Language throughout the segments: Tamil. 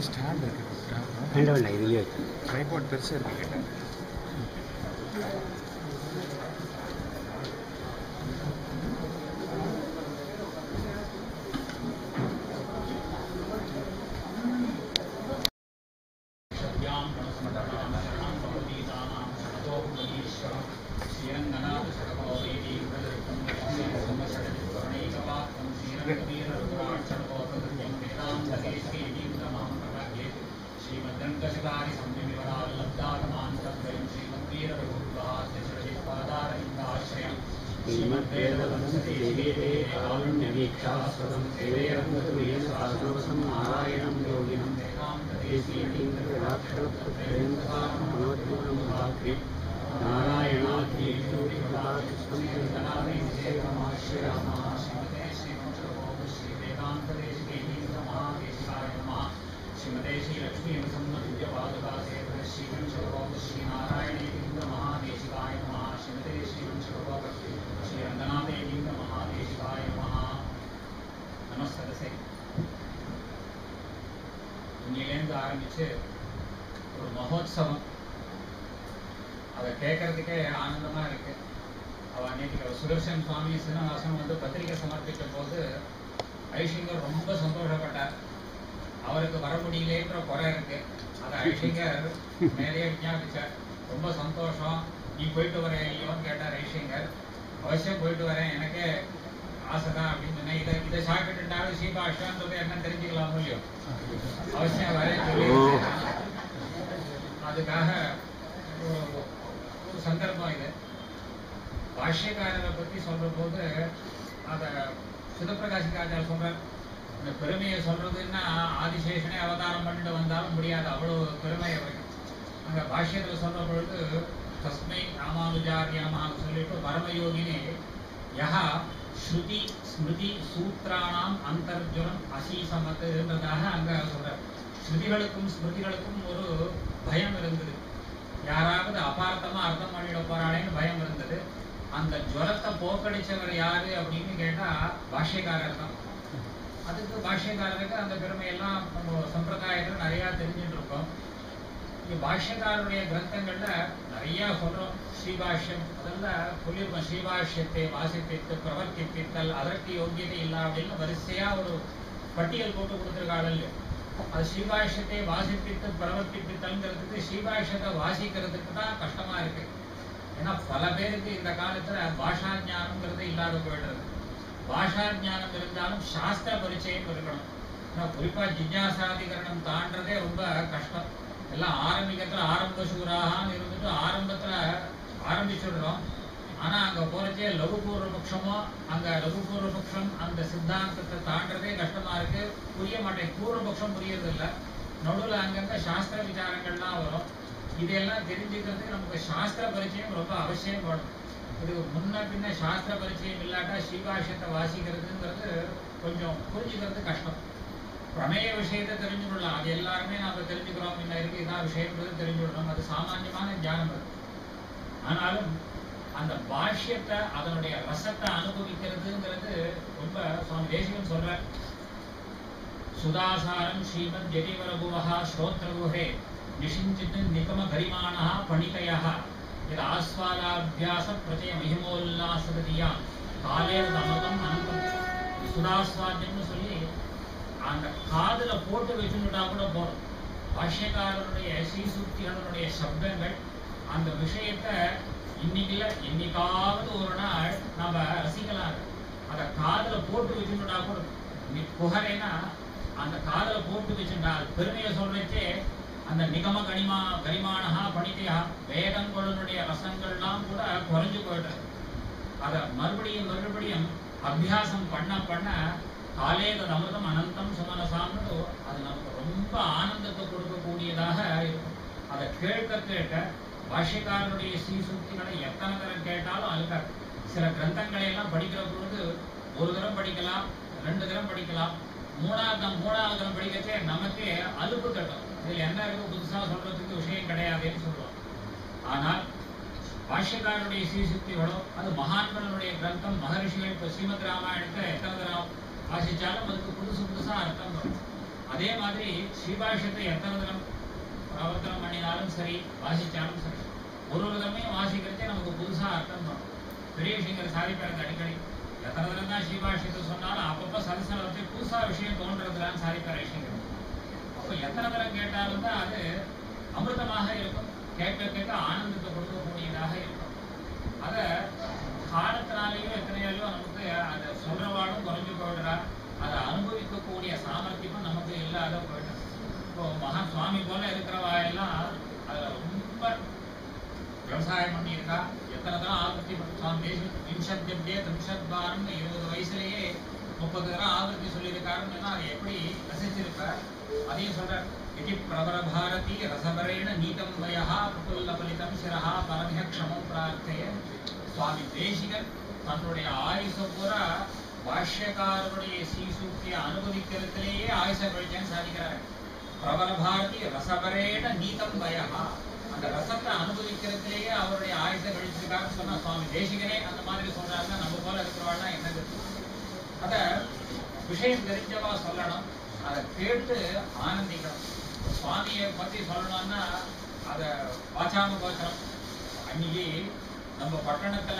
ஸ்டாண்ட் இருக்கு வேண்டாம் வேண்டாம் இதுலேயே வச்சு ட்ரைபாட் பெருசாக இருக்கு கேட்டேன் நாராயணம் யோகினம் श्रीमते श्री लक्ष्मी संबंध्य पादुका सेवक श्री वंशोप श्री नारायणेन्द्र महादेशिकाय नमः श्रीमते श्री वंशोप श्री रंगनाथेन्द्र महादेशिकाय नमः நமஸ்தரசே இன்னிலேருந்து ஆரம்பிச்சு ஒரு மகோத்சவம் அதை கேட்கறதுக்கே ஆனந்தமா இருக்கு அவ அன்னைக்கு சுதர்சன் சுவாமி சீனிவாசன் வந்து பத்திரிகை சமர்ப்பிக்கும் போது ஐஷிங்கர் ரொம்ப சந்தோஷப்பட்டார் அவருக்கு வர முடியலேன்ற குறை இருக்கு அதை ஐஷிங்கர் நிறைய விஞ்ஞாபிச்சார் ரொம்ப சந்தோஷம் நீ போயிட்டு வர இல்லையோன்னு கேட்டார் ஐஷிங்கர் அவசியம் போயிட்டு வரேன் எனக்கே ஆசைதான் அப்படின்னு சொன்னேன் இதை இதை சாப்பிட்டுட்டாலும் சீபாஷான்றது என்ன தெரிஞ்சுக்கலாமோ இல்லையோ அவசியம் வரேன் சொல்லி அதுக்காக ஒரு ஒரு சந்தர்ப்பம் இது பாஷ்யக்காரரை பத்தி சொல்ற போது அத சிவபிரகாசிகாச்சார் சொல்றார் இந்த பெருமையை சொல்றதுன்னா ஆதிசேஷனே அவதாரம் பண்ணிட்டு வந்தாலும் முடியாது அவ்வளவு பெருமை அவருக்கு அங்க பாஷ்யத்துல சொல்ற பொழுது தஸ்மை ராமானுஜாரியாமான்னு சொல்லிட்டு பரமயோகினே யஹா ஸ்ருதி ஸ்மிருதி சூத்ராணாம் அந்தர்ஜுனம் அசீசமத்துன்றதாக அங்க சொல்றார் ஸ்ருதிகளுக்கும் ஸ்மிருதிகளுக்கும் ஒரு பயம் இருந்தது யாராவது அபார்த்தமா அர்த்தம் பண்ணிட போறாளேன்னு பயம் இருந்தது அந்த ஜுரத்தை போக்கடிச்சவர் யாரு அப்படின்னு கேட்டா பாஷ்யக்காரர் தான் அதுக்கு பாஷ்யக்காரருக்கு அந்த பெருமையெல்லாம் நம்ம சம்பிரதாயத்துல நிறைய தெரிஞ்சுட்டு இருக்கோம் இங்க பாஷ்யக்காரருடைய கிரந்தங்கள்ல நிறைய சொல்றோம் ஸ்ரீபாஷ்யம் அதெல்லாம் சொல்லியிருக்கோம் ஸ்ரீபாஷ்யத்தை வாசிப்பித்து பிரவர்த்திப்பித்தல் அதற்கு யோகியதை இல்லா அப்படின்னு வரிசையா ஒரு பட்டியல் போட்டு கொடுத்துருக்காள் அது ஸ்ரீபாஷ்யத்தை வாசிப்பித்து பிரவர்த்திப்பித்தல்ங்கிறதுக்கு ஸ்ரீபாஷ்யத்தை வாசிக்கிறதுக்கு தான் கஷ்டமா இருக்கு ஏன்னா பல பேருக்கு இந்த காலத்துல பாஷா ஞானம்ங்கிறது இல்லாத போயிடுறது பாஷா ஞானம் இருந்தாலும் சாஸ்திர பரிச்சயம் இருக்கணும் ஏன்னா குறிப்பா ஜிஜாசாதிகரணம் தாண்டதே ரொம்ப கஷ்டம் எல்லாம் ஆரம்பிக்கத்துல ஆரம்ப சூராகான்னு இருந்துட்டு ஆரம்பத்துல ஆரம்பிச்சுடுறோம் ஆனா அங்க போறச்சே லகு பூர்வபக்ஷமோ அங்க லகு பூர்வபக்ஷம் அந்த சித்தாந்தத்தை தாண்டறதே கஷ்டமா இருக்கு புரிய மாட்டேன் பூர்வபக்ஷம் புரியறது இல்ல நடுவுல அங்கங்க சாஸ்திர விசாரங்கள்லாம் வரும் இதெல்லாம் தெரிஞ்சுக்கிறதுக்கு நமக்கு சாஸ்திர பரிச்சயம் ரொம்ப அவசியம் வேணும் இது முன்ன பின்ன சாஸ்திர பரிச்சயம் இல்லாட்டா ஸ்ரீபாஷ்யத்தை வாசிக்கிறதுங்கிறது கொஞ்சம் புரிஞ்சுக்கிறது கஷ்டம் பிரமேய விஷயத்தை தெரிஞ்சுக்கொள்ளலாம் அது எல்லாருமே நாம தெரிஞ்சுக்கிறோம் என்ன இருக்கு இதான் விஷயம்ன்றது தெரிஞ்சுக்கணும் அது சாமான்யமான ஞானம் அது ஆனாலும் அந்த பாஷ்யத்தை அதனுடைய ரசத்தை அனுபவிக்கிறதுங்கிறது ரொம்ப சுவாமி தேசிகன் சொல்ற சுதாசாரம் ஸ்ரீமத் ஜதிவரபுவஹா ஸ்ரோத்ரகுஹே நிஷிஞ்சித் நிகம கரிமாணா பணிதயா இது ஆஸ்வாதாபியாச பிரச்சய மகிமோல்லாசகதியா காலே அமிர்தம் அனந்தம் சுதாஸ்வாத்தியம்னு சொல்லி அந்த காதுல போட்டு வச்சுட்டா கூட போதும் பாஷ்யக்காரருடைய சீசூக்திகளுடைய சப்தங்கள் அந்த விஷயத்தை இன்னைக்குல என்னைக்காவது ஒரு நாள் நம்ம ரசிக்கலாம் அத காதுல போட்டு வச்சுட்டா கூட நீ புகழேனா அந்த காதுல போட்டு வச்சுட்டா பெருமையை சொல்றச்சே அந்த நிகம கனிமா கரிமானஹா பணிதையா வேதங்களுடைய ரசங்கள்லாம் கூட குறைஞ்சு போயிடுறது அத மறுபடியும் மறுபடியும் அபியாசம் பண்ண பண்ண காலே தது அமிர்தம் அனந்தம் சுமனசாம்னு அது நமக்கு ரொம்ப ஆனந்தத்தை கொடுக்கக்கூடியதாக இருக்கும் அதை கேட்க கேட்க பாஷ்யக்காரனுடைய சீசூக்திகளை எத்தனை தரம் கேட்டாலும் அழுக்காது சில கிரந்தங்களை எல்லாம் படிக்கிற பொழுது ஒரு தரம் படிக்கலாம் ரெண்டு தரம் படிக்கலாம் மூணாவது மூணாவது தரம் படிக்கச்சே நமக்கே அலுப்பு தட்டும் இதுல என்ன இருக்கு புதுசா சொல்றதுக்கு விஷயம் கிடையாதுன்னு சொல்லுவோம் ஆனால் பாஷ்யக்காரனுடைய சீசுக்திகளோ அது மகான்களுடைய கிரந்தம் மகரிஷிகள் இப்போ ஸ்ரீமத் ராமாயணத்தை எத்தனை தரம் வாசிச்சாலும் அதுக்கு புதுசு புதுசா அர்த்தம் வரும் அதே மாதிரி ஸ்ரீபாஷ்யத்தை எத்தனை தினம் பிரவர்த்தனம் பண்ணினாலும் சரி வாசிச்சாலும் சரி ஒரு ஒரு தடவையும் வாசிக்கிறதே நமக்கு புதுசா அர்த்தம் வரும் பெரிய விஷயங்கள் சாதிப்பாருங்க அடிக்கடி எத்தனை தடவை தான் ஸ்ரீபாஷ்யத்தை சொன்னாலும் அப்பப்போ சதசல வச்சு புதுசா விஷயம் தோன்றதுலான்னு சாதிப்பார் விஷயங்கள் அப்போ எத்தனை தடவை கேட்டாலும் தான் அது அமிர்தமாக இருக்கும் கேட்க கேட்க ஆனந்தத்தை கொடுக்கக்கூடியதாக இருக்கும் அத காலத்தினாலேயோ எத்தனையாலையோ நமக்கு அதை சொல்றவாளும் குறைஞ்சு போயிடுறா அதை அனுபவிக்கக்கூடிய சாமர்த்தியமும் நமக்கு இல்லாத போயிடும் இப்போ மகா சுவாமி போல இருக்கிறவா எல்லாம் அதுல ரொம்ப விவசாயம் பண்ணியிருக்கா எத்தனை தரம் ஆவர்த்தி சுவாமி தேசி விம்சத்தியப்தே திரிம்சத் பாரம் இருபது வயசுலயே முப்பது தரம் ஆவர்த்தி சொல்லியிருக்காருன்னா அதை எப்படி ரசிச்சிருக்கார் அதையும் சொல்றார் இதி பிரபர பாரதி ரசபரேண நீதம் வயஹா பிரபுல்ல பலிதம் சிரஹா பரமிய க்ஷமம் பிரார்த்தைய சுவாமி தேசிகன் தன்னுடைய ஆயுச பூரா பாஷ்யக்காரருடைய சீசூக்தியை அனுபவிக்கிறதுலேயே ஆயுச கழிச்சேன்னு சாதிக்கிறார் பிரபல பாரதி ரசபரேண நீதம் வயஹா அந்த ரசத்தை அனுபவிக்கிறதுலேயே அவருடைய ஆயுச கழிச்சிருக்காருன்னு சொன்னா சுவாமி தேசிகனே அந்த மாதிரி சொல்றாருன்னா நம்ம போல இருக்கிறவாள்னா என்னது அத விஷயம் தெரிஞ்சவா சொல்லணும் அதை கேட்டு ஆனந்திக்கணும் சுவாமியை பத்தி சொல்லணும்னா அத வாச்சாம கோச்சரம் அன்னைக்கு நம்ம பட்டணத்துல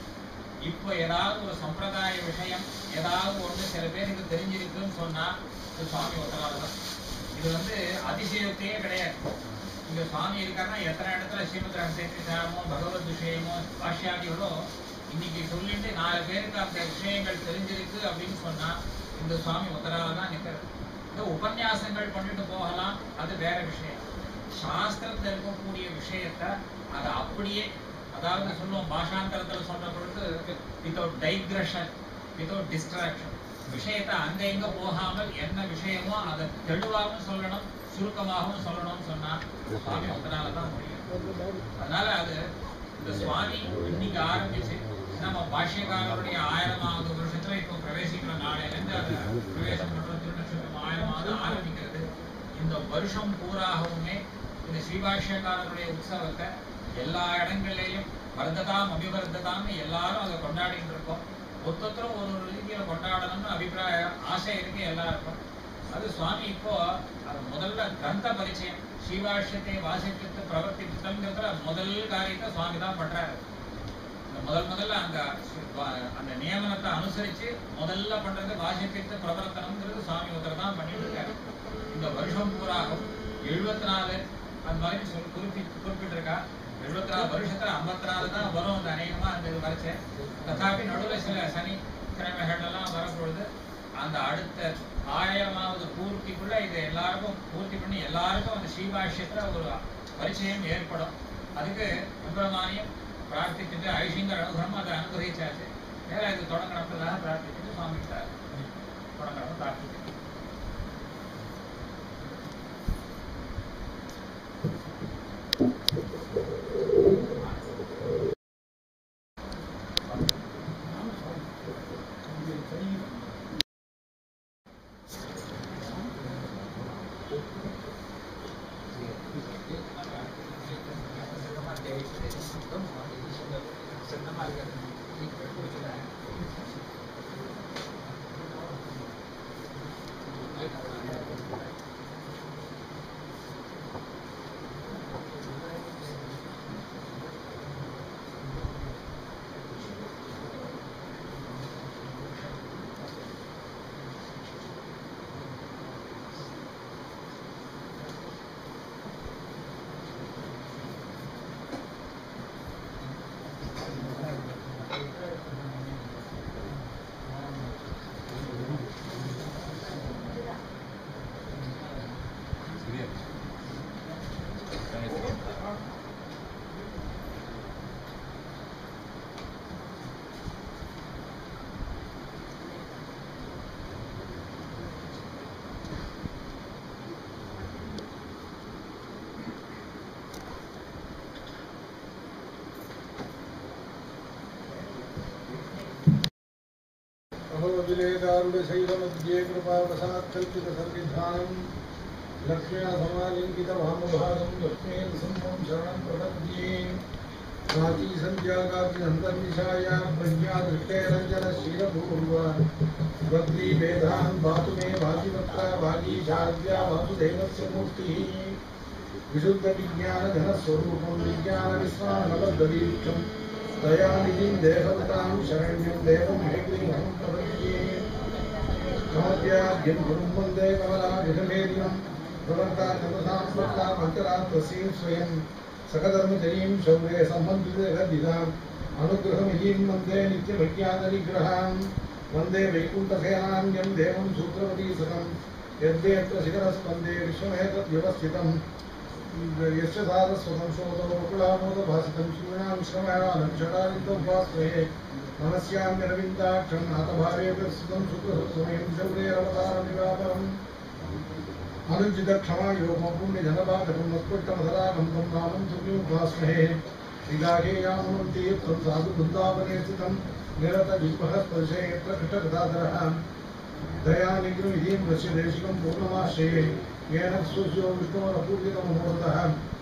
இப்போ ஏதாவது ஒரு சம்பிரதாய விஷயம் ஏதாவது ஒண்ணு சில பேருக்கு தெரிஞ்சிருக்குன்னு சொன்னா இது சுவாமி ஒத்தனால தான் இது வந்து அதிசயத்தையே கிடையாது இங்க சுவாமி இருக்காருன்னா எத்தனை இடத்துல ஸ்ரீமத் ரகசியமோ பகவத் விஷயமோ பாஷ்யாதிகளோ இன்னைக்கு சொல்லிட்டு நாலு பேருக்கு அந்த விஷயங்கள் தெரிஞ்சிருக்கு அப்படின்னு சொன்னா இந்த சுவாமி ஒத்தரால தான் நிற்கிறது இந்த உபன்யாசங்கள் பண்ணிட்டு போகலாம் அது வேற விஷயம் சாஸ்திரத்துல இருக்கக்கூடிய விஷயத்த அதை அப்படியே அதாவது சொல்லுவோம் பாஷாந்தரத்துல சொல்ற பொழுது வித்தவுட் டைக்ரஷன் வித்தவுட் டிஸ்ட்ராக்ஷன் விஷயத்தை அங்க இங்க போகாமல் என்ன விஷயமோ அதை தெளிவாகவும் சொல்லணும் சுருக்கமாகவும் சொல்லணும்னு சொன்னா சுவாமி ஒத்தனால தான் முடியும் அதனால அது இந்த சுவாமி இன்னைக்கு ஆரம்பிச்சு நம்ம பாஷ்யக்காரருடைய ஆயிரமாவது வருஷத்துல இப்போ பிரவேசிக்கிற நாளையில இருந்து அது பிரவேசம் பண்ற திருநட்சத்திரம் ஆயிரமாவது ஆரம்பிக்கிறது இந்த வருஷம் பூராகவுமே இந்த ஸ்ரீபாஷ்யக்காரருடைய உற்சவத்தை எல்லா இடங்கள்லயும் வர்த்ததாம் அபிவர்த்ததாம்னு எல்லாரும் அதை கொண்டாடிட்டு இருக்கோம் ஒருத்தரும் ஒரு ஒரு ரீதியில கொண்டாடணும்னு அபிப்பிராய ஆசை இருக்கு எல்லாருக்கும் அது சுவாமி இப்போ அது முதல்ல கிரந்த பரிச்சயம் ஸ்ரீபாஷ்யத்தை வாசிப்பித்து பிரவர்த்தித்தம்ங்கிறதுல முதல் காரியத்தை சுவாமி தான் பண்றாரு இந்த முதல் முதல்ல அந்த அந்த நியமனத்தை அனுசரிச்சு முதல்ல பண்றது வாசிப்பித்து பிரவர்த்தனம்ங்கிறது சுவாமி ஒருத்தர் தான் பண்ணிட்டு இருக்காரு இந்த வருஷம் பூராகும் எழுபத்தி நாலு அந்த மாதிரி சொல் குறிப்பி குறிப்பிட்டிருக்கா எழுபத்தி நாலு வருஷத்துல ஐம்பத்தி நாலு தான் வரும் அந்த அநேகமா அந்த இது வரைச்சேன் ததாபி நடுவில் சில சனி கிழமைகள் எல்லாம் வரும்பொழுது அந்த அடுத்த ஆயிரமாவது பூர்த்திக்குள்ள இது எல்லாருக்கும் பூர்த்தி பண்ணி எல்லாருக்கும் அந்த ஸ்ரீபாஷ்யத்துல ஒரு பரிச்சயம் ஏற்படும் அதுக்கு சுப்பிரமானியம் பிரார்த்திச்சுட்டு ஐஷிங்கர் அனுகிரகம் அதை அனுகிரகிச்சாச்சு வேற இது தொடங்கணுன்றதாக பிரார்த்திச்சுட்டு சுவாமி கிட்ட தொடங்கணும் பிரார்த்திச்சு अहोविलेदारुडशैलमध्ये कृपावसात्कल्पितसर्विधानं लक्ष्म्या समालिङ्गितभामभागं लक्ष्मीं सिंहं शरणं प्रपद्ये काची सञ्ज्ञाकाचिनन्तर्निशाया प्रज्ञा दृष्टेरञ्जनशीलपूर्व भक्तिभेदान् पातु मे भातिवत् सर्वत्र वागीशाद्या वासुदेवस्य मूर्तिः विशुद्धविज्ञानघनस्वरूपं विज्ञानविस्मानबद्धदीक्षं दयानिधिं देहवतां शरण्यं देवं हैग्रीवं प्रपद्ये कमद्याद्यं गुरुं वन्दे कमलाभिषमेदिनं प्रवर्ता नमसां स्वत्ताम् अन्तरात्मसीं स्वयं सकधर्मचरीं शौर्ये सम्बन्धितगद्दिदाम् अनुग्रहमिहीं वन्दे नित्यविज्ञाननिग्रहां वन्दे वैकुण्ठसेनान्यं देवं सूत्रवती सकं यद्यत्र शिखरस्पन्दे विश्वमेतद्व्यवस्थितं यस्य सारस्वतं शोधो वकुलामोदभासितं शिवनां श्रमयानं षडारिन्दोपास्महे नमस्याम्यरविन्दाक्षं नाथभावे प्रस्तुतं सुखसमयं शौर्येरवतारनिवापरम् अनुचितक्षमा योगं पुण्यजनभागतं मत्पुट्टमधरागं तं नामं तुल्योपास्महे विगाहेयामनं तीर्थं साधु वृन्दावने स्थितं निरतविग्रहस्पर्शे यत्र कृतगदाधरः दयानिग्रविधिं वश्य देशिकं पूर्णमाश्रये येन सुस्यो विष्णोरपूर्यतमहोरतः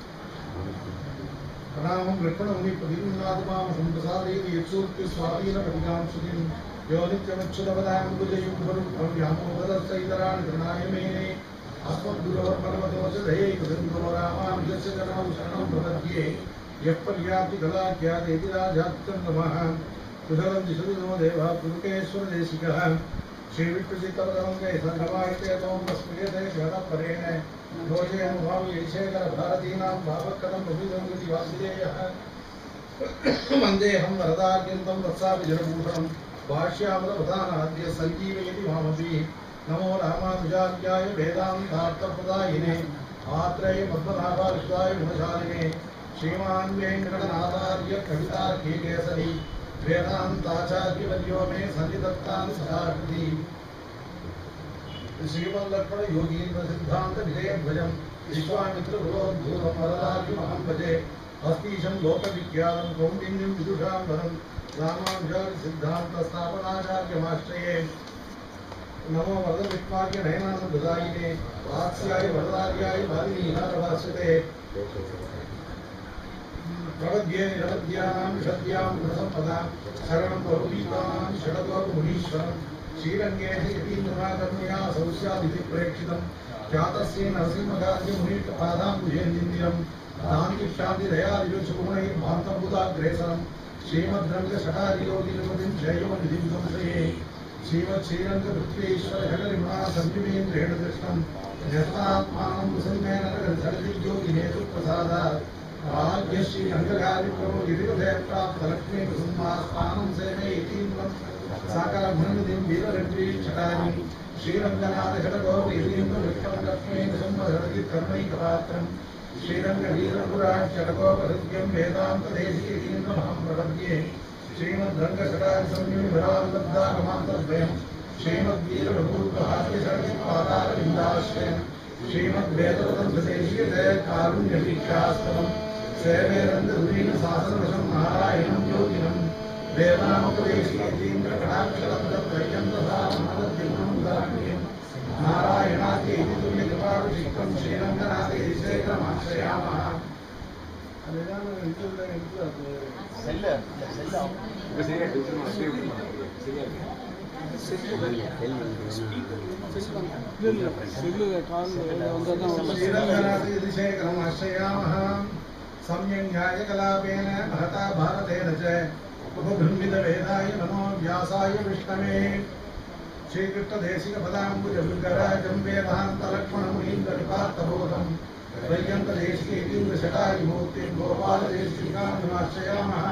प्रणामं लक्ष्मणमुनिप्रतिम्नाथमां सम्प्रसादयति यत्सूक्ति स्वाधीनपतिकां श्रुतिं यो नित्यमच्युतपदां बुधयुग्मरुक्तं व्यामोदरस्तैतराणि तृणाय मेने अस्मद्गुरोर्परमतोषधयैकसिन्धो रामानुजस्य चरणं शरणं प्रपद्ये यः पर्याप्ति कलाख्यातेति राजात्तं नमः कुशलं दिशतु नो देवः पुरुकेश्वरदेशिकः श्रीविष्णुचित्तपदमङ्गे सङ्गमायितेतों स्मृयते गणपरेण दोषेऽनुभावि यशेखरभारतीनां भावकथं प्रभुसङ्गति वासुदेयः वन्देऽहं वरदार्यन्तं वत्सापि जनभूषणं भाष्यामृतप्रधानाद्य सञ्जीवयति मामपि नमो रामानुजार्याय वेदान्तार्थप्रदायिने आत्रेय पद्मनाभाकृष्णाय गुणशालिने श्रीमान् वेङ्कटनाथार्य कवितार्किकेसरी वेदान्ताचार्यवर्यो मे सन्निधत्तान् सदाकृति श्रीमल्लक्ष्मण योगीन्द्र सिद्धान्त विजयध्वजं विश्वामित्रगुरोद्धूतं वरदार्यमहं भजे हस्तीशं लोकविख्यातं कौण्डिन्यं विदुषां वरं रामानुजार्य सिद्धान्तस्थापनाचार्यमाश्रये नमो वरदविष्मार्य नयनानन्ददायिने वात्स्याय वरदार्याय वादिनीनाथवासुते प्रपद्ये निरवद्यानां विशद्यां गुणसम्पदां शरणं बहुवीतानां षडगोपमुनीश्वरं श्रीरङ्गेश यतीन्द्रनाथर्मया सौस्यादिति प्रेक्षितं ख्यातस्य नरसिंहकार्यमुनीपादाम्बुजेन्दिरं दान्तिक्षान्तिदयादिजुषुगुणैर्भान्तभूताग्रेसरं श्रीमद्रङ्गषठादियोगिनिपतिं जयोनिधिं संशये श्रीमच्छ्रीरङ्गपृथ्वीश्वर जगरिमा संयुमेन्द्रेण दृष्टं न्यस्तात्मानं मुसल्मेन जगदिज्योतिनेतु प्रसादात् भाग्यश्री अङ्गकार्यक्रमो गिरिपथे प्राप्तलक्ष्मी कुसुमास्थानं सेवे इतीन्द्रं साकरघ्ननिधिं वीरलक्ष्मी छटानि श्रीरङ्गनाथ षडगोप इतीन्द्र विक्रम लक्ष्मी कुसुम्भरति कर्मैकपात्रं श्रीरङ्गवीरपुराट् षडगोपहृद्यं वेदान्तदेशि इतीन्द्रमहं प्रपद्ये श्रीमद्रङ्गषटारि संयुमिभरालब्धागमान्तद्वयं श्रीमद्वीरभूतहास्यषड्पादारविन्दाश्रयं श्रीमद्वेदवदन्तदेशीयदय कारुण्यवीक्षास्पदम् सेवे रङ्गधुरीन शासनवशं नारायणं योगिनं वेदान्तदेशीयतीन्द्रकटाक्षरब्दत्रयन्तसारमदद्विगुणं नारायणादेति तुल्यकृपाभिषिक्तं श्रीरङ्गनाथेति शेखरमाश्रयामः श्रीरङ्गनाथेतिशेखरमाश्रयामः सम्यङ्ग्यायकलापेन महता भारतेन च उपबृंहितवेदाय नमो व्यासाय विष्णवे श्रीकृष्णदेशिकपदाम्बुजभृङ्गराजं वेदान्तलक्ष्मणमुनीन्द्रकृपार्थबोधं वैयन्तदेशिकेन्द्रशटारिमूर्तिं गोपालदेशिकामाश्रयामः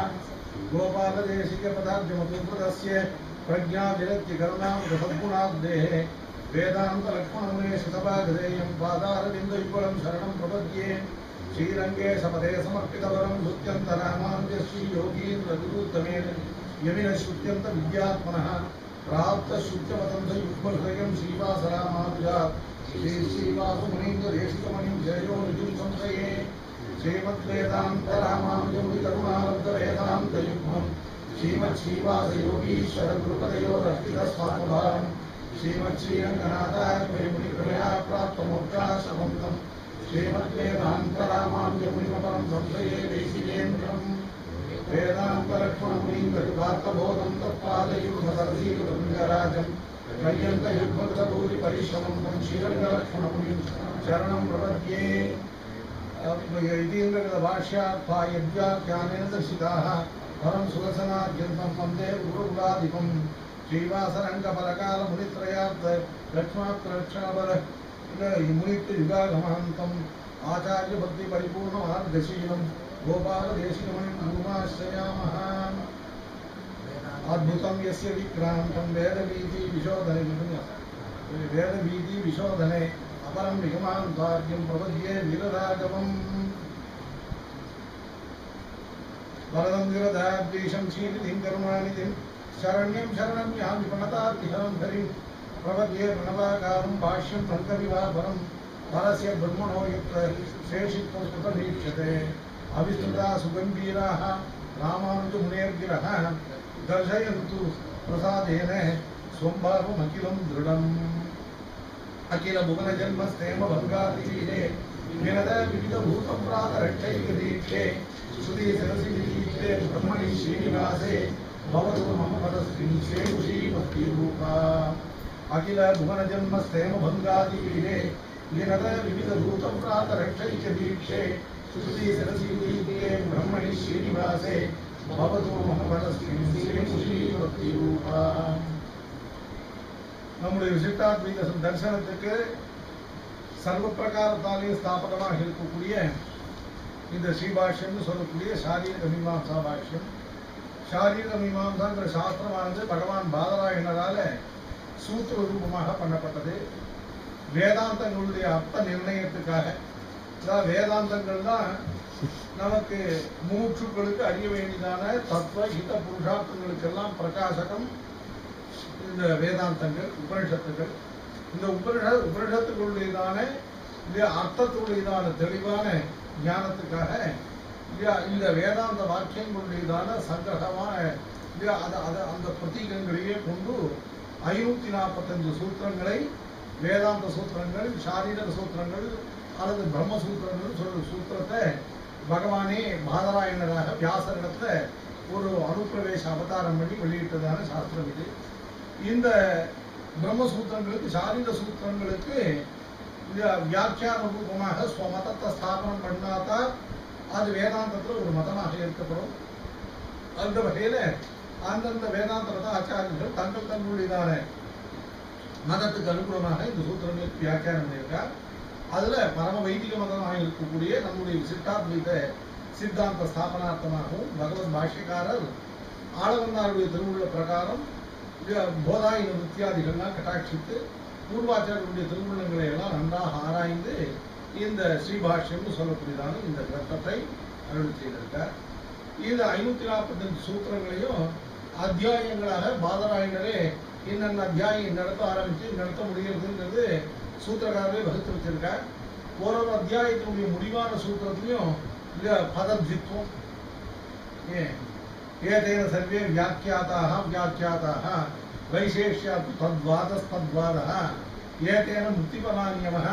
गोपालदेशिकपदाब्जमतुप्रदस्य प्रज्ञाविरक्तिकरुणामृतसद्गुणाब्देः वेदान्तलक्ष्मणमुने शतभागधेयं पादारविन्दयुगलं शरणं प्रपद्ये श्रीरङ्गे सपदे समर्पितवरं श्रुत्यन्तरामानुज श्रीयोगीन्द्रविरुद्धमेन यमिनश्रुत्यन्तविद्यात्मनः प्राप्तश्रुत्यवदन्तयुग्महृदयं श्रीवासरामानुजा श्री श्रीवासुमुनीन्द्रदेशिकमणिं जयो निजुं संशये श्रीमद्वेदान्तरामानुजमुनिकरुणालब्धवेदान्तयुग्मं श्रीमच्छ्रीवासयोगीश्वरगुरुपदयोरर्पितस्वात्मभारम् श्रीमच्छ्रीरङ्गनाथात्मयमुनिकृपया प्राप्तमोक्षाश्रमं तं श्रीमद्वेदान्तरामानुजमुनिमपरं संशये देशिकेन्द्रम् वेदान्तलक्ष्मणमुनीन्द्रकृपार्थबोधं तत्पादयुगमदर्शीकृतलिङ्गराजं पर्यन्त युग्मगतभूरि परिश्रमं तं श्रीरङ्गलक्ष्मणमुनिं शरणं प्रपद्ये इतीन्द्रगतभाष्यार्थायव्याख्यानेन दर्शिताः परं सुरसनाद्यन्तं वन्दे गुरुकुलाधिपं श्रीवासरङ्गपरकालमुनित्रयार्थ लक्ष्मात्रलक्षणपर मुनित्य युगागमान्तम् आचार्यभक्तिपरिपूर्णमार्गशीलं गोपालदेशिकमणिं गुरुमाश्रयामः अद्भुतं यस्य विक्रान्तं वेदवीति विशोधने वेदवीति विशोधने अपरं निगमान्तार्यं प्रपद्ये वीरराघवम् वरदं विरदाद्वेषं शीलितिं करुणानिधिं शरण्यं शरणं यामि प्रणतार्तिहरं हरिं प्रपद्ये प्रणवाकारं भाष्यं पङ्कविवापरं परस्य ब्रह्मणो यत्र शेषित्वं कृतमीक्षते अविस्तृता सुगम्भीराः रामानुजमुनेर्गिरः दर्शयन्तु प्रसादेन स्वम्भावमखिलं दृढम् अखिलभुवनजन्मस्थेमभङ्गातिरीरे विनद विविधभूतप्रातरक्षैकदीक्षे श्रुति सरसि विदीप्ते ब्रह्मणि श्रीनिवासे भवतु मम पदस्मिन् शेषुषी भक्तिरूपा अखिल भुवनजन्मस्थेमभङ्गातिरीरे विनद विविधभूतप्रातरक्षैकदीक्षे श्रुति सरसि विदीप्ते ब्रह्मणि श्रीनिवासे भवतु मम पदस्मिन् शेषुषी भक्तिरूपा நம்முடைய விசிட்டாத்மீக தரிசனத்துக்கு சர்வ பிரகாரத்தாலேயும் ஸ்தாபகமாக இருக்கக்கூடிய இந்த ஸ்ரீபாஷ்யம்னு சொல்லக்கூடிய சாரீரக மீமாம்சா பாஷ்யம் சாரீரக மீமாம்சாங்கிற சாஸ்திரமானது பகவான் பாதராயணரால சூத்திர ரூபமாக பண்ணப்பட்டது வேதாந்தங்களுடைய அர்த்த நிர்ணயத்துக்காக அதாவது வேதாந்தங்கள் தான் நமக்கு மூச்சுக்களுக்கு அறிய வேண்டியதான தத்துவ ஹித புருஷார்த்தங்களுக்கெல்லாம் பிரகாசகம் இந்த வேதாந்தங்கள் உபனிஷத்துகள் இந்த உபனிஷ உபனிஷத்துகளுடையதான இந்த அர்த்தத்துடையதான தெளிவான ஞானத்துக்காக இல்லையா இந்த வேதாந்த வாக்கியங்களுடையதான சங்கிரகமான இல்லையா அது அது அந்த பிரதீகங்களையே கொண்டு ஐநூத்தி நாற்பத்தஞ்சு சூத்திரங்களை வேதாந்த சூத்திரங்கள் சாரீரக சூத்திரங்கள் அல்லது பிரம்ம சூத்திரங்கள் சொல்ற சூத்திரத்தை பகவானே பாதராயணராக வியாசரிடத்துல ஒரு அனுப்பிரவேச அவதாரம் பண்ணி வெளியிட்டதான சாஸ்திரம் இது இந்த பிரம்மசூத்திரங்களுக்கு சாரீர சூத்திரங்களுக்கு இந்த வியாக்கியான ரூபமாக ஸ்வமதத்தை ஸ்தாபனம் பண்ணாதான் அது வேதாந்தத்தில் ஒரு மதமாக இருக்கப்படும் அந்த வகையில அந்தந்த வேதாந்த மத ஆச்சாரியர்கள் தங்கள் தங்களுடையதான மதத்துக்கு அனுகூலமாக இந்த சூத்திரங்களுக்கு வியாக்கியானம் பண்ணியிருக்கார் அதுல பரம வைதிக மதமாக இருக்கக்கூடிய நம்முடைய சித்தாத்வைத சித்தாந்த ஸ்தாபனார்த்தமாகவும் பகவத் பாஷ்யக்காரர் ஆளவந்தாருடைய திருவுள்ள பிரகாரம் போதாயின வித்தியாதிகள்லாம் கட்டாட்சித்து பூர்வாச்சாரியருடைய திருவுள்ளங்களை எல்லாம் நன்றாக ஆராய்ந்து இந்த ஸ்ரீபாஷ்யம்னு சொல்லக்கூடியதான இந்த கிரந்தத்தை அருள் செய்திருக்கார் இது ஐநூத்தி நாற்பத்தஞ்சு சூத்திரங்களையும் அத்தியாயங்களாக பாதராயணரே இன்னென்ன அத்தியாயம் இந்த இடத்த ஆரம்பிச்சு இந்த இடத்த முடிகிறதுங்கிறது சூத்திரக்காரரே வகுத்து வச்சிருக்கார் ஒரு ஒரு அத்தியாயத்தினுடைய முடிவான சூத்திரத்திலையும் பதத்வித்வம் ஏன் एतेन सर्वे व्याख्याताः व्याख्याताः वैशेष्यात् तद्वादस्तद्वादः एतेन मुक्तिफलानियमः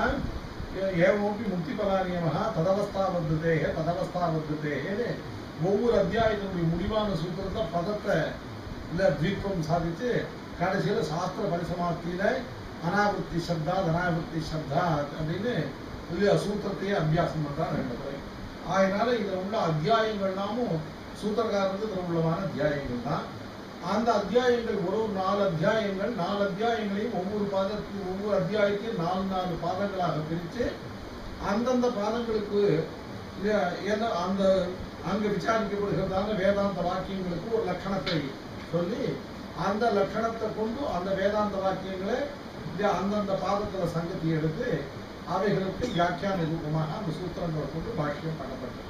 एवमपि मुक्तिफलानियमः तदवस्थाबद्धतेः तदवस्थाबद्धतेः ஒவ்வொரு அத்தியாயத்தினுடைய முடிவான சூத்திரத்தை பதத்தை இல்ல த்வித்வம் சாதித்து கடைசியில சாஸ்திர பரிசமாப்தியில அனாவருத்தி சப்தா அனாவருத்தி சப்தா அப்படின்னு இல்லையா சூத்திரத்தையே அபியாசம் பண்றார் ரெண்டு முறை அதனால இதுல உள்ள அத்தியாயங்கள்லாமும் சூத்திரக்காரருக்கு திருவுள்ளமான அத்தியாயங்கள் தான் அந்த அத்தியாயங்கள் ஒரு ஒரு நாலு அத்தியாயங்கள் நாலு அத்தியாயங்களையும் ஒவ்வொரு பாதத்தையும் ஒவ்வொரு அத்தியாயத்தையும் நாலு நாலு பாதங்களாக பிரித்து அந்தந்த பாதங்களுக்கு இல்லையா, ஏன்னா அந்த அங்க விசாரிக்கப்படுகிறதான வேதாந்த வாக்கியங்களுக்கு ஒரு லட்சணத்தை சொல்லி அந்த லட்சணத்தை கொண்டு அந்த வேதாந்த வாக்கியங்களை இல்லையா, அந்தந்த பாதத்துல சங்கத்தி எடுத்து அவைகளுக்கு வியாக்கியான ரூபமாக அந்த சூத்திரங்களை கொண்டு பாஷ்யம் பண்ணப்பட்டது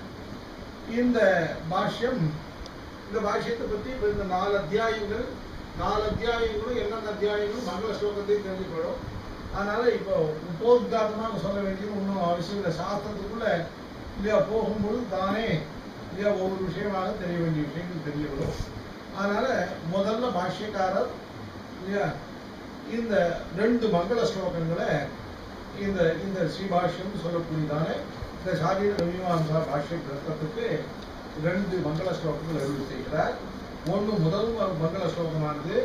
இந்த பாஷ்யம் இந்த பாஷ்யத்தை பத்தி இப்ப இந்த நாலு அத்தியாயங்கள் நாலு அத்தியாயங்களும் என்னென்ன அத்தியாயங்களும் மங்கள ஸ்லோகத்தையும் தெரிஞ்சுக்கணும் அதனால இப்போ உபோத்காரமாக சொல்ல வேண்டியது ஒன்றும் அவசியம் இல்லை சாஸ்திரத்துக்குள்ள இல்லையா போகும்பொழுது தானே இல்லையா ஒவ்வொரு விஷயமாக தெரிய வேண்டிய விஷயங்கள் தெரிய வரும் அதனால முதல்ல பாஷ்யக்காரர் இல்லையா இந்த ரெண்டு மங்கள ஸ்லோகங்களை இந்த இந்த ஸ்ரீபாஷ்யம் சொல்லக்கூடியதான இந்த சாரீர மீமாம்சா பாஷ்ய கிரந்தத்துக்கு ரெண்டு மங்கள ஸ்லோகங்கள் அருள் செய்கிறார் ஒன்று முதல் மங்கள ஸ்லோகமானது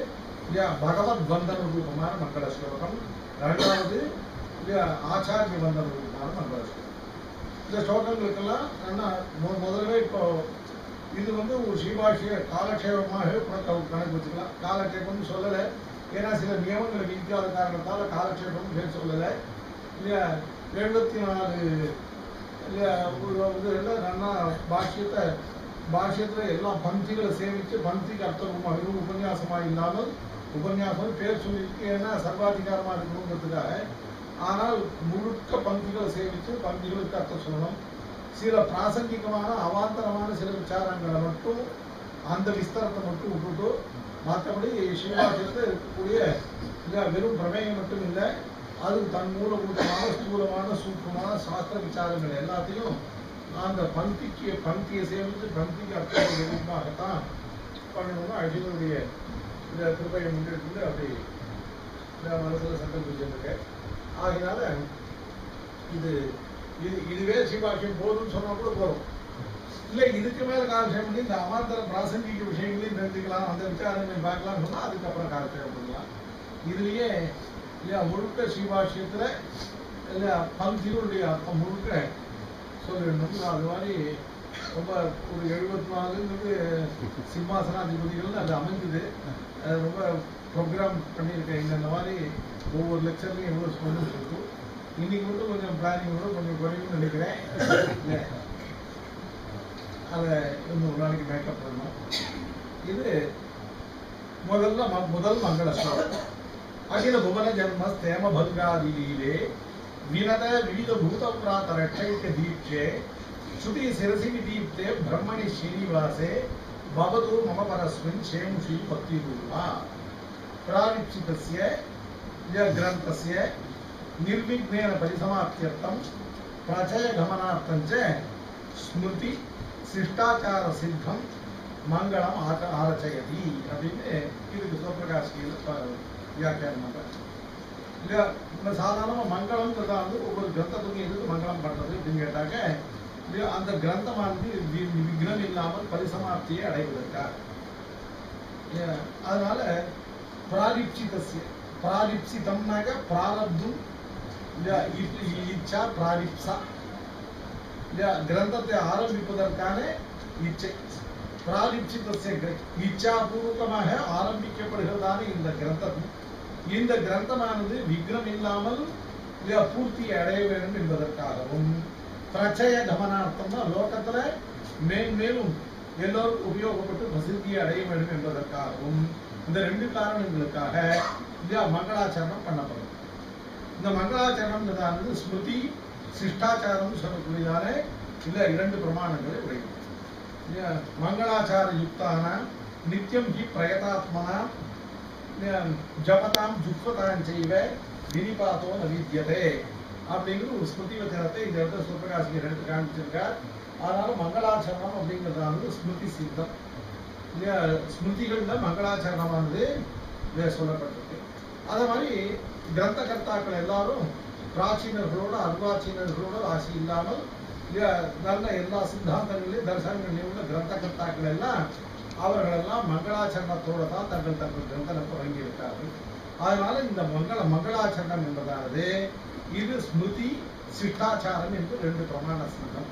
இல்லையா பகவத் வந்தன ரூபமான மங்கள ஸ்லோகம் ரெண்டாவது இல்லையா ஆச்சாரிய வந்தன ரூபமான மங்கள ஸ்லோகம் இந்த ஸ்லோகங்களுக்கெல்லாம் என்ன மு- முதல்ல இப்போ இது வந்து ஒரு ஸ்ரீபாஷிய காலக்ஷேபமாக கூட க- கணக்கு வச்சுக்கலாம் காலக்ஷேபம்னு சொல்லலை ஏன்னா சில நியமங்களை விதிக்காத காரணத்தால காலக்ஷேபம் பேர் சொல்லலை இல்லையா எழுபத்தி நாலு இல்லையா ஒரு வந்து எல்லாம் நல்லா பாஷ்யத்தை பாஷ்யத்தில் எல்லா பந்திகளை சேமித்து பந்திக்கு அர்த்தமாக இது உபன்யாசமாக இல்லாமல் உபன்யாசம் பேர் சொல்லிட்டு ஏன்னா சர்வாதிகாரமாக இருக்கணுங்கிறதுக்காக ஆனால் முழுக்க பந்திகளை சேமித்து பந்திகளுக்கு அர்த்தம் சொல்லணும் சில பிராசங்கிகமான அவாந்தரமான சில விசாரங்களை மட்டும் அந்த விஸ்தாரத்தை மட்டும் விட்டுட்டு மற்றபடி சிவாஜயத்தில் இருக்கக்கூடிய இல்லை வெறும் பிரமேயம் மட்டும் இல்லை அது தன் மூலபூதமான ஸ்தூலமான சூட்சமான சாஸ்திர விசாரங்கள் எல்லாத்தையும் அந்த பந்திக்கு பந்தியை சேமித்து பந்திக்கு அர்த்தம் விருப்பமாகத்தான் பண்ணணும்னு அழிவருடைய இந்த திருப்பையை முன்னிட்டு அப்படி இந்த மனசில் சங்கல்பிச்சிருக்கேன் ஆகினால இது இது இதுவே சிவாக்கியம் போதும்னு சொன்னா கூட போதும் இல்ல இதுக்கு மேல காலட்சேபம் பண்ணி இந்த அவாந்தர பிராசங்கிக விஷயங்களையும் தெரிஞ்சுக்கலாம் அந்த விசாரங்களை பார்க்கலாம் சொன்னா அதுக்கப்புறம் காலட்சேபம் பண்ணலாம் இதுலயே இல்லையா முழுக்க சிவாஷியத்துல இல்ல பந்திகளுடைய அர்த்தம் முழுக்க சொல்லிடணும் அது மாதிரி ரொம்ப ஒரு எழுபத்தி நாலுங்கிறது சிம்மாசனாதிபதிகள்னு அது அமைஞ்சுது அது ரொம்ப ப்ரோக்ராம் பண்ணியிருக்கேன் இந்த இந்த மாதிரி ஒவ்வொரு லெக்சர்லையும் எவ்வளோ சொல்லணும் இருக்கும் இன்னைக்கு மட்டும் கொஞ்சம் பிளானிங்கோட கொஞ்சம் குறையும்னு நினைக்கிறேன் இல்ல, அதை இன்னும் ஒரு நாளைக்கு மேக்கப் பண்ணணும் இது முதல்ல ம- முதல் மங்கள ஸ்லோகம் அகில புவன ஜன்ம ஸ்தேம பங்காதி லீலே வினத விவித பூத பிராத ரட்சைக்க தீட்சே சுதி சிரசி விதீப்தே பிரம்மணி ஸ்ரீனிவாசே பவது மம பரஸ்மின் சேமுஷி பக்தி ரூபா பிராரிப்சிதஸ்ய ய கிரந்தஸ்ய निर्विघ्नेन परिसमाप्त्यर्थं प्रचयगमनार्थं च ஸ்மிருதி சிஷ்டாச்சார சித்தம் மங்களம் ஆக ஆரச்சயதி அப்படின்னு இதுக்கு சிவபிரகாஷியில் வியாக்கியானம் பண்றாங்க இல்லையா இந்த சாதாரணமாக மங்களம்ன்றதா வந்து ஒவ்வொரு கிரந்தத்துக்கும் எதுக்கு மங்களம் பண்றது அப்படின்னு கேட்டாக்க இல்லையா அந்த கிரந்தமானது வி- விக்னம் இல்லாமல் பரிசமாப்தியை அடைவதற்காக இல்லையா? அதனால பிராரிப்சிதஸ்ய பிராரிப்சிதம்னாக்க பிராரப்தும் இல்லையா இ- இ- இச்சா பிராரிப்சா இல்லையா கிரந்தத்தை ஆரம்பிப்பதற்கான இச்சை பிராரிப்சிதஸ்ய கிர- இச்சாபூர்வகமாக ஆரம்பிக்கப்படுகிறதான இந்த கிரந்தம் இந்த கிரந்தமானது விக்னம் இல்லாமல் இல்லையா பூர்த்தி அடைய வேண்டும் என்பதற்காகவும் பிரச்சய கமனார்த்தம்னா லோகத்துல மேன்மேலும் எல்லோரும் உபயோகப்பட்டு பிரசித்தியை அடைய வேண்டும் என்பதற்காகவும் இந்த ரெண்டு காரணங்களுக்காக இல்லையா மங்களாச்சரணம் பண்ணப்படும் இந்த மங்களாச்சரணம்ன்றதானது ஸ்மிருதி சிஷ்டாச்சாரம் சொல்லக்கூடியதான இல்ல இரண்டு பிரமாணங்களை உடையது இல்லையா? மங்களாச்சார யுக்தான நித்தியம் ஹி பிரயதாத்மனா இல்லையா? ஜபதாம் ஜுக்வதாம் செய்வ வினிபாத்தோ ந வித்யதே அப்படிங்கிற ஒரு ஸ்மிருதி வச்சனத்தை இந்த இடத்துல சிவபிரகாசிகர் எடுத்து காமிச்சிருக்கார் அதனால மங்களாச்சரணம் அப்படிங்கிறதானது ஸ்மிருதி சித்தம் இல்லையா ஸ்மிருதிகள்ல மங்களாச்சரணமானது இங்க சொல்லப்பட்டிருக்கு அதே மாதிரி கிரந்த கர்த்தாக்கள் எல்லாரும் பிராச்சீனர்களோட அர்வாச்சீனர்களோட ஆசி இல்லாமல் இல்லையா நல்ல எல்லா சித்தாந்தங்களையும் தர்சனங்களையும் உள்ள கிரந்த கர்த்தாக்கள் எல்லாம் அவர்களெல்லாம் மங்களாச்சரணத்தோட தான் தங்கள் தங்கள் கிரந்தனை தொடங்கி இருக்கார்கள் அதனால இந்த மங்கள மங்களாச்சரணம் என்பதானது இது ஸ்மிருதி சிஷ்டாச்சாரம் என்று ரெண்டு பிரமாண சித்தம்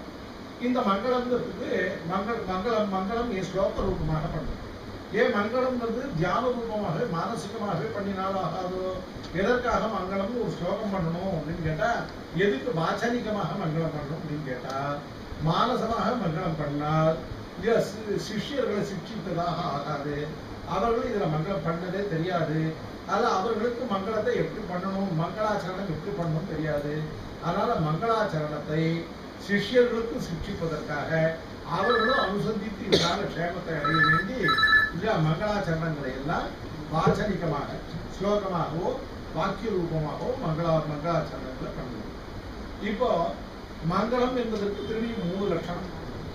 இந்த மங்களம்ங்கிறதுக்கு மங்கள மங்களம் மங்களம் ஏன் ஸ்லோக ரூபமாக பண்றது ஏன் மங்களம்ங்கிறது தியான ரூபமாக மானசிகமாகவே பண்ணினாலும் ஆகாதோ எதற்காக மங்களம்னு ஒரு ஸ்லோகம் பண்ணணும் அப்படின்னு கேட்டா எதுக்கு வாசனிகமாக மங்களம் பண்ணணும் அப்படின்னு கேட்டா மானசமாக மங்களம் பண்ணால் இல்லையா சி- சிஷ்யர்களை சிக்ஷித்ததாக ஆகாது அவர்களும் இதுல மங்களம் பண்ணதே தெரியாது அதனால அவர்களுக்கு மங்களத்தை எப்படி பண்ணணும் மங்களாச்சரணம் எப்படி பண்ணணும் தெரியாது அதனால மங்களாச்சரணத்தை சிஷ்யர்களுக்கு சிக்ஷிப்பதற்காக அவர்களும் அனுசந்தித்து இதனால க்ஷேமத்தை அடைய வேண்டி இல்லையா மங்களாச்சரணங்களை எல்லாம் வாசனிகமாக ஸ்லோகமாகவோ வாக்கிய ரூபமாகவோ மங்களா மங்களாச்சரணங்களை பண்ணணும் இப்போ மங்களம் என்பதற்கு திரும்பி மூணு லட்சணம்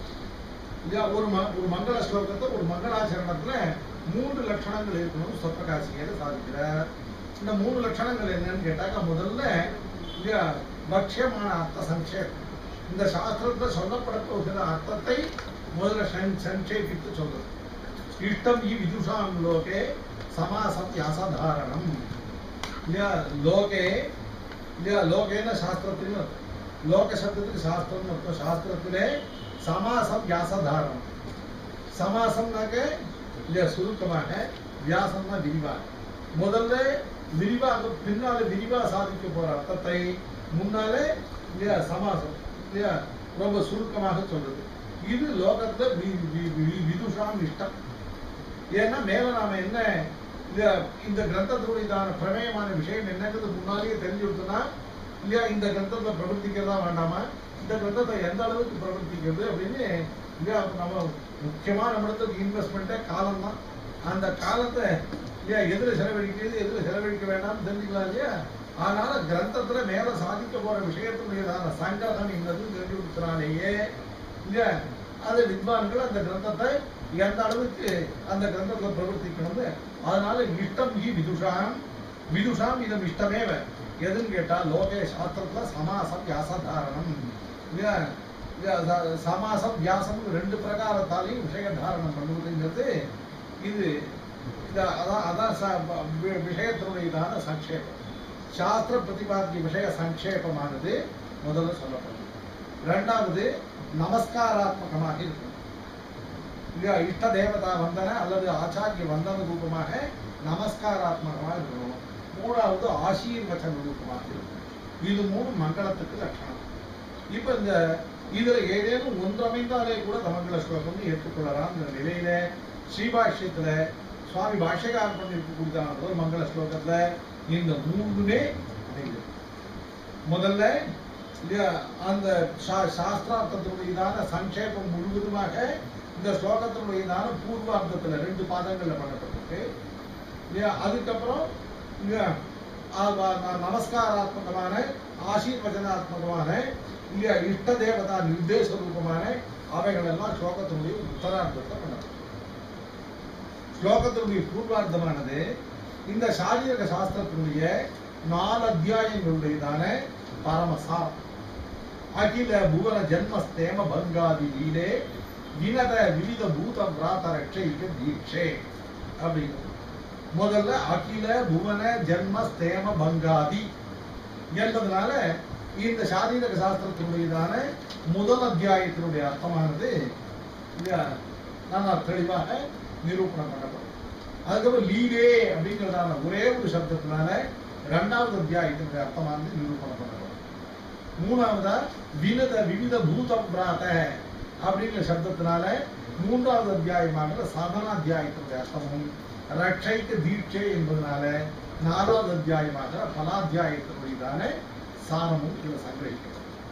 இல்லையா ஒரு ம ஒரு மங்கள ஸ்லோகத்தை ஒரு மங்களாச்சரணத்துல மூன்று லட்சணங்கள் இருக்கணும்னு சொப்பகாசியர் சாதிக்கிறார் இந்த மூணு லட்சணங்கள் என்னன்னு கேட்டாக்க முதல்ல இல்லையா பக்ஷமான அர்த்த சங்கேபம் இந்த சாஸ்திரத்துல சொல்லப்பட போகிற அர்த்தத்தை முதல்ல சங்- சங்கேபித்து சொல்றது இஷ்டம் இ விதுஷாம் லோகே சமாசம் யாசதாரணம் இல்லையா லோகே இல்லையா லோகேன சாஸ்திரத்திலும் அர்த்தம். லோக சப்தத்துக்கு சாஸ்திரம்னு அர்த்தம் சாஸ்திரத்திலே சமாசம் வியாசதாரணம் சமாசம்னாக்க இல்லையா சுருக்கமாக வியாசம்னா விரிவாக முதல்ல விரிவாக பின்னால விரிவா சாதிக்க போற அர்த்தத்தை முன்னாலே இல்லையா சமாசம் இல்லையா ரொம்ப சுருக்கமாக சொல்றது இது லோகத்துல வி- வி- வி- விதுஷாம் இஷ்டம் ஏன்னா மேல நாம என்ன இந்த இந்த கிரந்தத்துடையதான பிரமேயமான விஷயம் என்னங்கிறது முன்னாலேயே தெரிஞ்சு விட்டோம்னா இல்லையா இந்த கிரந்தத்தை பிரவர்த்திக்கிறதா வேண்டாமா இந்த கிரந்தத்தை எந்த அளவுக்கு பிரவர்த்திக்கிறது அப்படின்னு இல்லையா நம்ம முக்கியமா நம்மளுக்கு இன்வெஸ்ட்மெண்ட்டே காலம் தான் அந்த காலத்தை இல்லையா எதுல செலவழிக்கிறது எதுல செலவழிக்க வேண்டாம்னு தெரிஞ்சுக்கலாம் இல்லையா அதனால கிரந்தத்துல மேல சாதிக்க போற விஷயத்துடையதான சங்கிரகம் என்னது தெரிஞ்சு கொடுத்தனாலேயே இல்லையா அது வித்வான்கள் அந்த கிரந்தத்தை எந்த அளவுக்கு அந்த கிரந்தத்தை பிரவர்த்திக்கணும்னு அதனால இஷ்டம் ஹி விதுஷாம் விதுஷாம் இதம் இஷ்டமேவ எதுன்னு கேட்டா லோகே சாஸ்திரத்துல சமாசம் வியாசதாரணம் இல்லையா இல்லையா, ச- சமாசம் வியாசம் ரெண்டு பிரகாரத்தாலையும் விஷய தாரணம் பண்ணுவதுங்கிறது இது இந்த அதான் அதான் ச- ப- வி- விஷயத்தினுடையதான சங்கேபம் சாஸ்திர பிரதிபாத்திய விஷய சங்கேபமானது முதல்ல சொல்லப்படுது ரெண்டாவது நமஸ்காராத்மகமாக இருக்கும் இல்லையா இஷ்ட தேவதா வந்தன அல்லது ஆச்சாரிய வந்தன ரூபமாக நமஸ்காராத்மகமாக இருக்கணும் மூணாவது ஆசீர்வச்சன ரூபமாக இருக்கும் இது மூணு மங்களத்துக்கு லட்சணம் இப்ப இந்த இதுல ஏதேனும் ஒன்றமைந்தாலே கூட தமங்கள ஸ்லோகம்னு ஏற்றுக்கொள்ளலாம் இந்த நிலையில ஸ்ரீபாஷ்யத்துல சுவாமி பாஷ்யகாரம் பண்ணிருக்கக்கூடியதான ஒரு மங்கள ஸ்லோகத்துல இந்த மூணுமே அடங்கியிருக்கு. முதல்ல இல்லையா அந்த சா- சாஸ்திரார்த்தத்தினுடையதான சங்கேபம் முழுவதுமாக இந்த ஸ்லோகத்தினுடையதான பூர்வார்த்தத்துல ரெண்டு பாதங்கள்ல பண்ணப்பட்டிருக்கு இல்லையா அதுக்கப்புறம் இல்லையா ஆ- வ- ந- நமஸ்காராத்மகமான ஆசீர்வச்சனாத்மகமான இல்லையா இஷ்ட தேவதா நிர்தேச ரூபமான அவைகள் எல்லாம் ஸ்லோகத்தினுடைய உத்தரார்த்தத்தை பண்ணப்பட்டிருக்கு ஸ்லோகத்தினுடைய பூர்வார்த்தமானது இந்த சாரீரக சாஸ்திரத்தினுடைய நாலு அத்தியாயங்களுடையதான பரமசாரம் அகில புவன ஜன்மஸ்தேம பங்காதி லீலே வினத விவித பூத பிராத ரட்சைக தீட்சே அப்படிங்கிறது முதல்ல அகில புவன ஜன்ம ஸ்தேம பங்காதி என்பதனால இந்த சாரீரக சாஸ்திரத்தினுடையதான முதல் அத்தியாயத்தினுடைய அர்த்தமானது இல்லையா நல்லா தெளிவாக நிரூபணம் பண்ணப்படும் அதுக்கப்புறம் லீலே அப்படிங்கிறதான ஒரே ஒரு சப்தத்தினால இரண்டாவது அத்தியாயத்தினுடைய அர்த்தமானது நிரூபணம் பண்ணப்படும் மூணாவதா வினத விவித பூதம் பிராத அப்படிங்கிற சப்தத்தினால மூன்றாவது அத்தியாயமானது சாதன அத்தியாயத்தினுடைய அர்த்தமும் ரட்சைக்கு தீட்சை என்பதனால நாலாவது அத்தியாயமாக பலாத்தியாயத்தினுடையதான சாரமும் இதுல சங்கிரகிக்கிறது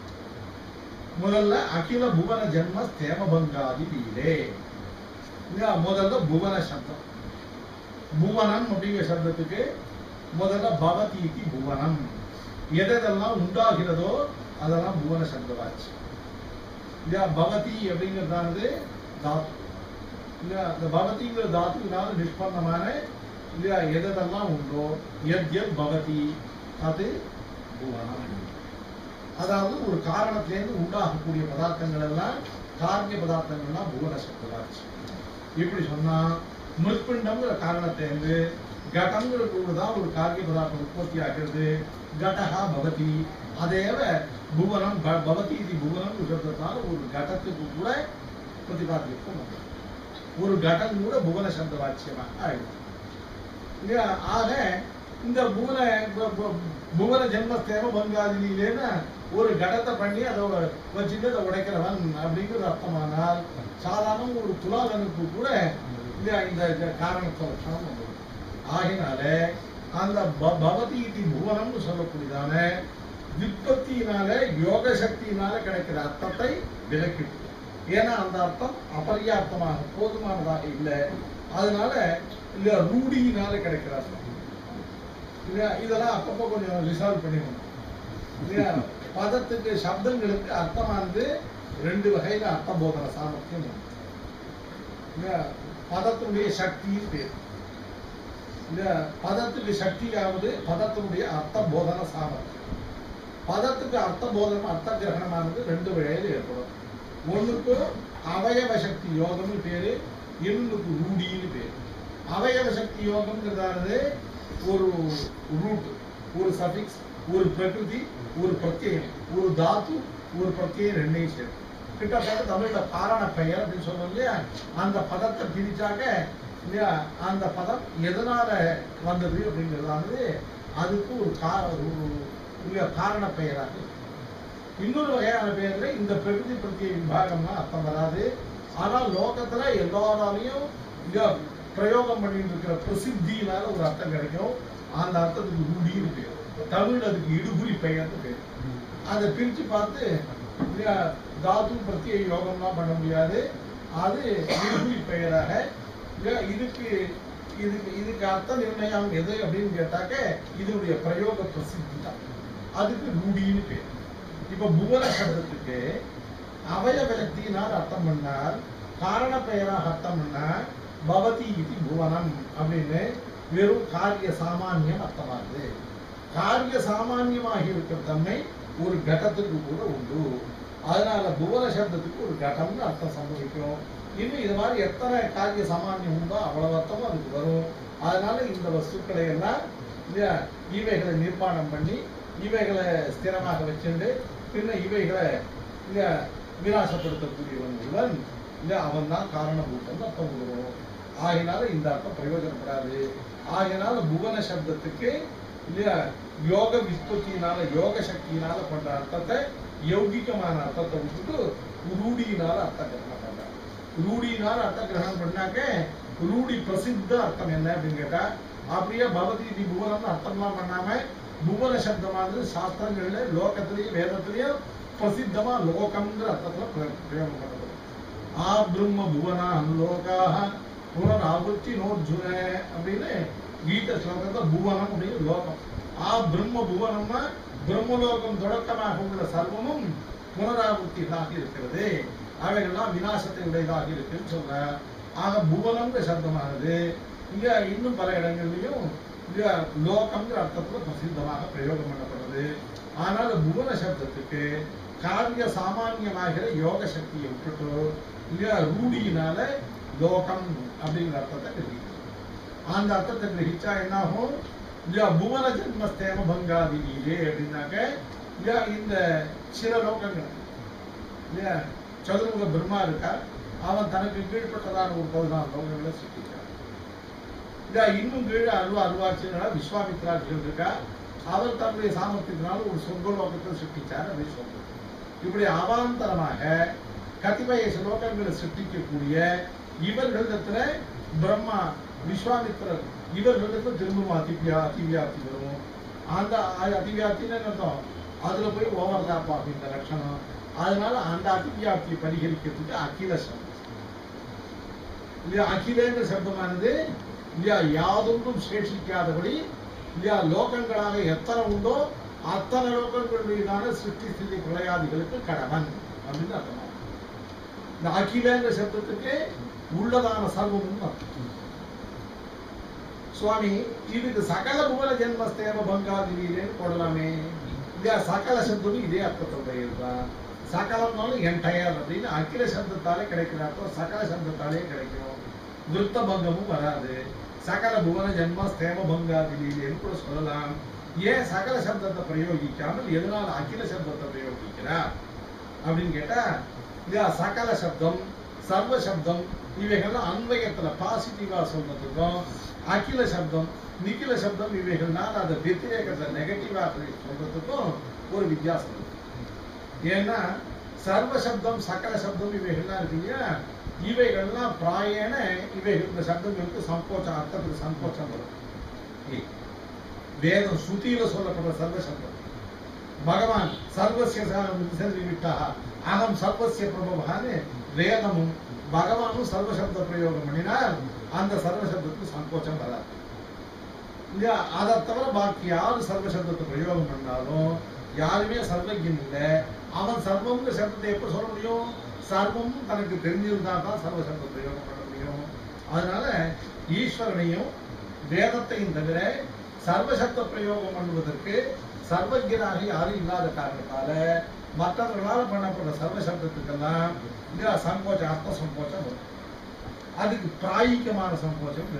முதல்ல அகில புவன ஜென்ம ஸ்தேமபங்காதி லீலே இல்லையா முதல்ல புவன சப்தம் புவனம் அப்படிங்கிற சப்தத்துக்கு முதல்ல பவதீதி புவனம் எதெல்லாம் உண்டாகிறதோ அதெல்லாம் புவன சப்தமாச்சு இல்லையா பவதி அப்படிங்கிறதானது தாத்து இல்லையா அந்த பவதிங்கிற தாத்துனால நிஷ்பந்தமான இல்லையா எதெல்லாம் உண்டோ எத் எத் பவதி அது புவனம் அதாவது ஒரு காரணத்திலேருந்து உண்டாகக்கூடிய பதார்த்தங்கள் எல்லாம் காரிய பதார்த்தங்கள்லாம் புவன சப்தமாச்சு இப்படி சொன்னா மிருத்பிண்டம்ங்கிற காரணத்திலேருந்து கடங்கிற தான் ஒரு காரிய பதார்த்தம் உற்பத்தி ஆகிறது கடகா பவதி அதேவ புவனம் ப- பவதி இது புவனம் சொல்றதுனால ஒரு கடத்துக்கு கூட பிரதிபாத்தியம் உண்டு. ஒரு கடம் கூட புவன சப்த வாச்சியமாக ஆயிடும் இல்லையா ஆக இந்த புவன பு- பு- புவன ஜென்மஸ்தேம பங்காதிலேன்னு ஒரு கடத்தை பண்ணி அதை வச்சுட்டு அதை உடைக்கிறவன் அப்படிங்கிறது அர்த்தமானால் சாதாரண ஒரு துலாதனுக்கு கூட இல்லையா இந்த இந்த காரணத்தை லட்சணம் வந்துடும் ஆகினால அந்த ப- பவதி இது புவனம்னு சொல்லக்கூடியதான விற்பத்தியினால யோக சக்தியினால கிடைக்கிற அர்த்தத்தை விலக்கிட்டு ஏன்னா அந்த அர்த்தம் அபர்யாப்தமாக போதுமானதாக இல்லை அதனால இல்ல ரூடியினால கிடைக்கிற அர்த்தம் இல்லையா இதெல்லாம் அப்பப்போ கொஞ்சம் ரிசால்வ் பண்ணிக்கணும் இல்லையா பதத்துக்கு சப்தங்களுக்கு அர்த்தமானது ரெண்டு வகையில அர்த்த போதன சாமர்த்தியம் உண்டு. இல்லையா பதத்தினுடைய சக்தியும் பேர் இல்லையா பதத்துக்கு சக்தியாவது பதத்தினுடைய அர்த்த போதன சாமர்த்தியம் பதத்துக்கு அர்த்த போதனம் அர்த்த கிரகணமானது ரெண்டு வகையில் ஏற்படும் ஒண்ணுக்கு அவயவ சக்தி யோகம்னு பேரு இன்னொன்னுக்கு ரூடின்னு பேரு அவயவ சக்தி யோகம்ங்கிறதானது ஒரு ரூட் ஒரு சஃபிக்ஸ் ஒரு பிரகிருதி ஒரு பிரத்யயம் ஒரு தாத்து ஒரு பிரத்யயம் ரெண்டையும் சேர்த்து கிட்டத்தட்ட தமிழ்ல காரண பெயர் அப்படின்னு சொல்றோம் இல்லையா அந்த பதத்தை பிரிச்சாக்க இல்லையா அந்த பதம் எதனால வந்தது அப்படிங்கிறதானது அதுக்கு ஒரு கா ஒரு இல்லையா காரண பெயராக இருக்கு. இன்னொரு வகையான பெயர்ல இந்த பிரகிருதி பிரத்ய விபாகம்னா அர்த்தம் வராது ஆனா லோகத்துல எல்லாராலையும் இங்க பிரயோகம் பண்ணிட்டு இருக்கிற பிரசித்தியினால ஒரு அர்த்தம் கிடைக்கும் அந்த அர்த்தத்துக்கு ரூடின்னு பேர் தமிழ் அதுக்கு இடுகுறி பெயர்னு பேர் அதை பிரிச்சு பார்த்து இல்லையா, தாது பிரத்ய யோகம்லாம் பண்ண முடியாது அது இடுகுறி பெயராக இல்லையா, இதுக்கு இதுக்கு இதுக்கு அர்த்த நிர்ணயம் எது அப்படின்னு கேட்டாக்க இதனுடைய பிரயோக பிரசித்தி தான் அதுக்கு ரூடின்னு பேர் இப்ப புவன சப்தத்துக்கு அவயவ சக்தியினால் அர்த்தம் பண்ணால் காரண பெயராக அர்த்தம் பண்ணால் பவதி இது புவனம் அப்படின்னு வெறும் காரிய சாமானியம் அர்த்தமாகுது காரிய சாமானியமாக இருக்கிற தன்மை ஒரு கடத்துக்கு கூட உண்டு அதனால புவன சப்தத்துக்கு ஒரு கடம்னு அர்த்தம் சம்பவிக்கும் இன்னும் இது மாதிரி எத்தனை காரிய சாமானியம் உண்டோ அவ்வளவு அர்த்தமும் அதுக்கு வரும் அதனால இந்த வஸ்துக்களை எல்லாம் இல்லையா இவைகளை நிர்மாணம் பண்ணி இவைகளை ஸ்திரமாக வச்சுண்டு பின்ன இவைகளை இல்லையா விநாசப்படுத்தக்கூடியவன் ஒருவன் இல்லையா அவன் தான் காரணபூதன் அர்த்தம் வரும் ஆகினால இந்த அர்த்தம் பிரயோஜனப்படாது ஆகினால புவன சப்தத்துக்கு இல்லையா யோக விஸ்பத்தியினால யோக சக்தியினால பண்ற அர்த்தத்தை யௌகிகமான அர்த்தத்தை விட்டுட்டு ரூடியினால அர்த்த கிரகணம் பண்றாங்க ரூடியினால அர்த்த கிரகணம் பண்ணாக்க ரூடி பிரசித்த அர்த்தம் என்ன அப்படின்னு கேட்டா அப்படியே பவதி தி புவனம்னு அர்த்தம்லாம் பண்ணாம புவன சப்தமானது சாஸ்திரங்கள்ல லோகத்திலேயும் வேதத்திலேயும் பிரசித்தமா லோகம்ங்கிற அர்த்தத்துல பிரயோகம் பிரயோகம் பண்ணப்படும் ஆ பிரம்ம புவனா லோகாக புனராவர்த்தி நோர்ஜுன அப்படின்னு கீத ஸ்லோகத்தை புவனம் அப்படின்னு லோகம் ஆ பிரம்ம புவனம்னா பிரம்மலோகம் தொடக்கமாக உள்ள சர்வமும் புனராவர்த்திகளாக இருக்கிறது அவைகள்லாம் விநாசத்தை உடையதாக இருக்குன்னு சொல்ற ஆக புவனம்ங்கிற சப்தமானது இங்க இன்னும் பல இடங்கள்லயும் இங்க லோகம்ங்கிற அர்த்தத்துல பிரசித்தமாக பிரயோகம் பண்ணப்படுறது ஆனால் புவன சப்தத்துக்கு காரிய சாமானியமாகிற யோக சக்தியை விட்டுட்டு இல்லையா ரூடியினால லோகம் அப்படிங்கிற அர்த்தத்தை கிரகிக்கணும் அந்த அர்த்தத்தை கிரகிச்சா என்ன ஆகும் இல்லையா புவன ஜென்மஸ்தேம பங்காதினியே அப்படின்னாக்க இல்லையா இந்த சில லோகங்கள் இல்லையா சதுர்முக பிரம்மா இருக்கா அவன் தனக்கு கீழ்ப்பட்டதான ஒரு பதினாறு லோகங்களை சிருஷ்டிக்கிறான் இல்லையா இன்னும் கீழே அருவா அருவாச்சினா விஸ்வாமித்ராட்சிகள் இருக்கா அவர் தன்னுடைய சாமர்த்தியத்தினால ஒரு சொர்க்கலோகத்தை சிருஷ்டிச்சார் அப்படின்னு சொல்றோம் இப்படி அவாந்தரமாக கதிபய ஸ்லோகங்களை சிருஷ்டிக்கக்கூடிய இவர்களிடத்துல பிரம்மா விஸ்வாமித்திரர் இவர்களிடத்துல திரும்பவும் அதிவியா அதிவியாப்தி வரும் அந்த அ- அதிவியாப்தின்னு என்ன அர்த்தம் அதுல போய் ஓவர் லேப் ஆகும் இந்த லட்சணம் அதனால அந்த அதிவியாப்தியை பரிகரிக்கிறதுக்கு அகில சப்தம் இல்லையா அகிலேந்திர சப்தமானது இல்லையா யாதொன்றும் சேஷிக்காதபடி இல்லையா லோகங்களாக எத்தனை உண்டோ அத்தனை லோகங்கள் மீதான சிருஷ்டி ஸ்திதி பிரளயாதிகளுக்கு கடவன் அப்படின்னு அர்த்தம் இந்த அகிலங்கிற சப்தத்துக்கு உள்ளதான சர்வம்னு அர்த்தம் சுவாமி இதுக்கு சகல புவன ஜென்மஸ்தேம பங்காதிரியிலேன்னு போடலாமே இல்லையா சகல சப்தமும் இதே அர்த்தத்தோட இருக்கான் சகலம்னாலும் என்டையர் அப்படின்னு அகில சப்தத்தாலே கிடைக்கிற அர்த்தம் சகல சப்தத்தாலே கிடைக்கும் விருத்த பங்கமும் வராது சகல புவன ஜென்ம ஸ்தேம பங்காதிலேன்னு கூட சொல்லலாம் ஏன் சகல சப்தத்தை பிரயோகிக்காமல் எதனால அகில சப்தத்தை பிரயோகிக்கிறார் அப்படின்னு கேட்டா இல்லையா சகல சப்தம் சர்வ சப்தம் இவைகள்லாம் அன்வயத்துல பாசிட்டிவா சொல்றதுக்கும் அகில சப்தம் நிகில சப்தம் இவைகள்னால அதை வெத்திரேகத்துல நெகட்டிவா சொல்றதுக்கும் ஒரு வித்தியாசம் இருக்கு ஏன்னா சர்வ சப்தம் சகல சப்தம் இவைகள்லாம் இருக்கு இல்லையா இவைகள்லாம் பிராயண இவைகள் இந்த சப்தங்களுக்கு சங்கோச்சம் அர்த்தத்துக்கு சங்கோச்சம் வரும் ஏய், வேதம் ஸ்ருதியில சொல்லப்படுற சர்வ சப்தம் பகவான் சர்வசிய செல்வி விட்டா அகம் சர்வசிய பிரபவான்னு வேதமும் பகவானும் சர்வசப்த பிரயோகம் பண்ணினால் அந்த சர்வசப்தத்துக்கு சங்கோச்சம் வராது இல்லையா அதை தவிர பாக்கி யாரு சர்வசப்தத்தை பிரயோகம் பண்ணாலும் யாருமே சர்வஜன் இல்லை அவன் சர்வம்ங்கிற சப்தத்தை எப்ப சொல்ல முடியும் சர்வமும் தனக்கு தெரிஞ்சிருந்தா தான் சர்வசப்த பிரயோகம் பண்ண முடியும் அதனால ஈஸ்வரனையும் வேதத்தையும் தவிர சர்வசப்த பிரயோகம் பண்ணுவதற்கு சர்வஜனாக யாரும் இல்லாத காரணத்தால மற்றவர்களால் பண்ணப்படுற சர்வசப்தத்துக்கெல்லாம் இல்லையா சங்கோச்சம் அர்த்த சங்கோச்சம் வரும் அதுக்கு பிராயிகமான சங்கோச்சம் இருக்கு.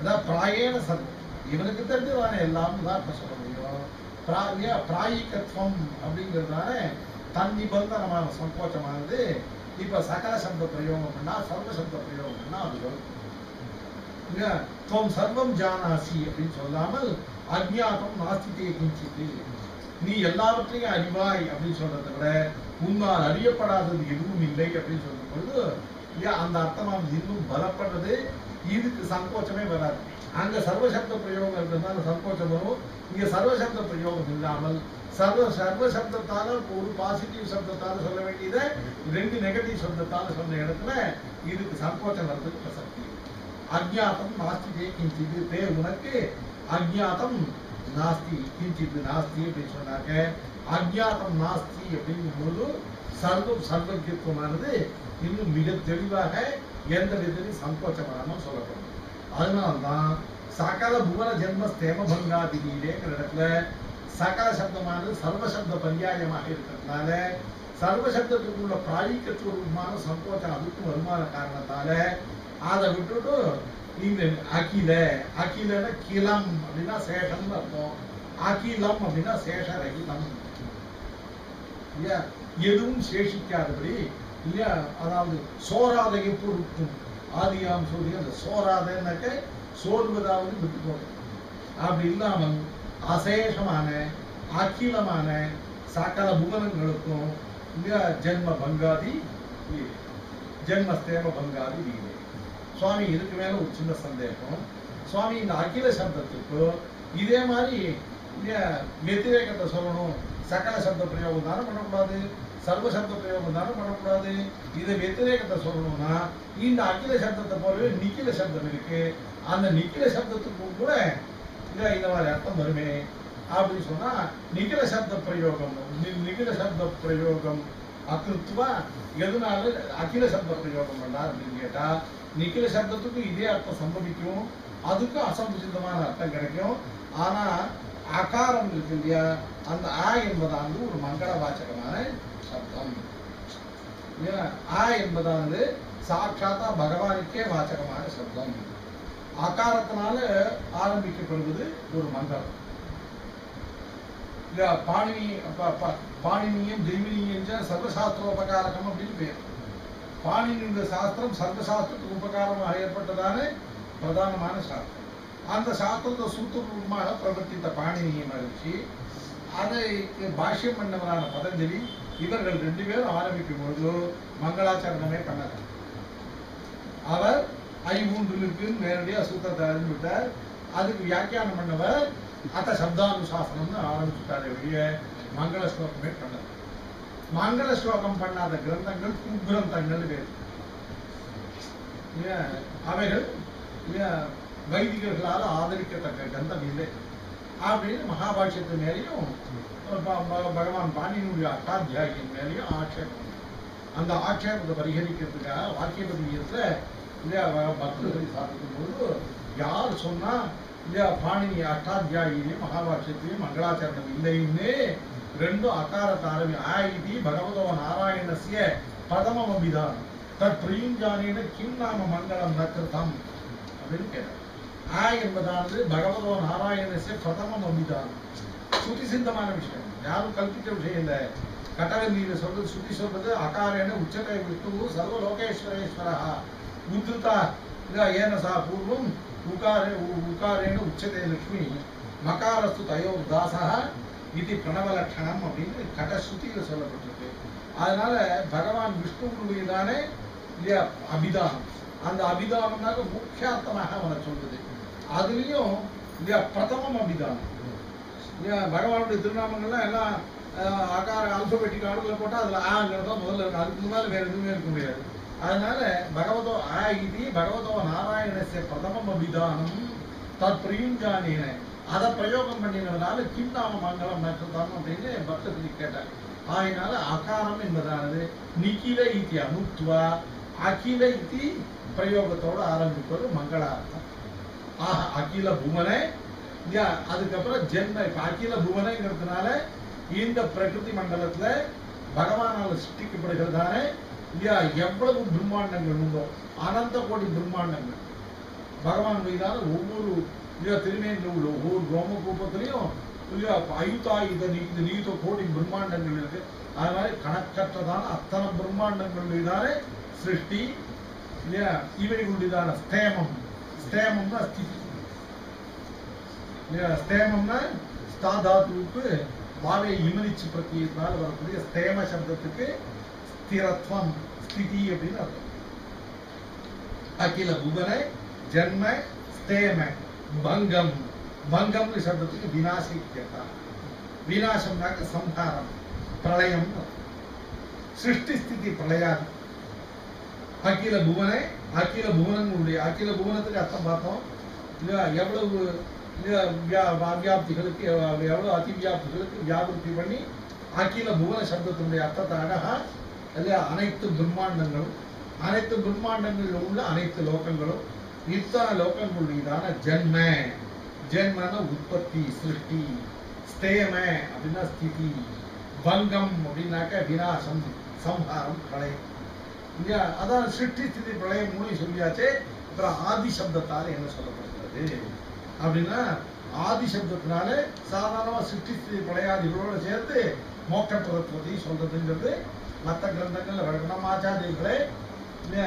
அதான் பிராயேன சர்வம் இவனுக்கு தெரிஞ்சதானே எல்லாம் தான் இப்ப சொல்ல முடியும் பிராய பிராயிகத்துவம் அப்படிங்கிறதுனால தன் நிபந்தனமான சங்கோச்சமானது இப்ப சகல சப்த பிரயோகம் பண்ணா சர்வ சப்த பிரயோகம் பண்ணா அது வரும் இல்லையா? துவம் சர்வம் ஜானாசி அப்படின்னு சொல்லாமல் அஜ்ஞாதம் நாஸ்திதே கிஞ்சித்து நீ எல்லாவற்றையும் அறிவாய் அப்படின்னு சொல்றதை விட உன்னால் அறியப்படாதது எதுவும் இல்லை அப்படின்னு சொல்லும் பொழுது இல்லையா அந்த அர்த்தமானது இன்னும் பலப்படுறது இதுக்கு சங்கோச்சமே வராது அங்க சர்வசப்த பிரயோகம் இருக்கிறதுனால சங்கோச்சம் வரும் இங்க சர்வசப்த பிரயோகம் இல்லாமல் சர்வ சர்வ சப்தத்தால ஒரு பாசிட்டிவ் சப்தத்தால சொல்ல வேண்டியதை ரெண்டு நெகட்டிவ் சப்தத்தால சொன்ன இடத்துல இதுக்கு சங்கோச்சம் வர்றதுக்கு பிரசக்தி அஜ்ஞாதம் நாஸ்தி கிஞ்சித் தே உனக்கு அஜ்ஞாதம் நாஸ்தி கிஞ்சித் நாஸ்தி அப்படின்னு சொன்னாக்க அஜ்ஞாதம் நாஸ்தி அப்படிங்கும்போது சர்வம் சர்வஜத்துவமானது இன்னும் மிக தெளிவாக எந்த விதத்திலும் சங்கோச்சம் வராமல் சொல்லப்படும் அதனால்தான் சகல புவன ஜென்ம ஸ்தேம பங்காதிகிற இடத்துல சகல சப்தமானது சர்வசப்த பரியாயமாக இருக்கிறதுனால சர்வசப்தத்துக்குள்ள பிராயிக்கத்துவமான சங்கோச்சம் அதுக்கும் வருமான காரணத்தால அதை விட்டுட்டு இந்த அகில அகிலன கிலம் அப்படின்னா சேஷம்னு அர்த்தம் அகிலம் அப்படின்னா சேஷரகிதம் இல்லையா எதுவும் சேஷிக்காதபடி இல்லையா அதாவது சோராத பொருட்டும் ஆதியாம் சொல்லி அந்த சோராதன்னாக்க சோர்வதாவது விட்டுக்கோங்க அப்படி இல்லாமல் அசேஷமான அகிலமான சகல புவனங்களுக்கும் இல்லையா ஜென்ம பங்காதி லீலை ஜென்மஸ்தேம பங்காதி லீலை சுவாமி இதுக்கு மேல ஒரு சின்ன சந்தேகம் சுவாமி இந்த அகில சப்தத்துக்கு இதே மாதிரி இல்லையா வெத்திரேகத்தை சொல்லணும் சகல சப்த பிரயோகம் தானே பண்ணக்கூடாது சர்வ சப்த பிரயோகம் தானே பண்ணக்கூடாது இதை வெத்திரேகத்தை சொல்லணும்னா இந்த அகில சப்தத்தை போலவே நிக்கில சப்தம் இருக்கு அந்த நிக்கில சப்தத்துக்கும் கூட இல்ல இந்த மாதிரி அர்த்தம் வருமே அப்படின்னு சொன்னா நிகில சப்த பிரயோகம் நி- நிகில சப்த பிரயோகம் அகிருத்துவா எதனால அகில சப்த பிரயோகம் பண்ணார் அப்படின்னு கேட்டா நிகில சப்தத்துக்கும் இதே அர்த்தம் சம்பவிக்கும் அதுக்கும் அசம்புசிதமான அர்த்தம் கிடைக்கும் ஆனா அகாரம் இருக்கு இல்லையா அந்த ஆ என்பதானது ஒரு மங்கள வாச்சகமான சப்தம் இல்லையா? ஆ என்பதானது சாட்சாத்தா பகவானுக்கே வாச்சகமான சப்தம் அகாரத்தினால ஆரம்பிக்கப்படுவது ஒரு மந்திரம் இல்ல பாணினி ப- ப- பாணினியம் ஜெய்மினியம் ச சர்வசாஸ்திரோபகாரகம் அப்படின்னு பேர் பாணினியுடைய சாஸ்திரம் சர்வசாஸ்திரத்துக்கு உபகாரமாக ஏற்பட்டதான பிரதானமான சாஸ்திரம் அந்த சாஸ்திரத்தை சூத்திரமாக பிரவர்த்தித்த பாணினியை மகிழ்ச்சி அதை பாஷ்யம் பண்ணவரான பதஞ்சலி இவர்கள் ரெண்டு பேரும் ஆரம்பிக்கும் பொழுது மங்களாச்சரணமே பண்ணல அவர் ஐமூன்றுக்கு நேரடியா சூத்திரத்தை அறிந்துவிட்டார் அதுக்கு வியாக்கியானம் பண்ணவர் அத்த சப்தானுசாசனம்னு ஆரம்பிச்சுட்டாரே ஒழிய மங்கள ஸ்லோகமே பண்ணல மங்கள ஸ்லோகம் பண்ணாத கிரந்தங்கள் குக்கிரந்தங்கள் பேர் இல்லையா? அவைகள் இல்லையா, வைதிகர்களால் ஆதரிக்கத்தக்க கிரந்தம் இல்லை அப்படின்னு மகாபாஷ்யத்து மேலேயும் ப- ப- பகவான் பாணியினுடைய அட்டாத்தியாயின் மேலேயும் ஆட்சேபம் உண்டு. அந்த ஆட்சேபத்தை பரிகரிக்கிறதுக்காக வாக்கியபதியத்துல இல்லையா வ- பக்தர்களை சாதிக்கும் போது யார் சொன்னா இல்லையா பாணினி அஷ்டாத்தியாயிலையும் மகாபாஷ்யத்திலையும் மங்களாச்சரணம் இல்லைன்னு ரெண்டும் அகாரத்தை ஆரம்பி ஆயிதி பகவதோ நாராயணஸ்ய பதமம் அபிதானம் தத் பிரியுஞ்சானேன கிம் நாம மங்களம் நக்கிருதம் அப்படின்னு கேட்டார் ஆ என்பதானது பகவதோ நாராயணஸ்ய பிரதமம் அபிதானம் சுத்தி சித்தமான விஷயம் யாரும் கல்பித்த விஷயம் இல்லை கட்டவந்தியில சொல்றது சுத்தி சொல்றது அகாரேன உச்சத்தை விஷ்ணு சர்வ லோகேஸ்வரேஸ்வரா உத்துதா இதா ஏன சா பூர்வம் உகாரே உ- உகாரேன உச்சதே லக்ஷ்மி மகாரஸ்து தயோ தாசா இது பிரணவலட்சணம் அப்படின்னு கடஸ்ருதியில சொல்லப்பட்டிருக்கு அதனால பகவான் விஷ்ணுவுடையதானே இல்லையா அபிதானம் அந்த அபிதானம்னாக்க முக்கியார்த்தமாக அவனை சொல்றது அதுலயும் இல்லையா பிரதமம் அபிதானம் இல்லையா பகவானுடைய திருநாமங்கள்லாம் எல்லாம் அஹ், ஆகார அல்பபெட்டிக் ஆர்டர்ல போட்டா அதுல ஆங்கிறது தான் முதல்ல இருக்கும் அதுக்கு முன்னால வேற எதுவுமே இருக்க முடியாது அதனால பகவதோ ஆ இது பகவதோ நாராயணஸ்ய பிரதமம் அபிதானம் தத் பிரியுஞ்சானேன அதை பிரயோகம் பண்ணினதுனால கிம் நாம மங்களம் நட்சத்திரம் அப்படின்னு பக்தர்களை கேட்டார் ஆயினால அகாரம் என்பதானது நிக்கில இத்தி அனுத்வா அகில இத்தி பிரயோகத்தோட ஆரம்பிப்பது மங்களார்த்தம் ஆஹா அகில புவனை இல்லையா அதுக்கப்புறம் ஜென்ம இப்ப அகில புவனைங்கிறதுனால இந்த பிரகிருதி மண்டலத்துல பகவானால் சிருஷ்டிக்கப்படுகிறதான இல்லையா எவ்வளவு பிரம்மாண்டங்கள் உண்டோ அனந்த கோடி பிரம்மாண்டங்கள் பகவான் மீதான ஒவ்வொரு இல்லையா திருமேனில் உள்ள ஒவ்வொரு ரோம கூப்பத்திலையும் இல்லையா அயுதாயுத நீத நீத கோடி பிரம்மாண்டங்கள் இருக்கு அது மாதிரி கணக்கற்றதான அத்தனை பிரம்மாண்டங்கள் மீதான சிருஷ்டி இல்லையா இவைகளுடையதான ஸ்தேமம் ஸ்தேமம்னா ஸ்திதி இல்லையா ஸ்தேமம்னா ஸ்தாதாத்துவுக்கு வாவை இமனிச்சு பிரத்தியத்தினால் வரக்கூடிய ஸ்தேம சப்தத்துக்கு ஸ்திரத்வம் ஸ்திதி அப்படின்னு அர்த்தம் அகில புவன ஜன்ம ஸ்தேம பங்கம் பங்கம்னு சப்தத்துக்கு விநாசிக்கத்தான் விநாசம்னாக்க சம்ஹாரம் பிரளயம் சிருஷ்டி ஸ்திதி பிரளயாது அகில புவன அகில புவனங்களுடைய அகில புவனத்துக்கு அர்த்தம் பார்த்தோம் இல்லையா எவ்வளவு இல்லையா வியா- வியாப்திகளுக்கு எவ்வ- எவ்வளவு அதிவியாப்திகளுக்கு வியாபிருத்தி பண்ணி அகில புவன சப்தத்தினுடைய அர்த்தத்தை அழகா இல்லையா அனைத்து பிரம்மாண்டங்களும் அனைத்து பிரம்மாண்டங்களில் உள்ள அனைத்து லோகங்களும் இத்தனை லோகங்களுடையதான ஜென்ம ஜென்மன உற்பத்தி சிருஷ்டி ஸ்தேம அப்படின்னா ஸ்திதி பங்கம் அப்படின்னாக்க விநாசம் சம்ஹாரம் பிரளயம் இல்லையா அதான் சிருஷ்டி ஸ்திதி பிரளயம் மூணு சொல்லியாச்சே அப்புறம் ஆதி சப்தத்தால் என்ன சொல்லப்படுகிறது அப்படின்னா ஆதி சப்தத்தினால சாதாரணமா சிருஷ்டி ஸ்திதி பிரளயாதிகளோட சேர்த்து மோட்ச பதத்துவத்தை சொல்றதுங்கிறது மற்ற கிரந்தங்கள்ல வழக்கம் ஆச்சாரியர்களே இல்லையா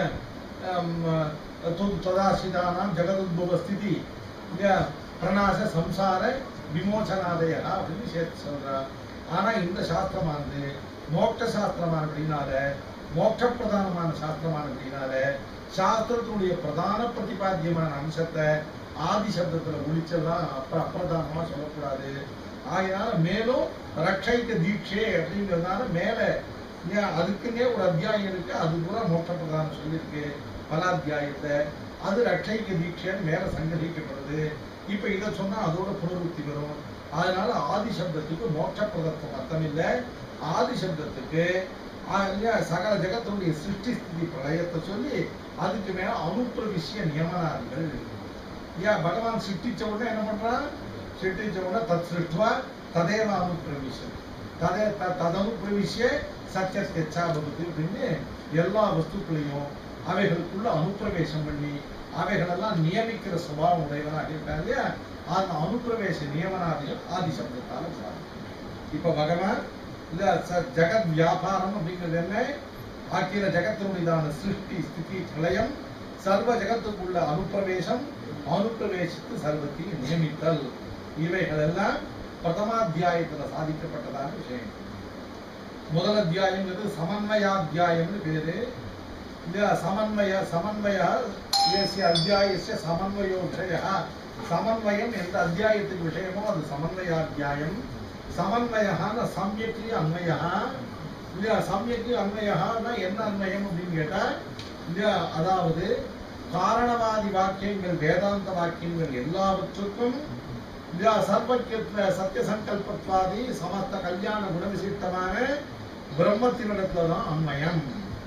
தொதாசிதானாம் ஜெகதுத்பவ ஸ்திதி இல்லையா பிரணாச சம்சார விமோசனாதயா அப்படின்னு சேர்த்து சொல்றார் ஆனா இந்த சாஸ்திரமானது மோட்ச சாஸ்திரமானபடினால மோட்ச பிரதானமான சாஸ்திரமானபடினால சாஸ்திரத்தினுடைய பிரதான பிரதிபாத்தியமான அம்சத்தை ஆதி சப்தத்துல ஒழிச்செல்லாம் அப்புறம் அப்பிரதானமா சொல்லக்கூடாது ஆகையினால மேலும் ரட்சைக்க தீட்சை அப்படிங்கிறதுனால மேல இல்லையா அதுக்குன்னே ஒரு அத்தியாயம் இருக்கு அது கூட மோட்ச பிரதானம் சொல்லியிருக்கு பல அத்தியாயத்தை அது ரட்சைக்க தீட்சைன்னு மேல சங்கரிக்கப்படுது இப்ப இதை சொன்னா அதோட புனருக்தி வரும் அதனால ஆதி சப்தத்துக்கு மோட்ச பிரதத்துவம் அர்த்தம் இல்லை ஆதி சப்தத்துக்கு ஆ, இல்லையா சகல ஜெகத்தினுடைய சிருஷ்டி ஸ்திதி பிரளயத்தை சொல்லி அதுக்கு மேல அனுப்பிரவிஷ்ய நியமனாதிகள் ஏன் பகவான் சிருஷ்டிச்ச உடனே என்ன பண்றான் சிருஷ்டிச்ச உடனே தத் சிருஷ்டுவா ததேவ அனுப்பிரவிஷன் ததே த- ததனுப்பிரவிஷ்ய சத்தியஸ்கெச்சா பகுதி அப்படின்னு எல்லா வஸ்துக்களையும் அவைகளுக்குள்ள அனுப்பிரவேசம் பண்ணி அவைகளெல்லாம் நியமிக்கிற சுபாவம் உடையவனாக இருக்காங்க இல்லையா அந்த அனுப்பிரவேச நியமனாதிகள் ஆதி சப்தத்தால சொல்றாங்க. இப்ப பகவான் இல்ல ச- ஜெகத் வியாபாரம் அப்படிங்கிறது என்ன ஆக்கிய ஜெகத்தினுடையதான சிருஷ்டி ஸ்திதி பிரளயம் சர்வ ஜெகத்துக்குள்ள அனுப்பிரவேசம் அனுப்பிரவேசித்து சர்வத்தையும் நியமித்தல் இவைகள் எல்லாம் பிரதமாத்தியாயத்துல சாதிக்கப்பட்டதான விஷயம் முதல் அத்தியாயங்கிறது சமன்வயாத்தியாயம்னு பேரு இந்த சமன்வய சமன்வய ஏசிய அத்தியாயஸ்ய சமன்வயோ விஷய சமன்வயம் எந்த அத்தியாயத்துக்கு விஷயமோ அது சமன்வயாத்தியாயம் சமன்வயகான சம்யக்கு அன்வயா இல்லையா சம்யக்கு அன்வயகான்னா என்ன அன்வயம் அப்படின்னு கேட்டா இல்லையா அதாவது காரணவாதி வாக்கியங்கள் வேதாந்த வாக்கியங்கள் எல்லாவற்றுக்கும் இல்லையா சர்வக்கியத்துவ சத்திய சங்கல்பத்வாதி சமஸ்த கல்யாண குணவிசிஷ்டமான பிரம்மத்தினிடத்துல தான் அன்வயம்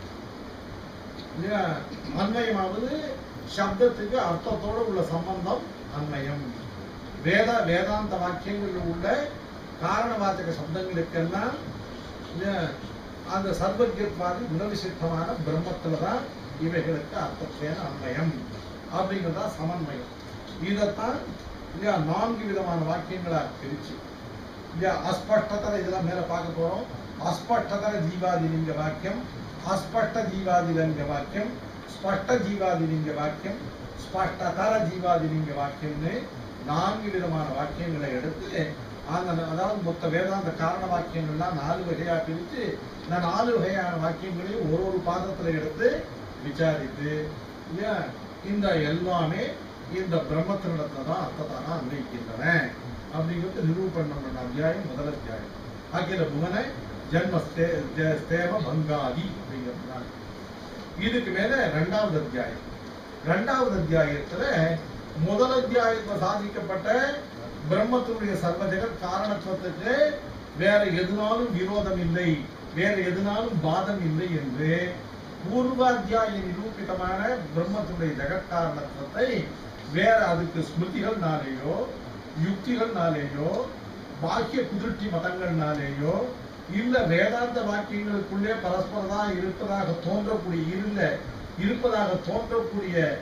இல்லையா அன்வயமாவது சப்தத்துக்கு அர்த்தத்தோட உள்ள சம்பந்தம் அன்வயம் வேத வேதாந்த வாக்கியங்களில் உள்ள காரணவாச்சக சப்தங்களுக்கெல்லாம் இல்லையா, அந்த சர்வஜத்வாதி குணவிசிஷ்டமான பிரம்மத்துல தான் இவைகளுக்கு அர்த்தத்தேன அன்வயம் அப்படிங்கிறதா சமன்வயம் இதைத்தான் இல்லையா நான்கு விதமான வாக்கியங்களா பிரிச்சு இல்லையா அஸ்பஷ்டதர இதெல்லாம் மேல பார்க்க போறோம் அஸ்பஷ்டதர ஜீவாதிலிங்க வாக்கியம் அஸ்பஷ்ட ஜீவாதிலிங்க வாக்கியம் ஸ்பஷ்ட ஜீவாதிலிங்க வாக்கியம் ஸ்பஷ்டதர ஜீவாதிலிங்க வாக்கியம்னு நான்கு விதமான வாக்கியங்களை எடுத்து அந்த அதாவது மொத்த வேதாந்த காரண வாக்கியங்கள்லாம் நாலு வகையா பிரித்து இந்த நாலு வகையான வாக்கியங்களையும் ஒரு ஒரு பாதத்துல எடுத்து விசாரித்து இல்லையா இந்த எல்லாமே இந்த பிரம்மத்தினிடத்துல தான் அர்த்தத்தாக அன்வைக்கின்றன அப்படிங்கிறது நிரூபணம் பண்ண அத்தியாயம் முதல் அத்தியாயம் அகில புவன ஜென்ம ஸ்தே- ஜெ- ஸ்தேம பங்காதி அப்படிங்கிறது இதுக்கு மேல ரெண்டாவது அத்தியாயம் ரெண்டாவது அத்தியாயத்துல முதல் அத்தியாயத்துல சாதிக்கப்பட்ட பிரம்மத்தினுடைய சர்வ ஜெகத் காரணத்துவத்துக்கு வேற எதுனாலும் விரோதம் இல்லை வேற எதுனாலும் பாதம் இல்லை என்று பூர்வாத்தியாய நிரூபிதமான பிரம்மத்தினுடைய ஜெகத் காரணத்துவத்தை வேற அதுக்கு ஸ்மிருதிகள்னாலேயோ யுக்திகள்னாலேயோ பாக்கிய குதிர்ச்சி மதங்கள்னாலேயோ இல்ல வேதாந்த வாக்கியங்களுக்குள்ளே பரஸ்பரம் தான் இருப்பதாக தோன்றக்கூடிய இருந்த இருப்பதாக தோன்றக்கூடிய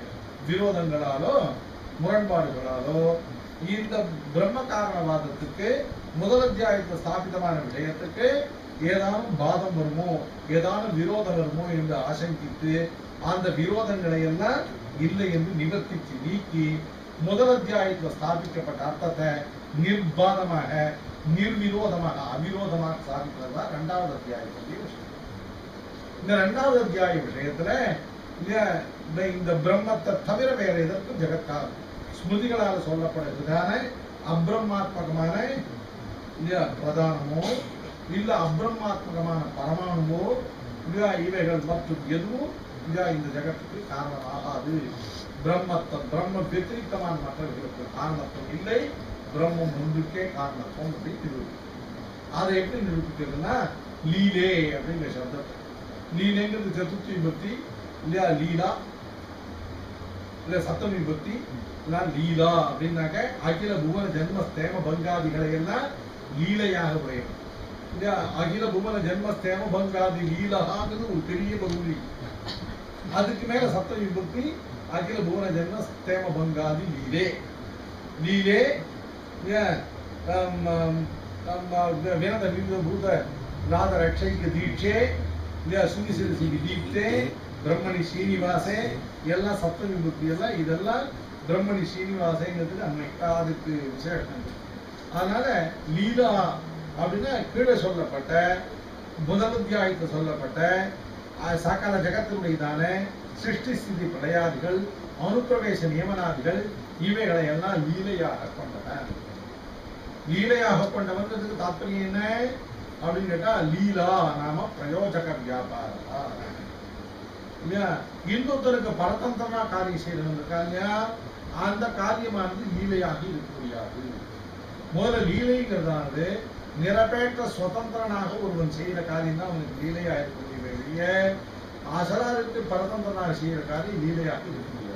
விரோதங்களாலோ முரண்பாடுகளாலோ இந்த பிரம்ம காரணவாதத்துக்கு முதல் அத்தியாயத்தில் ஸ்தாபிதமான விஷயத்துக்கு ஏதானும் பாதம் வருமோ ஏதானும் விரோதம் வருமோ என்று ஆசங்கித்து அந்த விரோதங்களை எல்லாம் இல்லை என்று நிவர்த்தித்து நீக்கி முதல் அத்தியாயத்தில் ஸ்தாபிக்கப்பட்ட அர்த்தத்தை நிர்பாதமாக நிர்விரோதமாக அவிரோதமாக ஸ்தாபிக்கிறது தான் இரண்டாவது அத்தியாயத்துடைய விஷயம் இந்த இரண்டாவது அத்தியாய விஷயத்துல இல்லையா, இந்த இந்த பிரம்மத்தை தவிர வேற எதற்கும் ஜெகத்கால் ஸ்மிருதிகளால் சொல்லப்படுகிறதான அப்ரஹ்மாத்மகமான இல்லையா பிரதானமோ இல்ல அப்ரஹ்மாத்மகமான பரமாணுவோ இல்லையா இவைகள் மற்றும் எதுவும் இல்லையா இந்த ஜெகத்துக்கு காரணமாகாது பிரம்மத்தை பிரம்ம வெத்திரித்தமான மற்றவர்களுக்கு காரணத்துவம் இல்லை பிரம்மம் ஒன்றுக்கே காரணத்துவம் அப்படின்னு நிரூபிக்கும் அதை எப்படி நிரூபிக்கிறதுனா லீலே அப்படிங்கிற சப்தத்தை லீலைங்கிறது சதுர்த்தி விபக்தி இல்லையா லீலா இல்ல சப்தமி விபக்தி இல்ல லீலா அப்படின்னாக்க அகில புவன ஜென்ம ஸ்தேம பங்காதிகளை எல்லாம் லீலையாக உடையது இல்லையா அகில புவன ஜென்ம ஸ்தேம பங்காதி லீலகாங்கிறது ஒரு பெரிய பகுதி அதுக்கு மேல சப்தமி விபக்தி அகில புவன ஜென்ம ஸ்தேம பங்காதி லீலே லீலே இல்லையா ஆம், ஆம், ஆம், வி- வினத விவித பூத நாத ரட்சைக்கு தீட்சே இல்லையா சுனிசிரசிக்கு தீப்தே பிரம்மணி ஸ்ரீனிவாசே எல்லாம் சப்த விபக்தி எல்லாம் இதெல்லாம் பிரம்மணி ஸ்ரீனிவாசேங்கிறதுக்கு அன்னை அதுக்கு விசேஷம் அதனால லீலா அப்படின்னா கீழே சொல்லப்பட்ட முதல் அத்தியாயத்தில் சொல்லப்பட்ட அஹ், சகல ஜகத்தினுடையதான சிருஷ்டி ஸ்திதி பிரளயாதிகள் அனுப்பிரவேச நியமனாதிகள் இவைகளை எல்லாம் லீலையாக கொண்டன லீலையாக கொண்டவன்றதுக்கு தாற்பயம் என்ன அப்படின்னு கேட்டா லீலா நாம பிரயோஜக வியாபாரா இல்லையா இன்னொருத்தருக்கு பரதந்திரமா காரியம் செய்யணும் இருக்கா இல்லையா அந்த காரியமானது லீலையாக இருக்க முடியாது முதல்ல லீலைங்கிறதானது நிரபேற்ற சுதந்திரனாக ஒருவன் செய்யற காரியம் தான் அவனுக்கு லீலையா இருக்க முடியுமே வெளிய அசலாருக்கு பரதந்திரனாக செய்யற காரியம் லீலையாக இருக்க முடியாது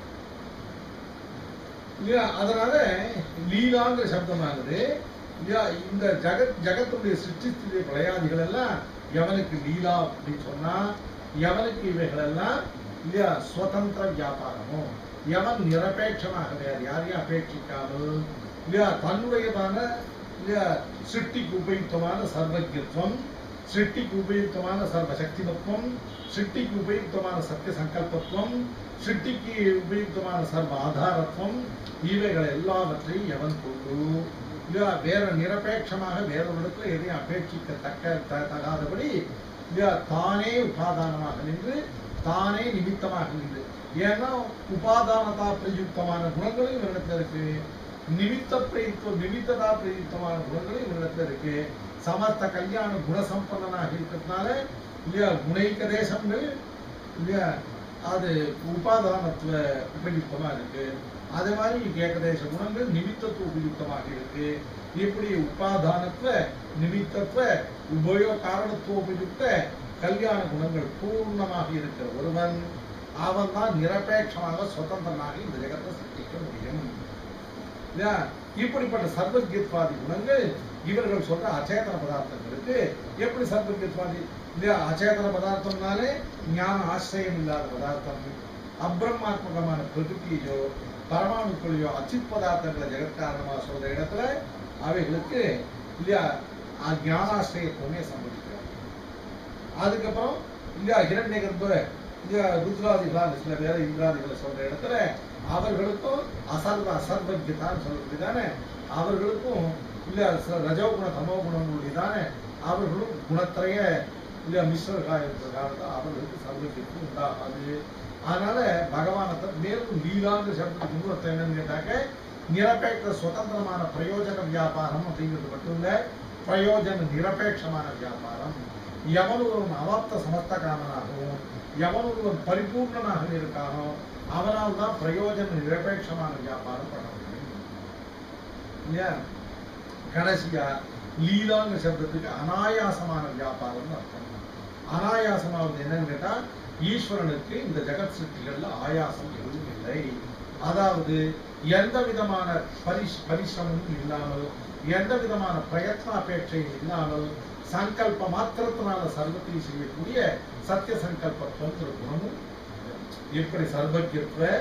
இல்லையா அதனால லீலாங்கிற சப்தமானது இல்லையா இந்த ஜகத் ஜகத்துடைய சிருஷ்டிஸ்திரிய பிரயாதிகள் எல்லாம் எவனுக்கு லீலா அப்படின்னு சொன்னா எவனுக்கு இவைகள் எல்லாம் இல்லையா சுதந்திர வியாபாரமோ எவன் நிரபேட்சமாக வேறு யாரையும் அபேட்சிக்காமல் இல்லையா தன்னுடையதான இல்லையா சிருஷ்டிக்கு உபயுக்தமான சர்வஜத்துவம் சிருஷ்டிக்கு உபயுக்தமான சர்வசக்திமத்துவம் சிருஷ்டிக்கு உபயுக்தமான சத்திய சங்கல்பத்துவம் சிருஷ்டிக்கு உபயுக்தமான சர்வ ஆதாரத்துவம் இவைகள் எல்லாவற்றையும் எவன் கொண்டு இல்லையா வேற நிரபேட்சமாக வேறொருடத்துல எதையும் அபேட்சிக்கத்தக்க த- தகாதபடி இல்லையா தானே உபாதானமாக நின்று தானே நிமித்தமாக நின்று ஏன்னா உபாதானதா பிரயுக்தமான குணங்களும் இவரிடத்துல இருக்கு நிமித்த பிரயுக்த நிமித்ததா பிரயுக்தமான குணங்களும் இவரிடத்துல இருக்கு சமஸ்த கல்யாண குணசம்பன்னனாக இருக்கிறதுனால இல்லையா குணைக்க தேசங்கள் இல்லையா அது உபாதானத்துவ உபயுக்தமா இருக்கு அதே மாதிரி ஏகதேச குணங்கள் நிமித்தத்துவ உபயுக்தமாக இருக்கு இப்படி உபாதானத்துவ நிமித்தத்துவ உபயோ காரணத்துவ உபயுக்த கல்யாண குணங்கள் பூர்ணமாக இருக்கிற ஒருவன் அவன் தான் நிரபேட்சமாக சுதந்திரனாக இந்த ஜெகத்தை சிருஷ்டிக்க முடியும் இல்லையா இப்படிப்பட்ட சர்வஜத்வாதி குணங்கள் இவர்கள் சொல்ற அச்சேதன பதார்த்தங்களுக்கு எப்படி சர்வஜத்வாதி இல்லையா அச்சேதன பதார்த்தம்னாலே ஞான ஆசிரியம் இல்லாத பதார்த்தம் அப்ரஹ்மாத்மகமான பிரகிருதியோ பரமாணுக்களையோ அச்சித் பதார்த்தங்களை ஜெகத்காரணமாக சொல்ற இடத்துல அவைகளுக்கு இல்லையா அ- ஞானாசிரியத்துவமே சம்பவிக்கிறது அதுக்கப்புறம் இல்லையா இரண்டை கர்ப்ப இல்லையா ருத்ராதிகளால் சில பேர் இந்திராதிகளை சொல்ற இடத்துல அவர்களுக்கும் அசர்வ அசர்வஜத்தான்னு சொல்றது தானே அவர்களுக்கும் இல்லையா சில ரஜோகுண தமோகுணங்களுடைய தானே அவர்களும் குணத்திரைய இல்லையா மிஸ்ரர்களாக இருக்கிற காரணத்தால் அவர்களுக்கு சர்வஜத்து உண்டாகாது அதனால பகவானத்தை மேலும் லீலாங்கிற சப்தத்துக்கு முன்னத்தை என்னன்னு கேட்டாக்க நிரபேட்ச சுதந்திரமான பிரயோஜன வியாபாரம் அப்படிங்கிறது மட்டும் இல்ல பிரயோஜன நிரபேட்சமான வியாபாரம் எவன் ஒருவன் அவாப்த சமஸ்த காமனாகவும் எவன் ஒருவன் பரிபூர்ணனாக இருக்கானோ அவனால் தான் பிரயோஜன நிரபேட்சமான வியாபாரம் பண்ண முடியும் இல்லையா கடைசியா லீலாங்கிற சப்தத்துக்கு அனாயாசமான வியாபாரம்னு அர்த்தம் அனாயாசமாவது என்னன்னு கேட்டா ஈஸ்வரனுக்கு இந்த ஜெகத் சிருஷ்டிகள்ல ஆயாசம் எதுவும் இல்லை அதாவது எந்த விதமான பரிஷ் பரிசிரமமும் இல்லாமல் எந்த விதமான பிரயத்னாபேட்சையும் இல்லாமல் சங்கல்ப மாத்திரத்தினால சர்வத்தையும் செய்யக்கூடிய சத்திய சங்கல்பத்துவங்கிற குணமும் இப்படி சர்வஜத்துவ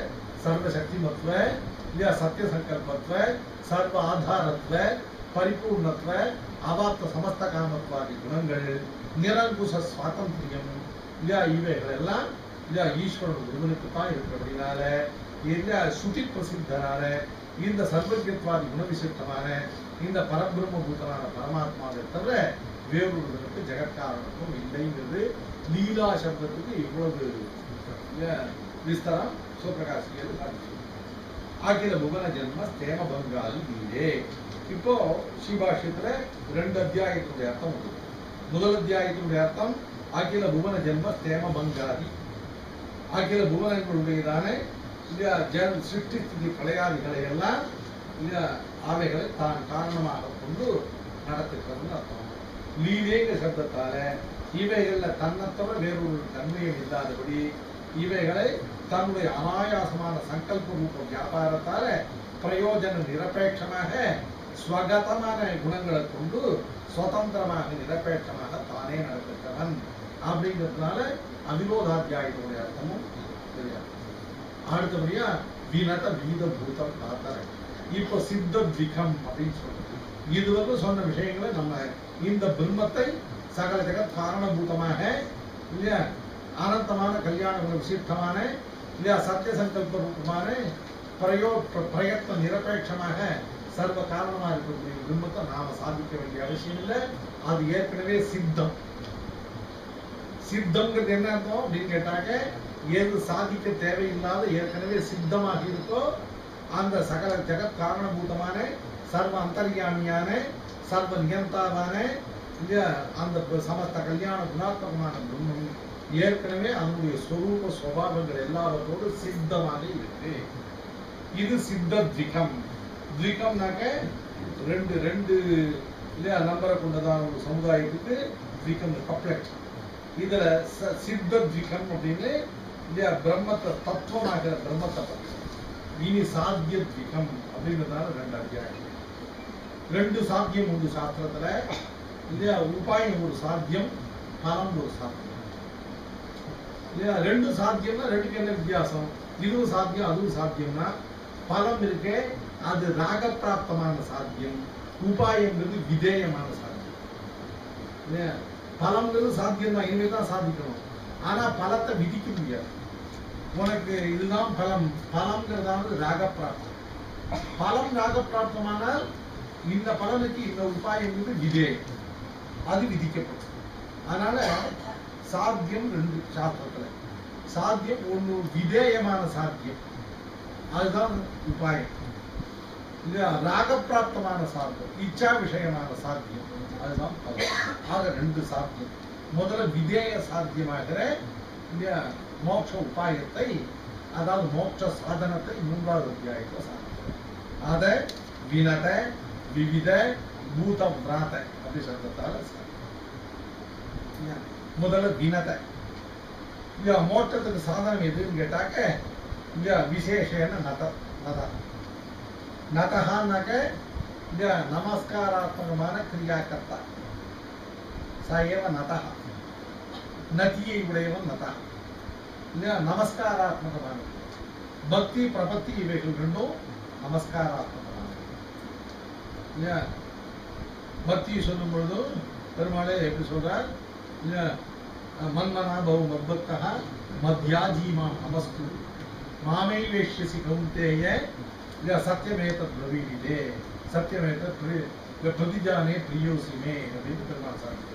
ಸರ್ವಶಕ್ತಿಮತ್ವ இல்லையா சத்திய சங்கல்பத்வ சர்வ ஆதாரத்வ பரிபூர்ணத்வ அவாப்த சமஸ்த காமத்வாதி குணங்கள் நிரங்குச சுவாதந்திரியம் இல்லையா இவைகள் எல்லாம் இல்லையா ஈஸ்வரன் ஒருவனுக்கு தான் இருக்கிறபடினால இல்லையா சுதி பிரசித்தனான இந்த சர்வஜத்வாதி குணவிசிஷ்டமான இந்த பரபிரம்ம பூதனான பரமாத்மாவை தவிர வேறொருவனுக்கு ஜெகத்காரணத்துவம் இல்லைங்கிறது லீலா சப்தத்துக்கு இவ்வளவு இல்லையா, விஸ்தாரம் சிவபிரகாசியது காமிச்சு அகில புவன ஜென்ம ஸ்தேம பங்காளி நீரே இப்போ ஸ்ரீபாஷ்யத்துல ரெண்டு அத்தியாயத்தினுடைய அர்த்தம் உண்டு முதல் அத்தியாயத்தினுடைய அர்த்தம் அகில புவன ஜென்ம ஸ்தேம பங்காதி அகில புவனங்களுடையதான இல்லையா ஜென் சிருஷ்டி ஸ்திதி பிரளயாதிகளை எல்லாம் இல்லையா அவைகளை தான் காரணமாக கொண்டு நடத்துகிறதுன்னு அர்த்தம் லீலேங்க சப்தத்தால இவைகள்ல தன்னைத்தவிர வேறொரு தன்மையும் இல்லாதபடி இவைகளை தன்னுடைய அனாயாசமான சங்கல்ப ரூப வியாபாரத்தால பிரயோஜன நிரபேட்சமாக ஸ்வகதமான குணங்களை கொண்டு சுதந்திரமாக நிரபேட்சமாக தானே நடத்துகிறவன் அப்படிங்கிறதுனால அவிரோதாத்தியாயத்தினுடைய அர்த்தமும் தெரியாது அடுத்தபடியா வினத வீத பூதம் காத்தர இப்போ சித்த விகம் அப்படின்னு சொல்றது இது வந்து சொன்ன விஷயங்களை நம்ம இந்த பிரம்மத்தை சகல ஜெகத் காரணபூதமாக இல்லையா அனந்தமான கல்யாண குண விசிஷ்டமான இல்லையா சத்திய சங்கல்ப ரூபமான பிரயோ பிர- பிரயத்ன நிரபேட்சமாக சர்வ காரணமா இருக்கக்கூடிய பிரம்மத்தை நாம சாதிக்க வேண்டிய அவசியம் இல்லை அது ஏற்கனவே சித்தம் சித்தம்ங்கிறது என்ன அர்த்தம் அப்படின்னு கேட்டாக்க எது சாதிக்க தேவையில்லாத ஏற்கனவே சித்தமாக இருக்கோ அந்த சகல ஜெகத் காரணபூதமான சர்வ அந்தர்யாமியான சர்வ நியந்தாவான இல்லையா அந்த ப- சமஸ்த கல்யாண குணாத்மகமான பிரம்மம் ஏற்கனவே அதனுடைய சொரூப சுவாவங்கள் எல்லாவற்றோடு சித்தமாக இருக்கு இது சித்த த்விகம் த்விகம்னாக்க ரெண்டு ரெண்டு இல்லையா நம்பரை கொண்டதான ஒரு சமுதாயத்துக்கு த்விகம் கப்ளெக்ட் இதுல ச- சித்த த்விகம் அப்படின்னு இல்லையா பிரம்மத்தை தத்துவமாகிற பிரம்மத்தை பத்தி இனி சாத்திய த்விகம் அப்படின்றதால ரெண்டு அத்தியாயம் ரெண்டு சாத்தியம் உண்டு சாஸ்திரத்துல இல்லையா உபாயம் ஒரு சாத்தியம் பலம் ஒரு சாத்தியம் இல்லையா ரெண்டு சாத்தியம்னா ரெண்டுக்கு என்ன வித்தியாசம் இதுவும் சாத்தியம் அதுவும் சாத்தியம்னா பலம் இருக்கே அது ராகப்பிராப்தமான சாத்தியம் உபாயங்கிறது விதேயமான சாத்தியம் இல்லையா பலம்ங்கிறது சாத்தியம் தான் இனிமே தான் சாதிக்கணும் ஆனா பலத்தை விதிக்க முடியாது உனக்கு இதுதான் பலம் பலம்ங்கிறதாவது ராகப்பிராப்தம் பலம் ராகப்பிராப்தமானால் இந்த பலனுக்கு இந்த உபாயங்கிறது விதேயம் அது விதிக்கப்படும் அதனால சாத்தியம் ரெண்டு சாஸ்திரத்துல சாத்தியம் ஒண்ணு விதேயமான சாத்தியம் அதுதான் உபாயம் இல்லையா ராகப்பிராப்தமான சாத்தியம் இச்சா விஷயமான சாத்தியம் அதுதான் பலம் ஆக ரெண்டு சாத்தியம் முதல்ல விதேய சாத்தியமாகிற இல்லையா மோட்ச உபாயத்தை அதாவது மோட்ச சாதனத்தை மூன்றாவது அத்தியாயத்தை சாதிக்கிறார் அத வினத விவித பூத விராத அப்படி சொல்றதால சாதிக்கிறார். முதல்ல வினத இல்லையா மோட்சத்துக்கு சாதனம் எதுன்னு கேட்டாக்க இல்லையா விசேஷன நத நத நதஹான்னாக்க இல்லையா நமஸ்காராத்மகமான கிரியாக்கர்த்தா ச ஏவ நதஹ நதியை உடையவன் நதா இல்லையா நமஸ்காராத்மகமான பக்தி பிரபத்தி இவைகள் ரெண்டும் நமஸ்காராத்மகமான இல்லையா பக்தி சொல்லும் பொழுது பெருமாளே எப்படி சொல்றார் இல்லையா மன்மனா பவு மத்பக்தா மத்யாஜி மாம் நமஸ்து மாமை வேஷ்யசி கௌந்தேய இல்லையா சத்தியமேத பிரவீடிதே சத்தியமேத பிரி- இல்ல பிரதிஜானே பிரியோசிமே அப்படின்னு பெருமாள் சார்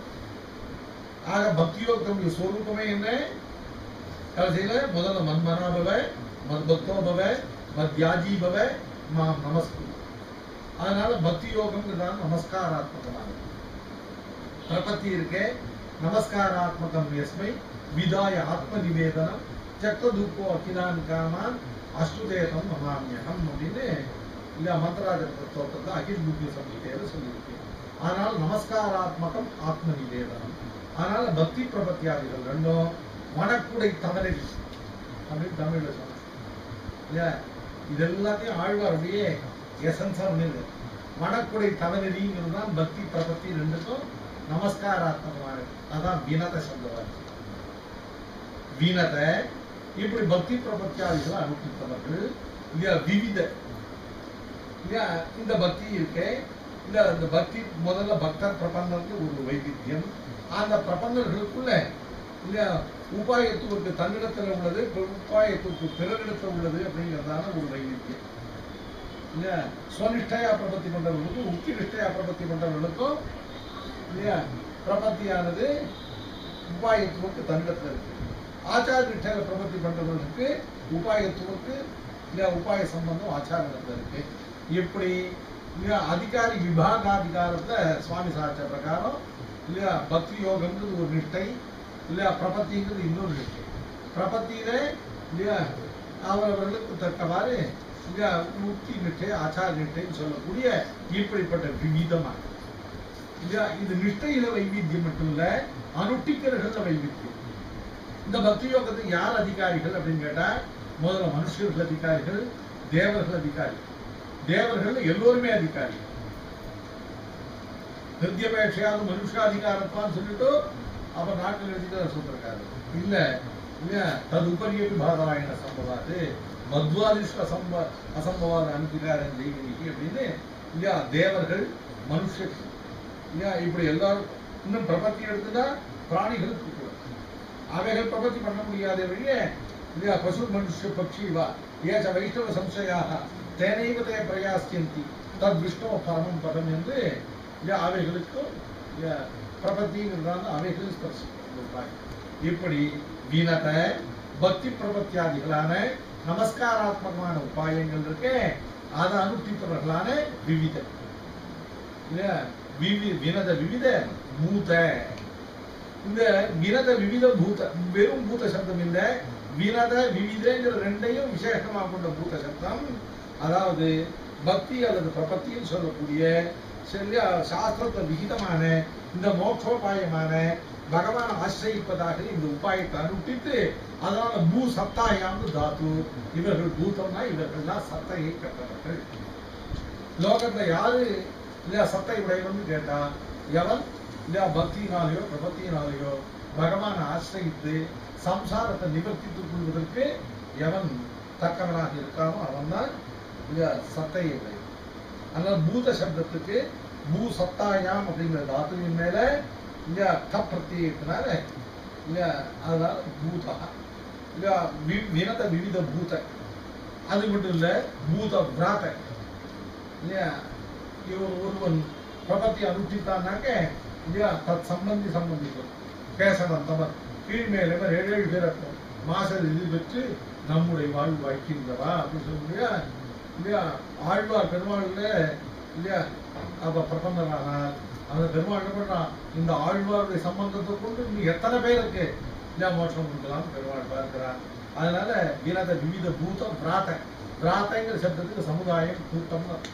ஆக பக்தியோகத்தமுடைய ஸ்வரூபமே என்ன கடைசியில முதல்ல மன்மனா பவ மத்பக்தோ பவ மத்யாஜி பவ மாம் நமஸ்கு அதனால பக்தி யோகம்ங்கிறதான நமஸ்காராத்மகமானது பிரபத்தி இருக்கே நமஸ்காராத்மகம் எஸ்மை விதாய ஆத்ம நிவேதனம் சக்ர துக்கோ அகிலான் காமான் அஸ்துதேதம் மமாமியகம் அப்படின்னு இல்ல மந்திராஜ தோற்றத்தை அகில் புத்திய சம்ஹிதையில சொல்லியிருக்கு ஆனால் நமஸ்காராத்மகம் ஆத்ம நிவேதனம் அதனால பக்தி பிரபத்தியாதிகள் ரெண்டும் மனக்குடை தவறி அப்படின்னு தமிழ்ல சொன்னாங்க இல்லையா இது எல்லாத்தையும் ஆழ்வார் அப்படியே எசன்ஸா பண்ணிருக்கு மனக்குடை தவநெறிங்கிறது தான் பக்தி பிரபத்தி ரெண்டுக்கும் நமஸ்காராத்மகமானது அதான் வினத சப்தவாச்சு வினத இப்படி பக்தி பிரபத்தியாதிகளை அனுஷ்டித்தவர்கள் இல்லையா விவித இல்லையா இந்த பக்தி இருக்கே இல்ல இந்த பக்தி முதல்ல பக்தர் பிரபந்தருக்கு ஒரு வைவித்தியம் அந்த பிரபந்தர்களுக்குள்ள இல்லையா உபாயத்துவக்கு தன்னிடத்துல உள்ளது பிற- உபாயத்துவக்கு பிறரிடத்துல உள்ளது அப்படிங்கிறதான ஒரு வைவித்தியம் இல்லையா ஸ்வனிஷ்டையா பிரபத்தி பண்றவர்களுக்கும் உக்தி நிஷ்டையா பிரபத்தி பண்றவர்களுக்கும் இல்லையா பிரபத்தியானது உபாயத்துவக்கு தன்னிடத்துல இருக்கு ஆச்சார நிஷ்டையில பிரபத்தி பண்றவர்களுக்கு உபாயத்துவக்கு இல்லையா உபாய சம்பந்தம் ஆச்சாரத்துல இருக்கு இப்படி இல்லையா அதிகாரி விபாகாதிகாரத்துல சுவாமி சாட்ச பிரகாரம் இல்லையா பக்தி யோகம்ன்றது ஒரு நிஷ்டை இல்லையா பிரபத்திங்கிறது இன்னொரு நிஷ்டை பிரபத்தியில இல்லையா அவரவர்களுக்கு தக்கவாறு இல்லையா முக்தி நிஷ்டை ஆச்சார நிஷ்டைன்னு சொல்லக்கூடிய இப்படிப்பட்ட விவிதமா இல்லையா இது நிஷ்டையில வைவித்தியம் மட்டும் இல்ல அனுஷ்டிக்கிறர்கள்ல வைவித்தியம் இந்த பக்தி யோகத்துக்கு யார் அதிகாரிகள் அப்படின்னு கேட்டா முதல்ல மனுஷர்கள் அதிகாரிகள் தேவர்கள் அதிகாரிகள் தேவர்கள் எல்லோருமே அதிகாரி ஹிருத்யபேட்சையாவது மனுஷாதிகாரத்தான் சொல்லிட்டு அப்ப நாட்டில் எழுதிட்டு சொல்லிருக்காரு இல்ல இல்லையா ததுபரிய விபாதாயன சம்பவாது மத்வாதிஷ்ட சம்ப அசம்பவாத அனுப்பிகாரன் தெய்வீகி அப்படின்னு இல்லையா தேவர்கள் மனுஷர்கள் இல்லையா இப்படி எல்லாரும் இன்னும் பிரபத்தி எடுத்துட்டா பிராணிகளுக்கு கூட அவைகள் பிரபத்தி பண்ண முடியாத வழியே இல்லையா பசு மனுஷ பட்சி வா ஏச்ச வைஷ்ணவ சம்சயாக தேனைவ தே பிரயாசியந்தி தத் விஷ்ணவ பரமம் பதம் என்று இல்லையா அவைகளுக்கு இல்லையா பிரபத்திங்கிறதான அவைகள் ஸ்பர்சிப்பாங்க இப்படி வீணத பக்தி பிரபத்தியாதிகளான நமஸ்காராத்மகமான உபாயங்கள் இருக்கே அதை அனுஷ்டித்தவர்களான விவித இல்லையா விவி வினத விவித பூத இந்த வினத விவித பூத வெறும் பூத சப்தம் இல்ல வினத விவிதங்கிற ரெண்டையும் விசேஷமா கொண்ட பூத சப்தம் அதாவது பக்தி அல்லது பிரபத்தின்னு சொல்லக்கூடிய சரியா சாஸ்திரத்தை விகிதமான இந்த மோட்சோபாயமான பகவான் ஆசிரியப்பதாக இந்த உபாயத்தை அனுஷ்டித்து அதனால பூ சத்தாயாந்து தாத்து இவர்கள் பூதம்னா இவர்கள்லாம் சத்தையை கட்டவர்கள் லோகத்துல யாரு இல்லையா சத்தை உடையவன்னு கேட்டா எவன் இல்லையா பக்தியினாலேயோ பிரபத்தியினாலேயோ பகவான் ஆசிரியித்து சம்சாரத்தை நிவர்த்தித்துக் கொள்வதற்கு எவன் தக்கவனாக இருக்கானோ அவன் தான் இல்லையா சத்தையை உடையவன் அதனால பூத சப்தத்துக்கு பூ சத்தாயாம் அப்படிங்கிற தாத்துவின் மேல இல்லையா க பிரத்யேகத்தினால இல்லையா அதனால பூதா இல்லையா வி- வினத விவித பூத அது மட்டும் இல்ல பூத பிராத இல்லையா இவன் ஒருவன் பிரபத்தி அனுஷ்டித்தானாக்க இல்லையா தத் சம்பந்தி சம்பந்திக்கும் கேசவன் தமன் கீழ்மேல ஏழு ஏழு பேர் இருக்கும் மாச இது பெற்று நம்முடைய வாழ்வு வைக்கின்றவா அப்படின்னு சொல்லுங்க இல்லையா ஆழ்வார் பெருமாள்ல இல்லையா அப்ப பிரபந்தரானால் அந்த பெருமாள் என்ன பண்றான் இந்த ஆழ்வாருடைய சம்பந்தத்தை கொண்டு நீ எத்தனை பேருக்கு இல்லையா மோட்சம் கொடுக்கலாம் பெருமாள் பார்க்கிறான் அதனால வினத விவித பூதம் பிராத்த பிராத்தங்கிற சப்தத்துக்கு சமுதாயம் கூட்டம்னு அர்த்தம்.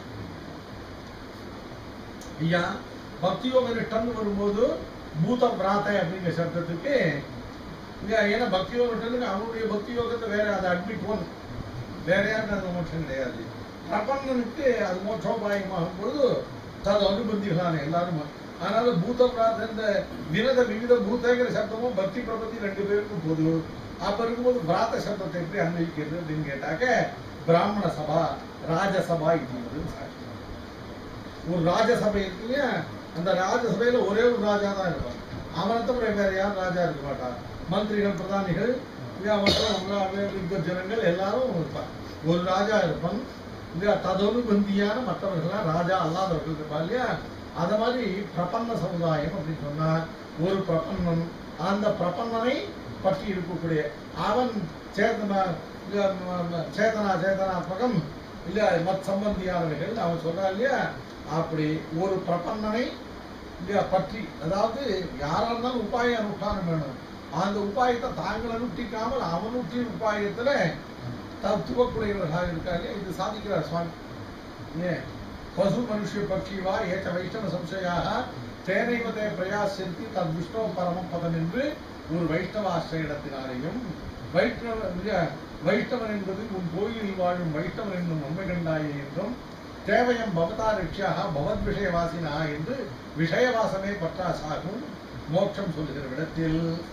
ஐயா பக்தியோக நிஷ்டம்னு வரும்போது பூத பிராத்தை அப்படிங்கிற சப்தத்துக்கு இல்லையா ஏன்னா பக்தியோக நிஷ்டனுக்கு அவனுடைய பக்தி யோகத்தை வேற அதை அட்மிட் ஒன் வேற யாருக்கும் அது மோட்சம் கிடையாது பிரபந்தனுக்கு அது மோட்சோபாயமாகும் பொழுது தது அனுபந்திகளான எல்லாரும் அதனால பூத பிரார்த்த இந்த வினத விவித பூத்தங்கிற சப்தமும் பக்தி பிரபத்தி ரெண்டு பேருக்கும் பொது அப்ப இருக்கும்போது பிராத்த சப்தத்தை எப்படி அன்வயிக்கிறது அப்படின்னு கேட்டாக்க பிராமண சபா ராஜசபா இது சாட்சி ஒரு ராஜசபை இருக்கு இல்லையா அந்த ராஜசபையில ஒரே ஒரு ராஜா தான் இருப்பான் அவனை தவிர வேற யாரும் ராஜா இருக்க மாட்டான் மந்திரிகள் பிரதானிகள் இல்லையா மற்றும் எல்லா வித்வ ஜனங்கள் எல்லாரும் இருப்பான் ஒரு ராஜா இருப்பான் இல்லையா ததனுபந்தியான மற்றவர்கள்லாம் ராஜா அல்லாதவர்கள் இருப்பான் இல்லையா அத மாதிரி பிரபன்ன சமுதாயம் அப்படின்னு சொன்னா ஒரு பிரபன்னன் அந்த பிரபன்னனை பற்றி இருக்கக்கூடிய அவன் சேதனா இல்ல, ம- ம- சேதனா சேதனாத்மகம் இல்ல மத் சம்பந்தியானவைகள் அவன் சொல்றான் இல்லையா அப்படி ஒரு பிரபன்னனை இல்லையா பற்றி அதாவது யாரா இருந்தாலும் உபாய அனுஷ்டானம் வேணும் அந்த உபாயத்தை தாங்கள் அனுஷ்டிக்காமல் அவனுற்றி உபாயத்துல தத்துவக்குடையவர்களாக இருக்காங்க இது சாதிக்கிறார் சுவாமி ஏன் பசு மனுஷ்ய பட்சி வா ஏற்ற வைஷ்ணவ சம்சயாக தேனைவ தே பிரயாசித்து தன் விஷ்ணவ பரமம் பதம் என்று ஒரு வைஷ்ணவ ஆசிரியத்தினாலேயும் வைஷ்ணவ இல்லையா, வைஷ்ணவன் என்பது உன் கோயிலில் வாழும் வைஷ்ணவன் என்னும் உண்மை கண்டாயே என்றும் தேவயம் பவதா ரட்சியாக பவத் விஷயவாசினா என்று விஷயவாசமே பற்றாசாகும் மோட்சம் சொல்லுகிற இடத்தில்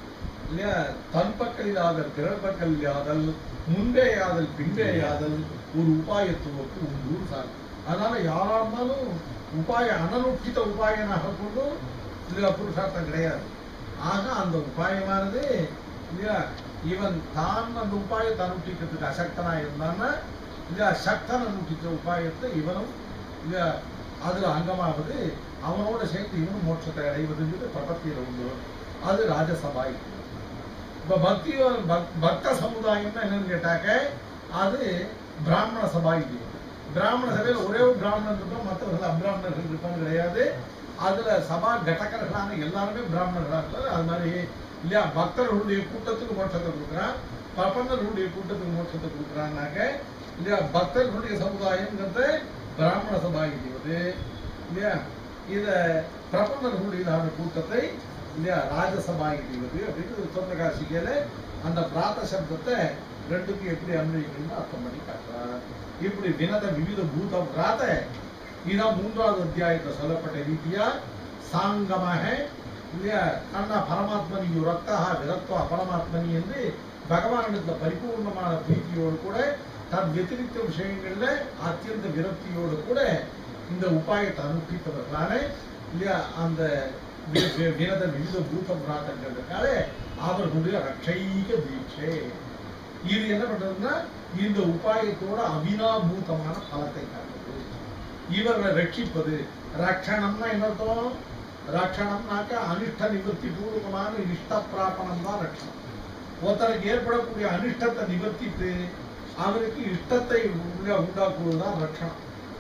இல்லையா தன் பக்கலில்லாதல் பிறர் பக்கலில்லாதல் முன்பே யாதல் பின்பே யாதல் ஒரு உபாயத்துவக்கு உண்டு சார் அதனால யாரா இருந்தாலும் உபாய அனனுஷ்டித உபாயனாக கொண்டு இதுல புருஷார்த்தம் கிடையாது ஆக அந்த உபாயமானது இல்லையா இவன் தான் அந்த உபாயத்தை அனுஷ்டிக்கிறதுக்கு அசக்தனா இருந்தான்னா இல்லையா சக்தன் அனுஷ்டித்த உபாயத்தை இவனும் இல்லையா அதுல அங்கமாவது அவனோட சேர்த்து இவனும் மோட்சத்தை அடைவதுங்கிறது பிரபத்தியில உண்டு அது ராஜசபாய் இப்ப பக்தி பக்- பக்த சமுதாயம்னா என்னன்னு கேட்டாக்க அது பிராமண சபா இது பிராமண சபையில ஒரே ஒரு பிராமணன் இருப்போம் மற்றவர்கள் அபிராமணர்கள் இருப்பாங்க கிடையாது அதுல சபா கடகர்களான எல்லாருமே பிராமணர்களா இருக்காரு அது மாதிரி இல்லையா பக்தர்களுடைய கூட்டத்துக்கு மோட்சத்தை கொடுக்குறான் பிரபந்தர்களுடைய கூட்டத்துக்கு மோட்சத்தை கொடுக்குறான்னாக்க இல்லையா பக்தர்களுடைய சமுதாயம்ங்கிறது பிராமண சபா இது இல்லையா இத பிரபந்தர்களுடையதான கூட்டத்தை இல்லையா ராஜசபா இது அப்படின்னு சொந்தகாசிக்கையில அந்த பிராத்த சப்தத்தை ரெண்டுக்கும் எப்படி அன்வயிக்கணும்னு அர்த்தம் பண்ணி காட்டுறார் இப்படி வினத விவித பூத பிராத இதான் மூன்றாவது அத்தியாயத்துல சொல்லப்பட்ட ரீதியா சாங்கமாக இல்லையா கண்ணா பரமாத்மனி ரக்தா விரக்தா பரமாத்மனி என்று பகவானிடத்துல பரிபூர்ணமான பிரீத்தியோடு கூட தன் வெத்திரித்த விஷயங்கள்ல அத்தியந்த விரக்தியோடு கூட இந்த உபாயத்தை அனுஷ்டித்தவர்களான இல்லையா அந்த வி- வி- வினத விவித பூத பிராத்தங்கிறதுனால அவர்களுடைய ரட்சைக தீட்சை இது என்ன பண்றதுன்னா இந்த உபாயத்தோட அவினாபூதமான பலத்தை காட்டுது இவரை ரட்சிப்பது ரட்சணம்னா என்ன அர்த்தம் ரட்சணம்னாக்க அனிஷ்ட நிவர்த்தி பூர்வமான இஷ்ட பிராபணம் தான் ரட்சணம் ஒருத்தருக்கு ஏற்படக்கூடிய அனிஷ்டத்தை நிவர்த்தித்து அவருக்கு இஷ்டத்தை உள்ள- உண்டாக்குவதுதான் ரட்சணம்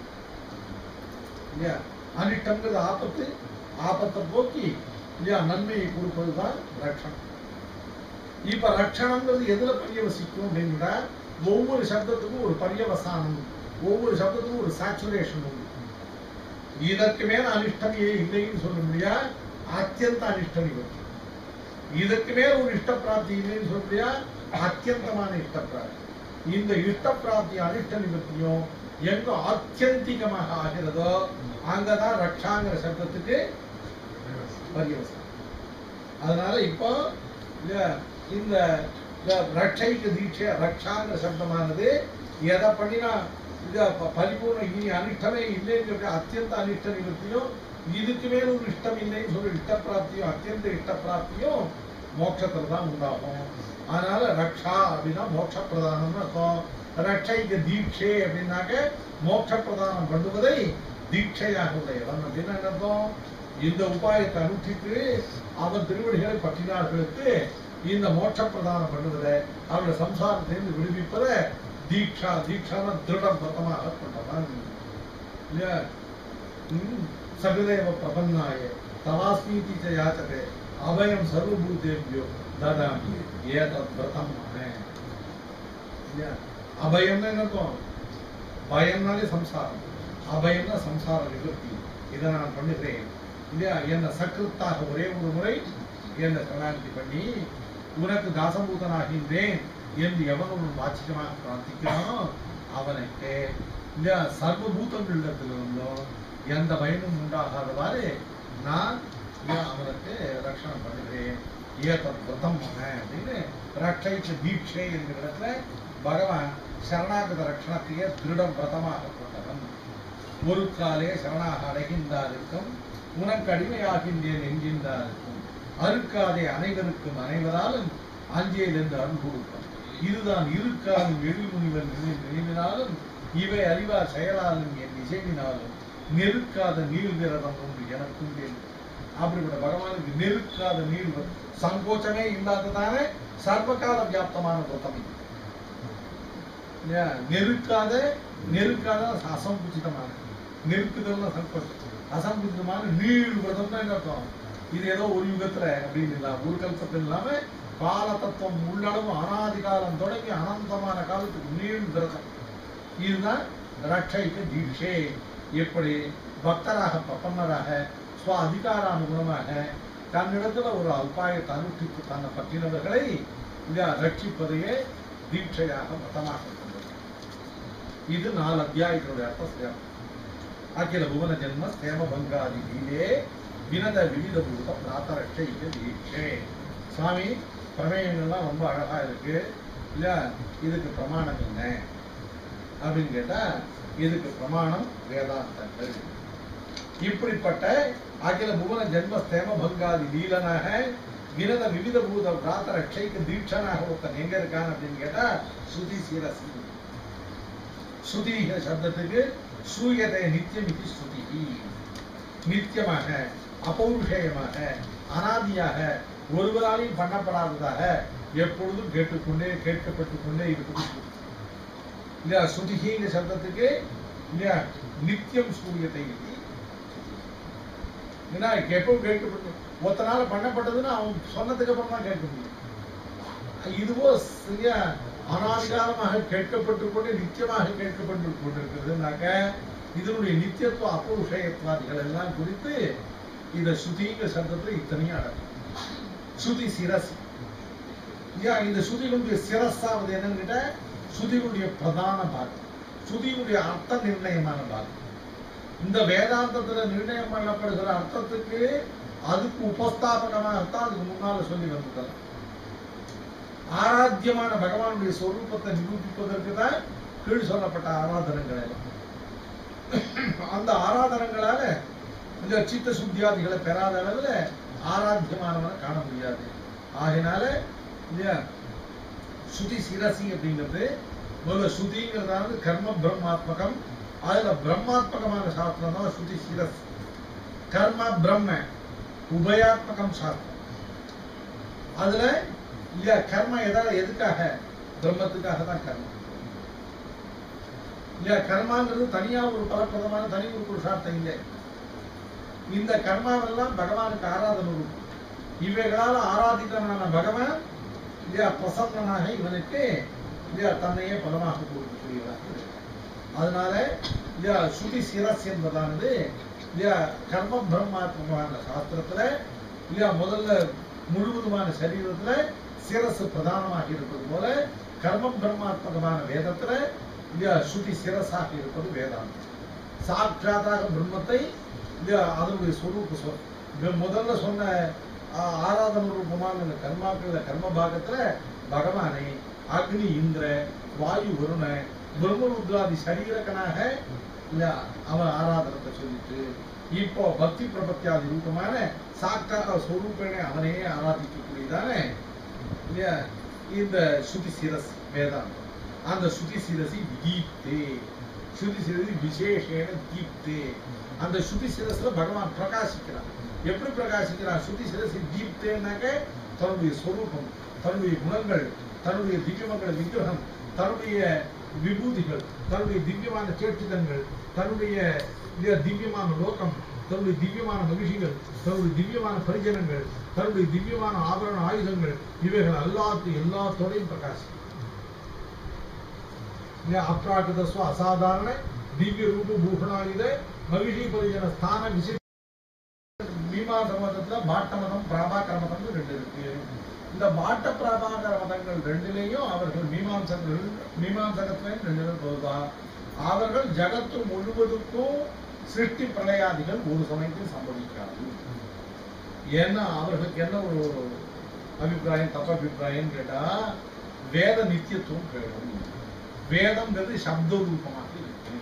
இல்லையா அனிஷ்டங்கிறது ஆபத்து ஆபத்தை போக்கி இல்லையா நன்மையை கொடுப்பதுதான் ரட்சணம் இப்ப ரட்சணம்ங்கிறது எதுல பரியவசிக்கும் அப்படின்னா ஒவ்வொரு சப்தத்துக்கும் ஒரு பரியவசானம் உண்டு. ஒவ்வொரு சப்தத்துக்கும் ஒரு சாச்சுரேஷன் உண்டு இதற்கு மேல அனிஷ்டம் ஏ இல்லைன்னு சொல்ல முடியா அத்தியந்த அனிஷ்டம் இவருக்கு இதற்கு மேல ஒரு இஷ்ட பிராப்தி இல்லைன்னு சொல்ல முடியா அத்தியந்தமான இஷ்ட பிராப்தி இந்த இஷ்ட பிராப்தி அனிஷ்ட நிவர்த்தியும் எங்க ஆத்தியந்திகமாக ஆகிறதோ அங்கதான் ரக்ஷாங்கிற சப்தத்துக்கு பரியவசம் அதனால இப்போ இல்ல, இந்த இந்த ரட்சைக்கு தீட்சை ரக்ஷாங்கிற சப்தமானது எதை பண்ணினா இது ப- பரிபூர்ண இனி அனிஷ்டமே இல்லைங்கிற அத்தியந்த அனிஷ்ட நிவர்த்தியும் இதுக்கு மேல ஒரு இஷ்டம் இல்லைன்னு சொல்லி இஷ்ட பிராப்தியும் அத்தியந்த இஷ்ட பிராப்தியும் மோட்சத்துல தான் உண்டாகும் அதனால ரக்ஷா அப்படின்னா மோட்ச பிரதானம்னு அர்த்தம் ரட்சைக்கு தீட்சை அப்படின்னாக்க மோட்ச பிரதானம் பண்ணுவதை தீட்சையாக உடையவன் அப்படின்னு என்ன அர்த்தம் இந்த உபாயத்தை அனுஷ்டித்து அவன் திருவடிகளை பற்றினார்களுக்கு இந்த மோட்ச பிரதானம் பண்ணுவதை அவருடைய சம்சாரத்திலிருந்து விடுவிப்பதை தீட்சா தீட்சான திருடம் பத்தமாக கொண்டவன் இல்லையா ம், சகுதேவ பிரபன்னாய தவாஸ்மீதி ச யாச்சதே அபயம் சர்வபூதேபியோ ததாமி ஏதத் விரதம் மமே. இல்லையா அபயம்னு என்ன அர்த்தம் பயம்னாலே சம்சாரம் அபயம்னா சம்சார நிவர்த்தி இதை நான் பண்ணுகிறேன் இல்லையா என்ன சக்கிருத்தாக ஒரே ஒரு முறை என்ன சரணாகதி பண்ணி உனக்கு தாசபூதனாகின்றேன் என்று எவன் ஒரு வாச்சிகமாக பிரார்த்திக்கிறானோ அவனுக்கு இல்லையா சர்வபூதங்களிடத்திலிருந்தும் எந்த பயமும் உண்டாகாதவாறு நான் இல்லையா அவனுக்கு ரட்சணம் பண்ணுகிறேன் ஏதத் விரதம் அப்படின்னு ரட்சைக்கு தீட்சை என்கிற இடத்துல பகவான் சரணாகத ரட்சணத்தையே திருடம் விரதமாக கொண்டவன் ஒரு காலே சரணாக அடைகின்றாருக்கும் உனக்கு அடிமையாகின்றேன் என்கின்றாருக்கும் அறுக்காதே அனைவருக்கும் அனைவராலும் அஞ்சேல் என்று அருள் கொடுக்கும் இதுதான் இருக்காலும் எழில்முனிவர் நினை- நினைவினாலும் இவை அறிவார் செயலாலும் என் இசைவினாலும் நெருக்காத நீள் விரதம் ஒன்று எனக்கும் வேண்டும் அப்படிப்பட்ட பகவானுக்கு நெருக்காத நீள் விரதம். சங்கோச்சமே இல்லாததான சர்வகால வியாப்தமான விரதம் இது இல்லையா? நெருக்காத நெருக்காத அசங்குச்சிதமான நெருக்குதல்னா சங்கோச்சம் அசங்குச்சிதமான நீள் விரதம்னா என்ன அர்த்தம் இது ஏதோ ஒரு யுகத்துல அப்படின்னு இல்ல ஒரு கல்பத்தில் இல்லாம கால தத்துவம் உள்ளளவு அனாதி காலம் தொடங்கி அனந்தமான காலத்துக்கு நீள் விரதம் இதுதான் ரட்சைக்கு தீட்சை எப்படி பக்தராக பப்பன்னராக ஸ்வ அதிகாரானுகுணமாக தன்னிடத்துல ஒரு அல்பாயத்தை அனுஷ்டித்து தன்னை பற்றினவர்களை இதை ரட்சிப்பதையே தீட்சையாக மதமாக கொண்டது இது நாலு அத்தியாயத்தினுடைய அர்த்தம் அகில புவன ஜென்ம சேம பங்காதி லீலே வினத விவித பூத பிராத்த ரட்சைக்கு தீட்சை சுவாமி பிரமேயங்கள்லாம் ரொம்ப அழகா இருக்கு இல்லையா இதுக்கு பிரமாணம் என்ன அப்படின்னு கேட்டா இதுக்கு பிரமாணம் வேதாந்தங்கள் இப்படிப்பட்ட அகில புவன ஜென்ம ஸ்தேம பங்காதி லீலனாக விரத விவித பூத பிராத்த ரட்சைக்கு தீட்சனாக ஒருத்தன் எங்க இருக்கான் அப்படின்னு கேட்டா ஸ்ருதி சீரசி ஸ்ருதிங்கிற சப்தத்துக்கு சூயதை நித்தியம் இது ஸ்ருதி நித்தியமாக அபௌருஷேயமாக அனாதியாக ஒருவராலையும் பண்ணப்படாததாக எப்பொழுதும் கேட்டுக்கொண்டே கேட்கப்பட்டுக் கொண்டே இருப்பது ஸ்ருதி. இல்லையா ஸ்ருதிங்கிற சப்தத்துக்கு இல்லையா நித்தியம் சூரியத்தை இது ஏன்னா எப்பவும் கேட்கப்பட்டு ஒருத்தனால பண்ணப்பட்டதுன்னு அவன் சொன்னதுக்கு அப்புறம் தான் கேட்க முடியும் இதுவோ சரியா அனாதிகாலமாக கேட்கப்பட்டு கொண்டு நித்தியமாக கேட்கப்பட்டு கொண்டிருக்கிறதுனாக்க இதனுடைய நித்தியத்துவ அபௌஷயத்வாதிகள் எல்லாம் குறித்து இந்த ஸ்ருதிங்கிற சப்தத்துல இத்தனையும் அடக்கும் ஸ்ருதி சிரஸ் ஏன் இந்த ஸ்ருதிகளுடைய சிரஸாவது என்னன்னு கேட்டா ஸ்ருதிகளுடைய பிரதான பாகம் ஸ்ருதியினுடைய அர்த்த நிர்ணயமான பாகம் இந்த வேதாந்தத்துல நிர்ணயம் பண்ணப்படுகிற அர்த்தத்துக்கு அதுக்கு உபஸ்தாபகமாகத்தான் அதுக்கு முன்னால சொல்லி வந்ததெல்லாம் ஆராத்தியமான பகவானுடைய சொரூபத்தை நிரூபிப்பதற்கு தான் கீழ் சொல்லப்பட்ட ஆராதனங்கள் எல்லாம் அந்த ஆராதனங்களால இந்த சித்த சுத்தியாதிகளை பெறாத அளவுல ஆராத்தியமானவனை காண முடியாது ஆகையினால இல்லையா ஸ்ருதி சிரசி அப்படிங்கிறது முதல்ல ஸ்ருதிங்கிறதாவது கர்ம பிரம்மாத்மகம் அதுல பிரம்மாத்மகமான சாஸ்திரம் தான் ஸ்ருதி சிரஸ் கர்ம பிரம்ம உபயாத்மகம் சாஸ்திரம் அதுல இல்லையா கர்ம எதாவது எதுக்காக பிரம்மத்துக்காக தான் கர்மம் இல்லையா கர்மாங்கிறது தனியா ஒரு பலப்பிரதமான தனி ஒரு புருஷார்த்தம் இல்லை இந்த கர்மாவெல்லாம் பகவானுக்கு ஆராதனை இருக்கும் இவைகளால் ஆராதித்தவனான பகவான் இல்லையா பிரசன்னனாக இவனுக்கு இல்லையா தன்னையே பலமாக கொடுக்கக்கூடியவராக இருக்கிறார். அதனால இல்லையா ஸ்ருதி சிரஸ் என்பதானது இல்லையா கர்ம பிரம்மாத்மகமான சாஸ்திரத்துல இல்லையா முதல்ல முழுவதுமான சரீரத்துல சிரசு பிரதானமாக இருப்பது போல கர்மம் பிரம்மாத்மகமான வேதத்துல இல்லையா ஸ்ருதி சிரஸாக இருப்பது வேதாந்தம் சாட்சாத்தாக பிரம்மத்தை இல்லையா அதனுடைய சொரூப சொல் இது முதல்ல சொன்ன ஆ, ஆராதன ரூபமான இந்த கர்மாக்கள்ல கர்ம பாகத்துல பகவானை அக்னி இந்திர வாயு வருண பிரம்மருத்ராதி சரீரக்கனாக இல்ல அவன் ஆராதனத்தை சொல்லிட்டு இப்போ பக்தி பிரபத்தியாதி ரூபமான சாக்கார சொரூபேனே அவனையே ஆராதிக்கக்கூடியதானே இல்லையா இந்த ஸ்ருதி சிரஸ் வேதாந்தம் அந்த ஸ்ருதி சிரசி தீப்தே ஸ்ருதி சிரசி விசேஷேன தீப்தே அந்த ஸ்ருதி சிரஸ்ல பகவான் பிரகாசிக்கிறான் எப்படி பிரகாசிக்கிறான் ஸ்ருதி சிரசி தீப்தேனாக்க தன்னுடைய சொரூபம் தன்னுடைய குணங்கள் தன்னுடைய திவ்யமங்கள விக்கிரகம் தன்னுடைய விபூதிகள் தன்னுடைய திவ்யமான சேட்டுதங்கள் தன்னுடைய இல்லையா திவ்யமான லோகம் தன்னுடைய திவ்யமான மகிழ்ச்சிகள் தன்னுடைய திவ்யமான பரிஜனங்கள் தன்னுடைய திவ்யமான ஆபரண ஆயுதங்கள் இவைகள் எல்லாத்து எல்லாத்தோடையும் பிரகாசிக்கும் இல்லையா அப்ராகிருதஸ்வ அசாதாரண திவ்ய ரூப பூஷணாயுத மகிழ்ச்சி பரிஜன ஸ்தான விசேஷ மீமாச மதத்துல பாட்ட மதம் பிராபாகர மதம்னு ரெண்டு இருக்கு இந்த பாட்ட பிராபாகர மதங்கள் ரெண்டுலேயும் அவர்கள் மீமாம்சகர்கள் மீமாம்சகத்திலையும் ரெண்டு பேர் போதுதான் அவர்கள் ஜகத்து முழுவதுக்கும் சிருஷ்டி பிரளயாதிகள் ஒரு சமயத்தில் சம்பவிக்காது ஏன்னா அவர்களுக்கு என்ன ஒரு அபிப்பிராயம் தப்ப அபிப்பிராயம் கேட்டா வேத நித்தியத்துவம் போயிடும் வேதம்ங்கிறது சப்த ரூபமாக இருக்கு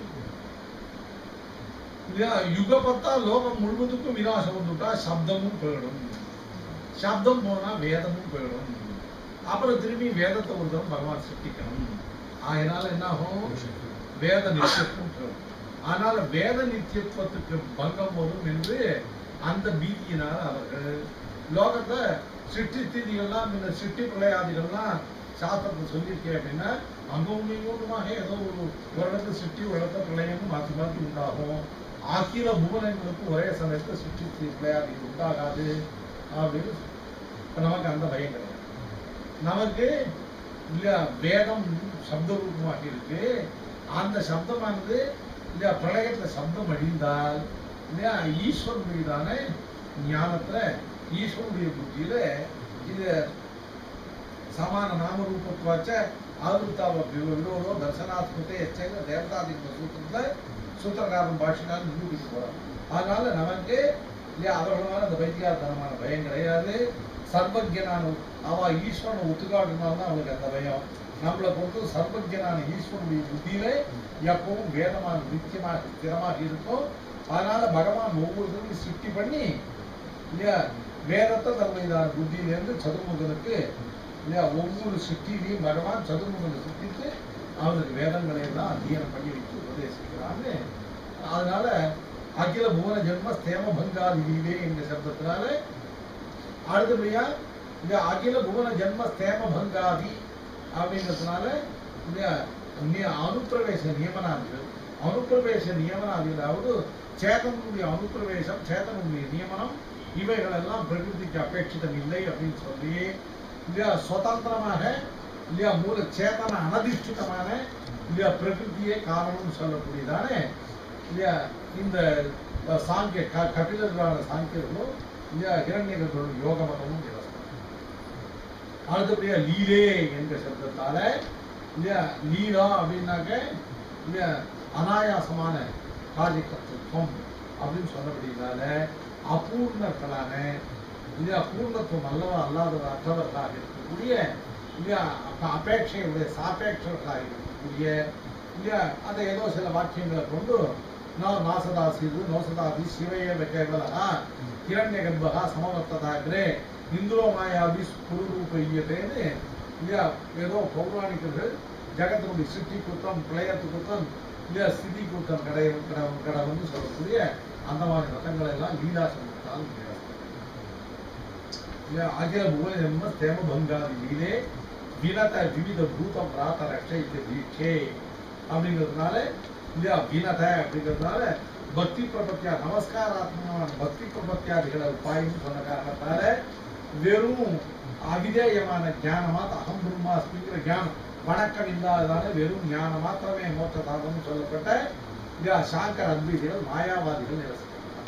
இல்லையா யுகபத்தா லோகம் முழுவதுக்கும் விநாசம் வந்துட்டா சப்தமும் போயிடும் சப்தம் போனா வேதமும் போயிடும் அப்புறம் திரும்பி வேதத்தை ஒரு தரம் பகவான் சிருஷ்டிக்கணும் அதனால என்ன ஆகும் வேத நித்தியத்துவம் போயிடும் ஆனால் வேத நித்தியத்துவத்துக்கு பங்கம் வரும் என்று அந்த பீதியினால் அவர்கள் லோகத்தை சிருஷ்டி தீதிகள்லாம் இந்த சிருஷ்டி பிரளயாதிகள்லாம் சாஸ்திரத்தை சொல்லியிருக்கேன் அப்படின்னா அங்கும் இங்கோட்டுமாக ஏதோ ஒரு ஒரு இடத்துல சிருஷ்டி ஒரு இடத்துல பிரளயம்னு மாற்றி மாற்றி உண்டாகும் அகில புவனங்களுக்கு ஒரே சமயத்தில் சிருஷ்டி பிரளயாதிகள் உண்டாகாது அப்படின்னு இப்ப நமக்கு அந்த பயம் கிடையாது நமக்கு இல்லையா வேதம் சப்த ரூபமாக இருக்கு அந்த சப்தமானது இல்லையா பிரளயத்துல சப்தம் அழிந்தால் இல்லையா ஈஸ்வரன் மீதான ஞானத்துல ஈஸ்வரனுடைய புத்தியில இது சமான நாமரூபத்வாச்ச ஆவృతావ விரோதோ தர்சனாத்மத்தை எச்சைல தேவதாதி சூத்திரத்துல சூத்திரகாரன் பாஷினாலும் நிரூபிக்க போறான் அதனால நமக்கு இல்லையா அவர்களான அந்த வைத்தியார்த்தனமான பயம் கிடையாது சர்வஜனான அவ ஈஸ்வரனை ஒத்துக்காடுனால்தான் அவளுக்கு அந்த பயம் நம்மளை பொறுத்து சர்வஜனான ஈஸ்வரனுடைய புத்தியில எப்பவும் வேதமான நித்தியமாக ஸ்திரமாக இருக்கும் அதனால பகவான் ஒவ்வொருத்தரும் சிருஷ்டி பண்ணி இல்லையா வேதத்தை தன்னுடைய புத்தியிலேருந்து சதுர்முகனுக்கு இல்லையா ஒவ்வொரு சிருஷ்டிலையும் பகவான் சதுர்முகனை சிருஷ்டித்து அவனுக்கு வேதங்களை எல்லாம் அத்தியனம் பண்ணி வச்சு உபதேசிக்கிறான்னு அதனால அகில புவன ஜென்ம ஸ்தேம பங்காதிவே என்ற சப்தத்தினால அடுத்தபடியா இந்த அகில புவன ஜென்ம ஸ்தேம பங்காதி அப்படிங்கிறதுனால இந்த நி- அனுப்பிரவேச நியமனாதிகள் அனுப்பிரவேச நியமனாதிகள் அதாவது சேதனுடைய அனுப்பிரவேசம் சேதனுடைய நியமனம் இவைகள் எல்லாம் பிரகிருதிக்கு அபேட்சிதம் இல்லை அப்படின்னு சொல்லி இல்லையா சுதந்திரமாக இல்லையா மூல சேதன அனதிஷ்டிதமான இல்லையா பிரகிருதியே காரணம்னு சொல்லக்கூடியதானே இல்லையா இந்த அஹ், சாங்கிய க கபிலர்களான சாங்கியர்களும் இல்லையா இரண்யர்களோட யோக மதமும் இதை அடுத்தபடியா லீலே என்ற சப்தத்தால இல்லையா லீலா அப்படின்னாக்க இல்லையா அனாயாசமான காரியக்கத்துவம் அப்படின்னு சொன்னபடினால அபூர்ணர்களான இல்லையா பூர்ணத்துவம் அல்லவா அல்லாத அற்றவர்களாக இருக்கக்கூடிய இல்லையா அப்ப அபேட்சையுடைய சாபேட்சர்களாக இருக்கக்கூடிய இல்லையா அந்த ஏதோ சில வாக்கியங்களை கொண்டு நான் நாசதாசிது நோசதாசி சிவைய கேவலா கிரண்ய கர்ப்பகா சமவர்த்ததாகிறே இந்துவ மாயாவி குருரூபையதேன்னு இல்லையா ஏதோ பௌராணிகர்கள் ஜகத்தினுடைய சிட்டி குத்தம் பிரளயத்து குத்தம் இல்லையா ஸ்திதி குத்தம் கடை கடை கடை வந்து சொல்லக்கூடிய அந்த மாதிரி மதங்கள் எல்லாம் லீலா சம்பத்தால் இல்லையா அகில புவன ஜென்ம ஸ்தேம பங்காதி லீலே வினத விவித பூத பிராத்த ரட்சைக்கு தீட்சே அப்படிங்கிறதுனால இல்லையா வினத அப்படிங்கிறதுனால பக்தி பிரபத்தியா நமஸ்காராத்மகமான பக்தி பிரபத்தியாதிகளை உபாயம்னு சொன்ன காரணத்தால வெறும் அவிதேயமான ஞானமா அகம் பிரம்மாஸ்மிங்கிற ஞானம் வணக்கம் இல்லாததால வெறும் ஞானம் மாத்திரமே மோட்ச சாதனம் சொல்லப்பட்ட இல்லையா சாங்கர் அத்வைதிகள் மாயாவாதிகள் நிரசிக்கிறாங்க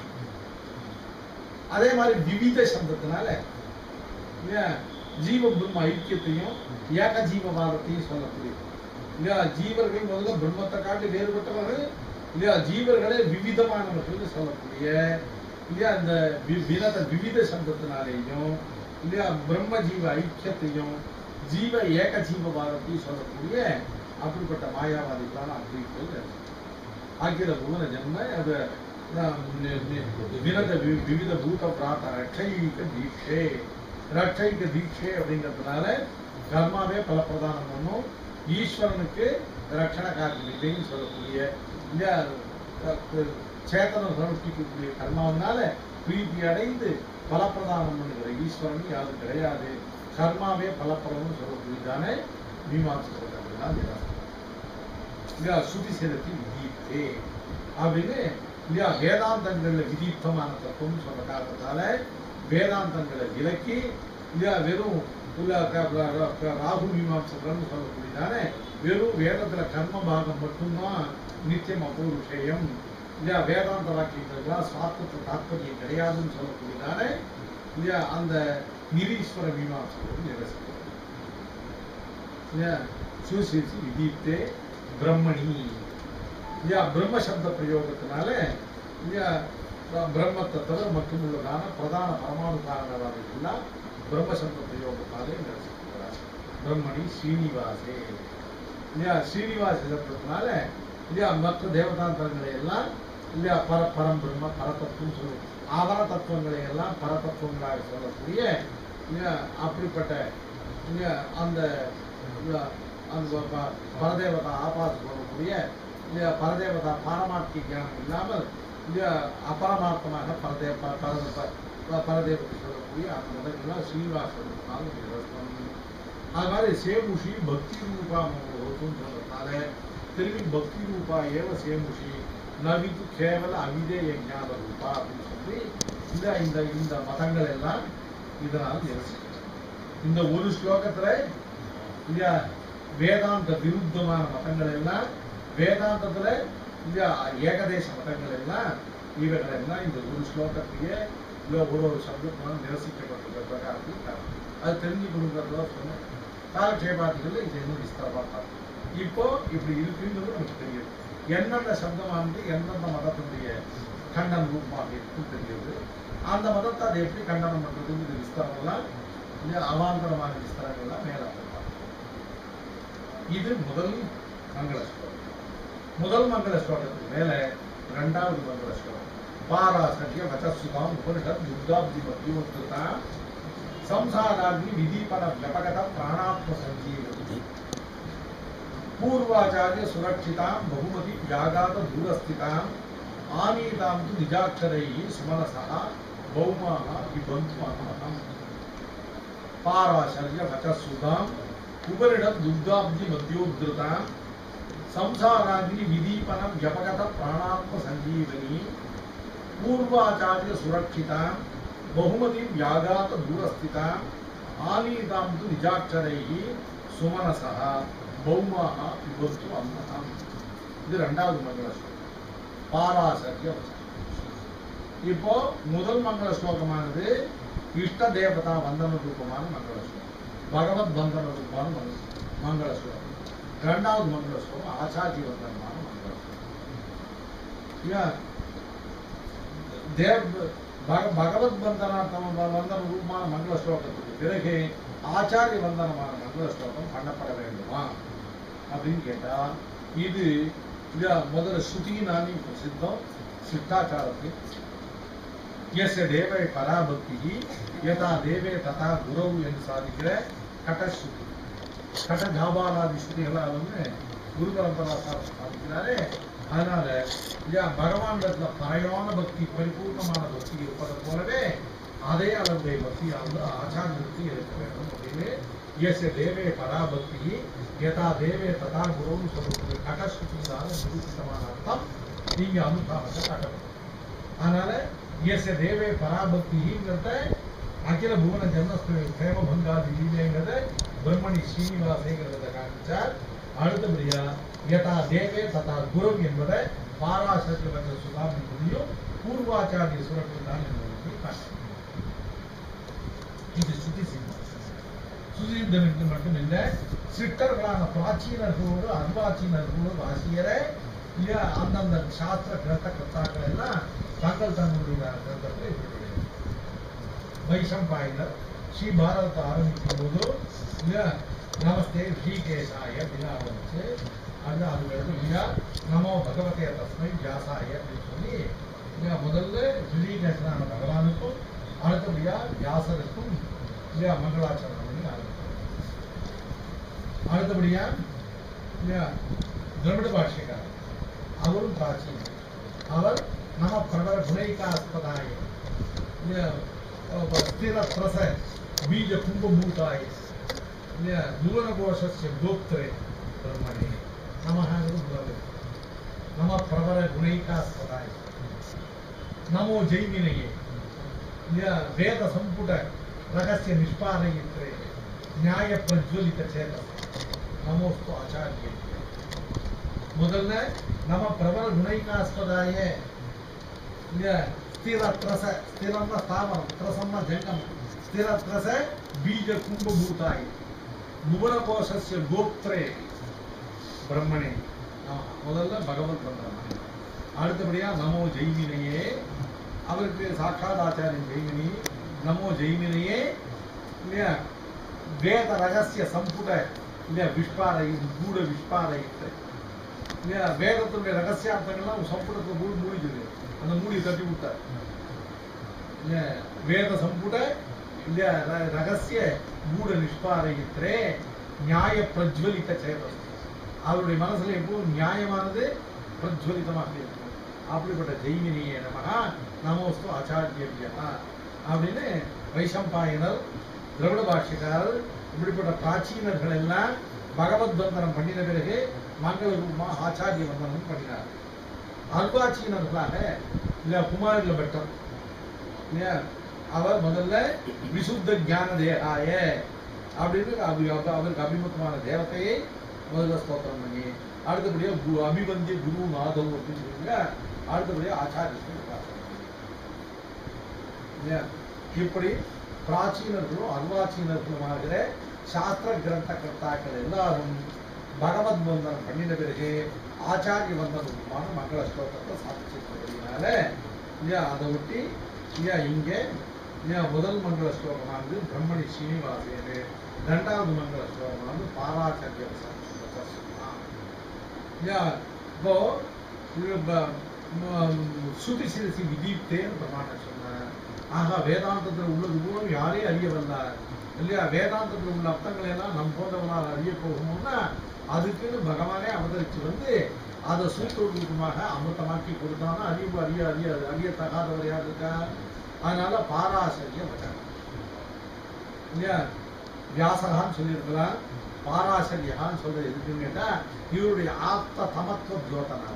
அதே மாதிரி விவித சப்தத்தினால இல்லையா ஜீவ பிரம்ம ஐக்கியத்தையும் ஏக ஜீவவாதத்தையும் சொல்லக்கூடியது இல்லையா ஜீவர்கள் முதல்ல பிரம்மத்தை காட்டி வேறுபட்டவர்கள் இல்லையா ஜீவர்களே விவிதமானவர்கள் சொல்லக்கூடிய இல்லையா இந்த வி- வினத விவித சப்தத்தினாலேயும் இல்லையா பிரம்ம ஜீவ ஐக்கியத்தையும் ஜீவ ஏக ஜீவவாதத்தையும் சொல்லக்கூடிய அப்படிப்பட்ட மாயாவாதிகளான அத்வைத்தல் ஆகிற புவன ஜன்ம அது அஹ், நி- நி- வினத வி- விவித பூத பிராத்த ரட்சைக தீட்சே ரட்சைக தீட்சை அப்படிங்கிறதுனால கர்மாவே பலப்பிரதானம் பண்ணும் ஈஸ்வரனுக்கு ரட்சண காரியம் இல்லைன்னு சொல்லக்கூடிய இந்த அஹ், சேத்தனம் சமர்ப்பிக்கக்கூடிய கர்மாவனால பிரீத்தி அடைந்து பலப்பிரதானம் பண்ணுகிற ஈஸ்வரன் யாரும் கிடையாது கர்மாவே பலப்பிரதம்னு சொல்லக்கூடியதானே மீமாசைகள் இல்லையா சுதி செலுத்தி விதித்தே அப்படின்னு இல்லையா வேதாந்தங்கள்ல விதித்தமான தத்துவம் சொன்ன காரணத்தால வேதாந்தங்களை விலக்கி இல்லையா வெறும் இல்ல க- க- க- ராகு மீமாம்சகர்னு சொல்லக்கூடியதானே வெறும் வேதத்துல கர்ம பாகம் மட்டும்தான் நித்தியம் அபூர்வம் இல்லையா வேதாந்த வாக்கியங்கள்லாம் சாத்தத்து தாற்பயம் கிடையாதுன்னு சொல்லக்கூடியதானே இல்லையா அந்த நிரீஸ்வர மீமாம்சகர் நிரசிக்கிறார் இல்லையா சூசிச்சு விதித்தே பிரம்மணி இல்லையா பிரம்ம சப்த பிரயோகத்தினால இல்லையா ப- பிரம்மத்தை தவிர மற்றும் உள்ளதான பிரதான பரமாணு காரணவாதிகள்லாம் பிரம்ம சப்த பிரயோகத்தாலே நிரசிக்கிறார் பிரம்மணி ஸ்ரீனிவாசே இல்லையா ஸ்ரீனிவாச சப்தத்தினால இல்லையா மற்ற தேவதாந்தரங்களை எல்லாம் இல்லையா பர பரம் பிரம்ம பரதத்துவம் சொல்லு ஆதார தத்துவங்களை எல்லாம் பரதத்துவங்களாக சொல்லக்கூடிய இல்லையா அப்படிப்பட்ட இல்லையா அந்த இல்லையா அந்த ப- பரதேவதா ஆபாசம் சொல்லக்கூடிய இல்லையா பரதேவதா பாரமார்த்திய ஞானம் இல்லாமல் இல்லையா அபரமார்த்தமாக பரதே ப- பரத ப- ப- பரதேவத்தை சொல்லக்கூடிய அந்த மதங்கள்லாம் ஸ்ரீனிவாசனாலும் நிரசனம் அது மாதிரி சேமுஷி பக்தி ரூபா மோகத்துன்னு சொல்றதுனால திரும்பி பக்தி ரூபா ஏவ சேமுஷி நவித்து கேவல அவிதேய ஞான ரூபா அப்படின்னு சொல்லி இந்த இந்த இந்த மதங்கள் எல்லாம் இதனால் நிரசிக்கிறது இந்த ஒரு ஸ்லோகத்துல இல்லையா வேதாந்த விருத்தமான மதங்கள் எல்லாம் வேதாந்தத்துல இல்லையா ஏகதேச மதங்கள் எல்லாம் இவைகள் எல்லாம் இந்த ஒரு ஸ்லோகத்திலேயே இல்ல ஒரு ஒரு சப்தத்தினால நிரசிக்கப்பட்டிருக்க பிரகாரத்தில் காரணம். அது தெரிஞ்சு கொடுக்கறதா சொன்னேன் காலக்ஷேபாதிகள் இது இன்னும் விஸ்தாரமா பார்க்கணும் இப்போ இப்படி இருக்குங்கிறது நமக்கு தெரியுது எந்தெந்த சப்தமானது எந்தெந்த மதத்தினுடைய கண்டம் ரூபமாக இருக்குன்னு தெரியுது அந்த மதத்தை அதை எப்படி கண்டனம் பண்றதுன்னு விஸ்தாரம்லாம் இல்லையா அவாந்தரமான விஸ்தரங்கள்லாம் மேல போட்டாங்க இது முதல் மங்கள ஸ்லோகம் முதல் மங்கள ஸ்லோகத்துக்கு மேல இரண்டாவது மங்கள ஸ்லோகம் பாராசரிய வச்சசுதாம் உபனிஷத் துர்காப்தி மத்தியோத்தான் ಸಂಸಾರಾಗ್ನಿ ವಿದೀಪನ ವ್ಯಪಗತ ಪ್ರಾಣಾತ್ಮ ಸಂಜೀವನಿ ಪೂರ್ವಾಚಾರ್ಯ ಸುರಕ್ಷಿತಾಂ ಬಹುಮತಿ ವ್ಯಾಘಾತ ದೂರಸ್ಥಿತಾಂ ಆನೀತಾಂ ತು ನಿಜಾಕ್ಷರೈ ಸುಮನಸಃ ಭೌಮಾಹ ವಿಬಂಧ್ವಾನಃ ಪಾರಾಶರ್ಯ ವಚಸ್ಸುಧಾಂ ಉಪರಿಡ ದುಗ್ಧಾಬ್ಧಿ ಮಧ್ಯೋದ್ಧತಾಂ ಸಂಸಾರಾಗ್ನಿ ವಿದೀಪನ ವ್ಯಪಗತ ಪ್ರಾಣಾತ್ಮ ಸಂಜೀವನಿ ಪೂರ್ವಾಚಾರ್ಯ ಸುರಕ್ಷಿತಾಂ ಬಹುಮತಿ ವ್ಯಾಘಾತ ದೂರಸ್ಥಿತ ಆನೀತಾಂ ತು ನಿಜಾಕ್ಷರೈ சுமனசா பௌமாக விபத்து அன்னதம் இது ரெண்டாவது மங்கள ஸ்லோகம் பாராசரிய வசனம். இப்போ முதல் மங்கள ஸ்லோகமானது இஷ்ட தேவதா வந்தன ரூபமான மங்கள ஸ்லோகம் பகவத் வந்தன ரூபமான மங்கள- மங்கள ஸ்லோகம் இரண்டாவது மங்கள ஸ்லோகம் ஆச்சாரிய வந்தனமான மங்கள ஸ்லோகம் ஏன் தேவ் பக பகவத் வந்தனார்த்தம் வந்தன ரூபமான மங்கள ஸ்லோகத்துக்கு பிறகு ஆச்சாரிய வந்தனமான மங்கள ஸ்லோகம் பண்ணப்பட வேண்டுமா அப்படின்னு கேட்டா இது இத முதல்ல ஸ்ருதி நானி பிரசித்தம் சித்தாச்சாரத்து எஸ்ய தேவே பராபக்தி யதா தேவே ததா குரவு என்று சாதிக்கிற கட்டஸ்ருதி கட்ட ஜாபாலாதி ஸ்ருதிகளால் வந்து குரு பரம்பரா சாதிக்கிறாரே அதனால இல்லையா பகவானிடத்துல பறையான பக்தி பரிபூர்ணமான பக்தி இருப்பதை போலவே அதே அளவுடைய பக்தியானது ஆச்சாரியருக்கு இருக்க வேண்டும் அப்படின்னு எஸ் தேவே பராபக்தி யதா தேவே ததா குருன்னு சொல்லக்கூடிய கடஸ்ருதியினால நிரூபித்தமான அர்த்தம் நீங்க அனுஷ்டானத்தை காட்டணும் அதனால எஸ் தேவே பராபக்திங்கிறத அகில புவன ஜென்மஸ்து பிரேம பங்காதி லீலைங்கிறத பிரம்மணி ஸ்ரீனிவாசேங்கிறத காமிச்சார் அடுத்தபடியா யதா தேவே ததா குரு என்பதை பாராசத்திய வந்த சுதாம் என்பதையும் பூர்வாச்சாரிய சுரப்பிதான் என்பதையும் காட்டணும் இது சுத்தி சித்தம் சுசித்தனுக்கு மட்டும் இல்ல சித்தர்களான பிராச்சீனர்களோடு அர்வாச்சீனர்களோடு வாசியர இல்ல அந்தந்த சாஸ்திர கிரந்த கர்த்தாக்கள் எல்லாம் தங்கள் தங்களுடைய கிரந்தத்தை எழுதியிருக்கிறார்கள். வைசம்பாயினர் ஸ்ரீ பாரதத்தை ஆரம்பிக்கும் போது இல்ல நமஸ்தே ஸ்ரீகேசாய அப்படின்னு ஆரம்பிச்சு அது அதுக்கடுத்து இல்லையா நமோ பகவதே தஸ்மை வியாசாய அப்படின்னு சொல்லி இல்லையா முதல்ல ஸ்ரீகேசனான பகவானுக்கும் அடுத்தபடியா வியாசருக்கும் இல்லையா மங்களாச்சரணம் பண்ணி ஆரம்பிச்சு அடுத்தபடியா இல்லையா திரவிட பாஷ்யக்காரர் அவரும் பிராச்சீனர் அவர் நம பிரபல குணைகாஸ்பதாய இல்லையா அஹ் ஸ்திர பிரச பீஜ கும்பபூதாய இல்லையா நூலகோஷஸ்ய கோப்திரே பிரம்மணே நமஹாங்கிறது முதல் நம பிரபல குணைகாஸ்பதாய நமோ ஜெய்மினையே இல்லையா வேத சம்புட ரகசிய நிஷ்பாரயித்ரே நியாய பிரஜ்வலித சேதம் நமோஸ்து ஆச்சாரிய முதல்ல நம்ம பிரபல குணைகாஸ்பதாய இல்லையா ஸ்திர த்ரச ஸ்திரம்னா ஸ்தாவரம் த்ரசம்னா ஜங்கம் ஸ்திர த்ரச பீஜ கும்பபூதாய் புவன கோஷஸ்ய கோப்திரே பிரம்மணே ஆமா, முதல்ல பகவத் மந்திரம் அடுத்தபடியா நமோ ஜெய்மினையே அவருக்கு சாட்சாத் ஆச்சாரியன் ஜெய்மினி நமோ ஜெய்மினையே இல்லையா வேத ரகசிய சம்புட இல்லையா விஷ்பாரை கூட விஷ்பாரையிட்டு இல்லையா வேதத்தினுடைய ரகசியார்த்தங்கள்லாம் சம்புடத்துல மூடி மூடிக்குது அந்த மூடியை தட்டி விட்டார் இல்லையா வேத சம்புட இல்லையா ர- ரகசிய கூட நிஷ்பாரயித்ரே நியாய பிரஜ்வலித்த சேதம் அவருடைய மனசுல எப்பவும் நியாயமானது பிரஜ்வலிதமாக இருக்கும் அப்படிப்பட்ட ஜெய்மினியே நமகா நமோஸ்து ஆச்சாரியவியா அப்படின்னு வைசம்பாயனர் திரவிட பாஷ்யக்காரர் இப்படிப்பட்ட பிராச்சீனர்கள் எல்லாம் பகவத் வந்தனம் பண்ணின பிறகு மங்கள ரூபமா ஆச்சாரிய வந்தனம் பண்ணினார் அல்பாச்சீனர்களாக இல்ல குமாரில பட்டம் இல்லையா அவர் முதல்ல விசுத்த ஞான தேகாய அப்படின்னு அபி- அவ- அவருக்கு அபிமுகமான தேவத்தையை முதல்ல ஸ்தோத்திரம் பண்ணி அடுத்தபடியா கு- அபிவந்திய குரு மாதவ் அப்படின்னு சொல்லுங்க அடுத்தபடியா ஆச்சாரிய இல்லையா இப்படி பிராச்சீனர்களும் அர்வாச்சீனர்களுமாகிற சாஸ்திர கிரந்த கர்த்தாக்கள் எல்லாரும் பகவத் வந்தனம் பண்ணின பிறகு ஆச்சாரிய வந்தனமான மங்கள ஸ்லோகத்தை சாதிச்சிருக்கிறதுனால இல்லையா அதை ஒட்டி இல்லையா இங்கே ஏன் முதல் மங்கள ஸ்லோகமானது பிரம்மணி ஸ்ரீனிவாசேனு ரெண்டாவது மங்கள ஸ்லோகமானது பாராச்சரிய ஏன் இப்போ இது ப- ம- ஸ்ருதி சிறுசி விதித்தேன்னு பிரமாணம் சொன்னேன் ஆகா வேதாந்தத்தில் உள்ளது கூட யாரே அறிய வந்தார் இல்லையா வேதாந்தத்தில் உள்ள அர்த்தங்களை எல்லாம் நம் போன்றவனால் அறிய போகணும்னா அதுக்குன்னு பகவானே அவதரிச்சு வந்து அதை சூத்திரமாக அமிர்தமாக்கி கொடுத்தானா அறிவு அறிய அறிய அறியத்தகாதவர் யார் இருக்கா அதனால பாராசரிய வச்சனம் இல்லையா வியாசகான்னு சொல்லியிருக்கலாம் பாராசரியகான்னு சொல்றது எதுக்குன்னு கேட்டா இவருடைய ஆப்த தமத்துவ ஜோதனா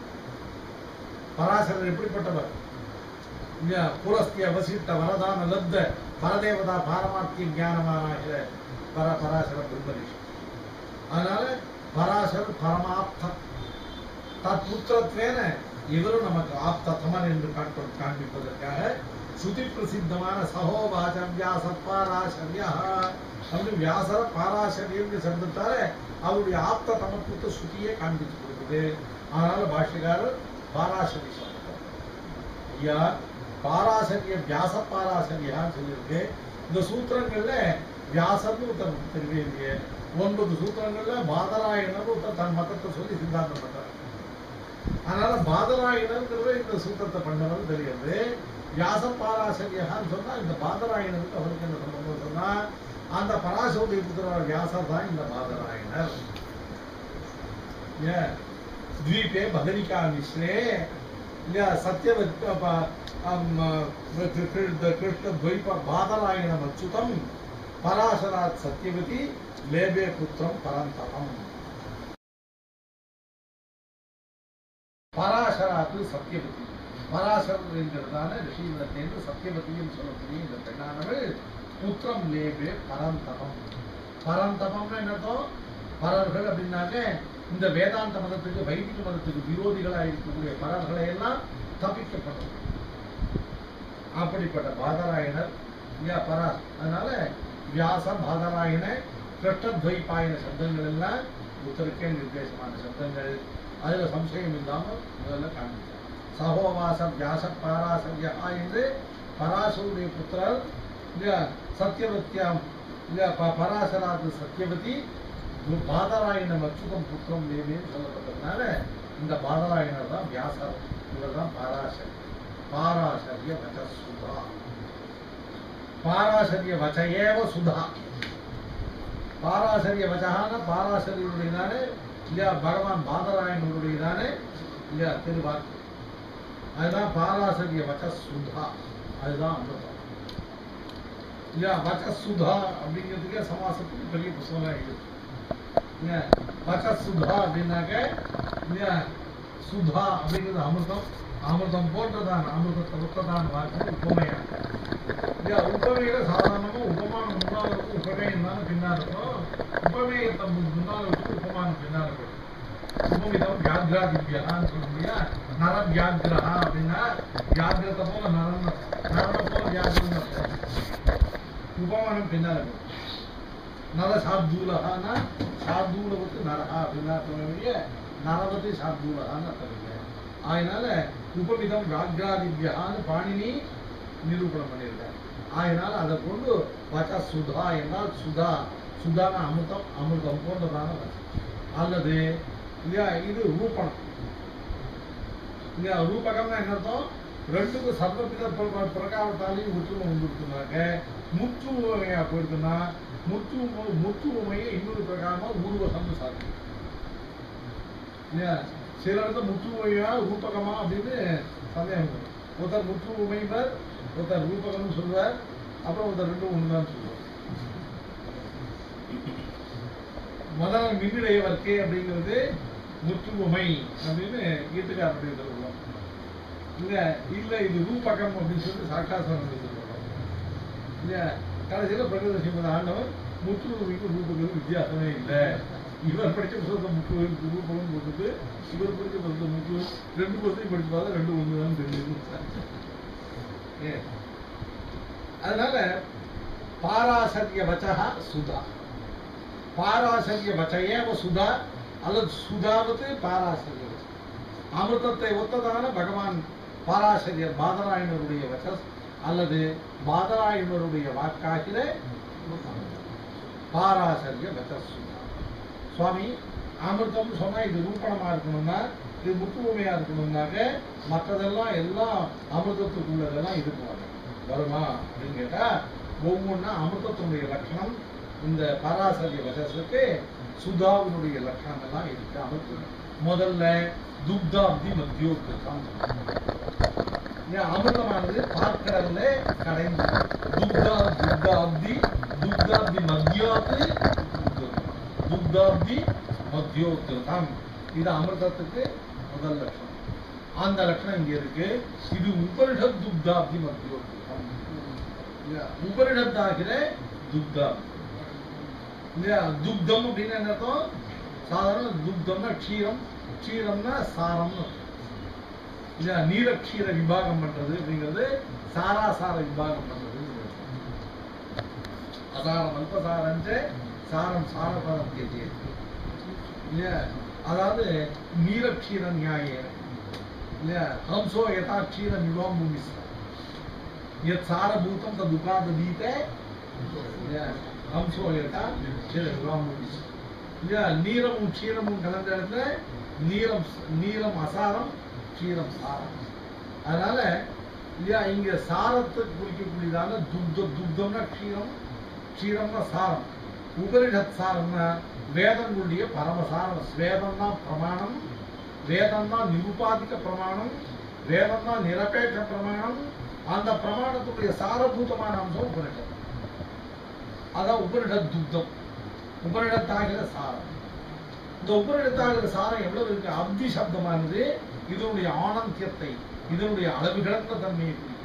பராசரர் எப்படிப்பட்டவர் இல்லையா புரஸ்தி அவசித்த வரதான லப்த பரதேவதா பாரமார்த்திய ஞானமாகிற பர பராசர பிரம்மரிஷி அதனால பராசர் பரமாப்த தத்புத்திரத்வேன இவரும் நமக்கு ஆப்த தமன் என்று காண்ப காண்பிப்பதற்காக ஸ்ருதி பிரசித்தமான சகோவாச்சம் வியாச பாராசரியா அப்படின்னு வியாசர பாராசரியம்னு சப்தத்தால அவருடைய ஆப்த தமத்துவத்தை ஸ்ருதியே காண்பிச்சு கொடுக்குது அதனால பாஷ்யக்காரர் பாராசரி சொல்றார் ஐயா பாராசரிய வியாச பாராசரியான்னு சொல்லியிருக்கு இந்த சூத்திரங்கள்ல வியாசர்னு ஒருத்தர் தெரியலையே ஒன்பது சூத்திரங்கள்ல பாதராயணர் ஒருத்தர் தன் மதத்தை சொல்லி சித்தாந்தம் பண்றார் அதனால பாதராயணர்ங்கிறத இந்த சூத்திரத்தை பண்ணவர் தெரியுது வியாச பாராசரியகான்னு சொன்னா இந்த பாதராயணருக்கு அவருக்கு என்ன சம்பந்தம் சொன்னா அந்த பராசருடைய புத்திரர் வியாசர் தான் இந்த பாதராயணர் ஏன் द्वीपे बदरिका मिश्रे या सत्यवत् कृष्णद्वैप बादरायणम् अच्युतं पराशरात् सत्यवती लेबे पुत्रं परन्तपम् பராசராத்து சத்தியவதி பராசரர் என்கிறதான ரிஷியிடத்திலிருந்து சத்தியவதின்னு சொல்லக்கூடிய இந்த பெண்ணானவள் புத்திரம் லேபே பரந்தபம் பரந்தபம்னு என்ன அர்த்தம் பரர்கள் அப்படின்னாக்க இந்த வேதாந்த மதத்துக்கு வைதிக மதத்துக்கு விரோதிகளாக இருக்கக்கூடிய பரர்களை எல்லாம் தப்பிக்கப்படும் அப்படிப்பட்ட பாதராயணர் இல்லையா பரா அதனால வியாச பாதராயண கிருஷ்ணத்வைபாயன சப்தங்கள் எல்லாம் புத்தருக்கே நிர்தேசமான சப்தங்கள் அதுல சம்சயம் இல்லாம முதல்ல காண்பித்தார் சகோவாசம் வியாச பாராசரியா என்று பராசருடைய புத்திரர் இல்லையா சத்தியவத்தியாம் இல்லையா ப- பராசராது சத்தியவதி து- பாதராயணம் அச்சுதம் புத்திரம் தேவின்னு சொல்லப்பட்டதுனால இந்த பாதராயணர் தான் வியாசர் இவர் தான் பாராசரி பாராசரிய வச்ச சுதா பாராசரிய வச்ச ஏவ சுதா பாராசரிய வச்சகான பாராசரியனுடையதானே இல்லையா பகவான் பாதராயணனுடையதானே இல்லையா திருவாக்கு அதுதான் பாராசரிய வச்ச சுதா அதுதான் அமிர்தம் இல்லையா வச்ச சுதா அப்படிங்கிறதுக்கே சமாசத்துக்கு பெரிய புஸ்தகம் இருக்கு இல்லையா வச்ச சுதா அப்படின்னாக்க இல்லையா சுதா அப்படிங்கிறது அமிர்தம் அமிர்தம் போன்றதான் அமிர்தத்தை ஒத்ததான் வாக்கு உபமையா இல்லையா உபமையில சாதாரணமா உபமானம் முன்னால் இருக்கும் உபமேயம் தானே பின்னால் இருக்கும் உபமேயத்தை மு- முன்னால் வச்சு உபமானம் பின்னால் இருக்கும் உபமிதம் வியாகிராதித்யான்னு சொல்லுங்க நர வியாகிரஹா அப்படின்னா வியாகிரத்தை போல நரன் நரனை போல வியாகிரம் அர்த்தம். உபமானம் பின்னால் இருக்கும் நர சார்தூலகான்னா சார்தூலவத்து நரஹா அப்படின்னா அர்த்தம் ஒழிய நரவதி சார்தூலகான்னு அர்த்தம் இல்லை அதனால உபமிதம் வியாகிராதித்யான்னு பாணினி நிரூபணம் பண்ணியிருக்கார் அதனால அதை கொண்டு வச்சா சுதா என்றால் சுதா சுதான அமிர்தம் அமிர்தம் போன்றதான வச்சம். அல்லது இல்லையா இது ரூபணம் இல்லையா ரூபகம்னா என்ன அர்த்தம் ரெண்டுக்கும் சர்வபித பிர- பிர- பிரகாரத்தாலையும் முற்றுமை வந்துருக்குனாக்க முற்றுமையா போயிருக்குன்னா முற்று முற்று உமையை இன்னொரு பிரகாரமா ஊர்வசம்னு சாப்பிடும் இல்லையா சில இடத்துல முற்றுமையா ரூபகமா அப்படின்னு சந்தேகம் வரும். ஒருத்தர் முற்று உமைவர் ஒருத்தர் ரூபகம்னு சொல்லுவார் அப்புறம் ஒருத்தர் ரெண்டும் ஒண்ணுதான் சொல்லுவார் முதல்ல மின்னிடையவர்க்கே அப்படிங்கிறது முற்றுமை அப்படின்னு ஈட்டுக்காரனுடைய சொல்லுவோம் இல்ல இல்ல இது ரூபகம் அப்படின்னு சொல்லி சாக்காசனம் சொல்லுவோம் இல்ல கடைசியில பிரகத சிம்மன் ஆண்டவன் முற்றுமைக்கு ரூபகம் வித்தியாசமே இல்லை இவர் படிச்ச புத்தகத்தை முற்று ரூபகம் போட்டுட்டு இவர் படிச்ச புத்தகத்தை முற்று ரெண்டு புத்தகம் படிச்சு பார்த்தா ரெண்டு ஒன்று தான் தெரிஞ்சது ஏ. அதனால பாராசரிய வச்சகா சுதா பாராசரிய வச்சையேவ சுதா அல்லது சுதாவது பாராசரிய வச்சம் அமிர்தத்தை ஒத்ததான பகவான் பாராசரியர் பாதராயணருடைய வச்சஸ் அல்லது பாதராயணருடைய வாக்காகிற பாராசரிய வச்சசுதா சுவாமி அமிர்தம் சொன்னா இது ரூபணமா இருக்கணும்னா இது முத்துவமையா இருக்கணும்னாக்க மற்றதெல்லாம் எல்லாம் அமிர்தத்துக்குள்ளதெல்லாம் இது போகணும் வருமா அப்படின்னு கேட்டா ஒவ்வொன்றா அமிர்தத்தினுடைய லட்சணம் இந்த பராசரிய வசஸுக்கு சுதாவினுடைய லட்சணம் எல்லாம் இருக்கு அமிர்தம் முதல்ல துக்தாப்தி மத்தியோகிருத்தம் ஏன் அமிர்தமானது பார்க்கடல்ல கடைந்து துக்தா துக்தாப்தி துக்தாப்தி மத்தியோத்து துக்தாப்தி மத்தியோத்திருதம் இது அமிர்தத்துக்கு முதல் லட்சணம் அந்த லட்சணம் இங்க இருக்கு இது உபனிஷத் துக்தாப்தி மத்தியோத்திருதம் இல்லையா? உபனிஷத்தாகிற துக்தாப்தி இல்லையா துக்தம் அப்படின்னு என்ன அர்த்தம் சாதாரண துக்தம்னா க்ஷீரம் க்ஷீரம்னா சாரம்னு அர்த்தம். இல்லையா நீலக்ஷீர விபாகம் பண்றது அப்படிங்கிறது சாராசார விபாகம் பண்றது அசாரம் அல்பசாரஞ்ச சாரம் சாரபரம் கேட்டிய இல்லையா அதாவது நீலக்ஷீர நியாயம் இல்லையா ஹம்சோ யதா க்ஷீர நிவாம் பூமிஸ்ல यत् सारभूतं तद् उपाददीते ஹம்சோ யதா க்ஷீர நிவாம் பூமிஸ்ல இல்லையா நீரமும் க்ஷீரமும் கலந்த இடத்துல நீரம் நீரம் அசாரம் க்ஷீரம் சாரம் அதனால இல்லையா இங்க சாரத்தை குறிக்கக்கூடியதான துக்த துக்தம்னா க்ஷீரம் க்ஷீரம்னா சாரம் உபரிஷத் சாரம்னா வேதங்களுடைய பரமசாரம் வேதம்னா பிரமாணம் வேதம்னா நிருபாதிக பிரமாணம் வேதம்னா நிரபேட்ச பிரமாணம் அந்த பிரமாணத்துடைய சாரபூதமான அம்சம் உபனிஷத் அதான் உபனிஷத் துக்தம் உபனிடத்தாகிற சாரம் இந்த உபனிடத்தாகிற சாரம் எவ்வளவு இருக்கு அப்தி சப்தமானது இதனுடைய ஆனந்தியத்தை இதனுடைய அளவு கிடந்த தன்மையை குறிக்கிறது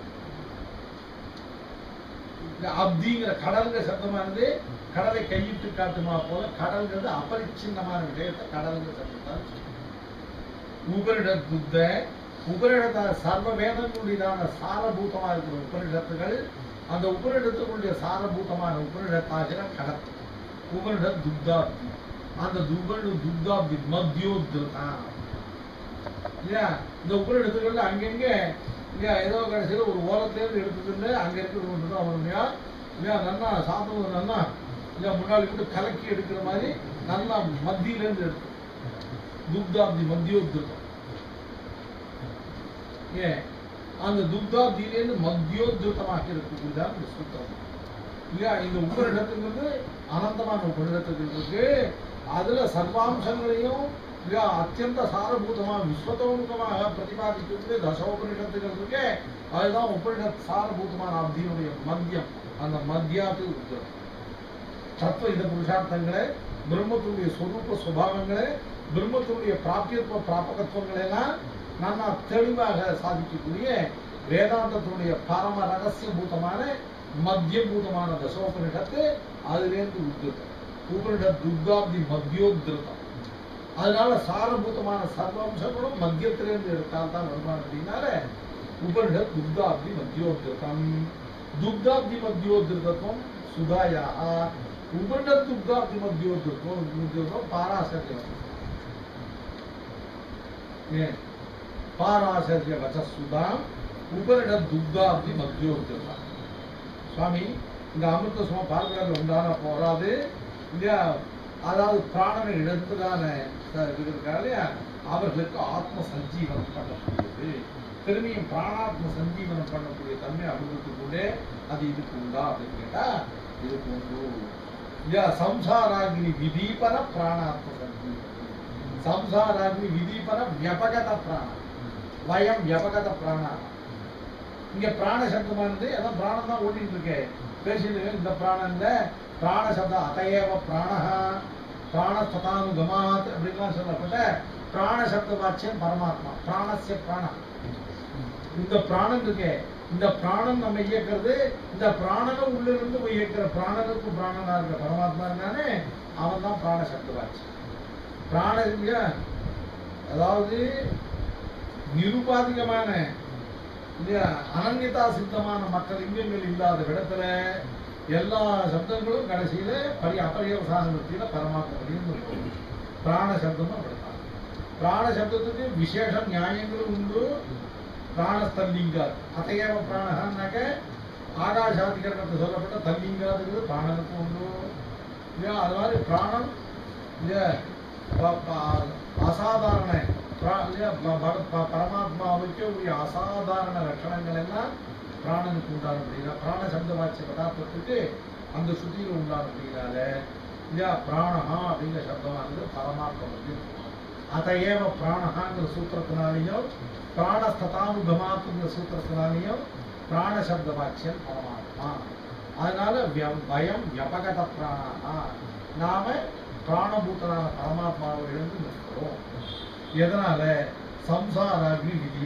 இந்த அப்திங்கிற கடல்ங்கிற சப்தமானது கடலை கையிட்டு காட்டுமா போல கடல்ங்கிறது அபரிச்சின்னமான விஷயத்தை கடல்ங்கிற சப்தத்தால் உபரிட புத்த உபரிடத்த சர்வ வேதங்களுடையதான சாரபூதமா இருக்கிற உபரிடத்துகள் அந்த உபரிடத்துக்குடைய சாரபூதமான உபரிடத்தாகிற கடல் உபரிட துக்தாப்தி அந்த துபடு துக்தாப்தி மத்தியோத்ருதா இல்லையா இந்த உபரிடத்துகள்ல அங்கங்க இல்லையா ஏதோ கடைசியில் ஒரு ஓரத்திலேருந்து எடுத்துட்டு அங்க இருக்கிறது ஒன்று தான் அவனுமையா இல்லையா நன்னா சாப்பிடுவது நன்னா இல்லையா முன்னாடி விட்டு கலக்கி எடுக்கிற மாதிரி நல்லா மத்தியிலேருந்து எடுத்து துக்தாப்தி மத்தியோத்ருதம் ஏன் அந்த துக்தாப்தியிலேருந்து மத்தியோத்ருதமாக இருக்கக்கூடியதான் இந்த சூத்திரம் இல்லையா இந்த உபரிடத்துங்கிறது அனந்தமான உபரிடத்துக்கு இருக்கு அதுல சர்வாம்சங்களையும் இல்லையா அத்தியந்த சாரபூதமாக விஸ்வதோமுகமாக பிரதிபாதிக்கக்கூடிய தசோபனிஷத்துகள் இருக்கு அதுதான் உபனிஷத் சாரபூதமான அப்தியினுடைய மத்தியம் அந்த மத்தியாத்து உத்தரம் தத்துவ இந்த புருஷார்த்தங்களை பிரம்மத்தினுடைய சொரூப சுபாவங்களை பிரம்மத்தினுடைய பிராபியத்துவ பிராபகத்துவங்களை எல்லாம் நல்லா தெளிவாக சாதிக்கக்கூடிய வேதாந்தத்தினுடைய பரம ரகசிய பூதமான மத்திய பூதமான தசோபனிஷத்து அதிலேருந்து உத்திருத்தம் உபனிஷத் துர்காப்தி மத்தியோத்திருத்தம் அதனால சாரபூதமான சர்வம்சங்களும் மத்தியத்திலிருந்து எடுத்தால் தான் வருமானம் அப்படின்னால உபனிஷத் துர்காப்தி மத்தியோத்திருத்தம் துர்காப்தி மத்தியோத்திருத்தம் சுதாயா உபனிஷத் துர்காப்தி மத்தியோத்திருத்தம் உத்தியோகம் பாராசரியம் ஏன் பாராசரிய வச்சசுதாம் உபனிஷத் துர்காப்தி மத்தியோத்திருத்தம் சுவாமி இந்த அமிர்த சும்மா பார்க்கறது உண்டான போராது இல்லையா அதாவது பிராணனை இழந்துதான இருக்காரு இல்லையா அவர்களுக்கு ஆத்ம சஞ்சீவனம் பண்ணக்கூடியது திரும்பியும் பிராணாத்ம சஞ்சீவனம் பண்ணக்கூடிய தன்மை அமிர்தத்துக்கு உண்டே அது இதுக்கு உண்டா அப்படின்னு கேட்டா இதுக்கு உண்டு இல்லையா சம்சாராகினி விதீபன பிராணாத்ம சஞ்சீவனம் சம்சாராகினி விதீபன வியபகத பிராணம் வயம் வியபகத பிராணா இங்க பிராண சப்தமானது அதான் பிராணம் தான் ஓட்டிட்டு இருக்கு பேசிட்டு இருக்கு, இந்த பிராணம் இல்ல பிராண சப்தம் அதையவ பிராணஹா பிராணஸ்ததானுகமாத் அப்படின்லாம் சொல்லப்பட்ட பிராண சப்த வாச்சியம் பரமாத்மா பிராணஸ்ய பிராணம் இந்த பிராணம் இருக்கே இந்த பிராணம் நம்ம இயக்கிறது இந்த பிராணனை உள்ள இருந்து போய் இயக்கிற பிராணனுக்கு பிராணனா இருக்கிற பரமாத்மா இருந்தானே அவன் தான் பிராண சப்த வாச்சியம் பிராண இல்லையா அதாவது நிருபாதிகமான இல்லையா அனன்யதா சித்தமான மற்ற லிங்கங்கள் இல்லாத இடத்துல எல்லா சப்தங்களும் கடைசியில பரி அபரியவசானத்தில பரமாத்மா அப்படின்னு இருக்கும் பிராண சப்தமும் அப்படித்தான் பிராண சப்தத்துக்கு விசேஷ நியாயங்களும் உண்டு பிராணஸ்தல்லிங்காத் அதையேவ பிராணஹான்னாக்க ஆகாஷாதிகரணத்தில் சொல்லப்பட்ட தல்லிங்காதுங்கிறது பிராணனுக்கு உண்டு இல்லையா அது மாதிரி பிராணம் இல்லையா ப- ப- அசாதாரண பிரா- இல்லையா ப- பர- ப- பரமாத்மாவுக்கு உரிய அசாதாரண லட்சணங்கள் எல்லாம் பிராணனுக்கு உண்டானபடினா பிராண சப்த வாட்சிய பதார்த்தத்துக்கு அந்த சுத்தியில் உண்டானபடினால இல்லையா பிராணஹா அப்படிங்கிற சப்தமானது பரமாத்மாவுக்கு அதையேவ பிராணஹாங்கிற சூத்திரத்தினாலையும் பிராணஸ்ததானுகமாத்துங்கிற சூத்திரத்தினாலையும் பிராண சப்த வாக்கியம் பரமாத்மா அதனால வியம் பயம் வியபகத பிராணா நாம பிராணபூத்தனான பரமாத்மாவை இழந்து நிற்கிறோம் எதனால சம்சார அக்னி விதி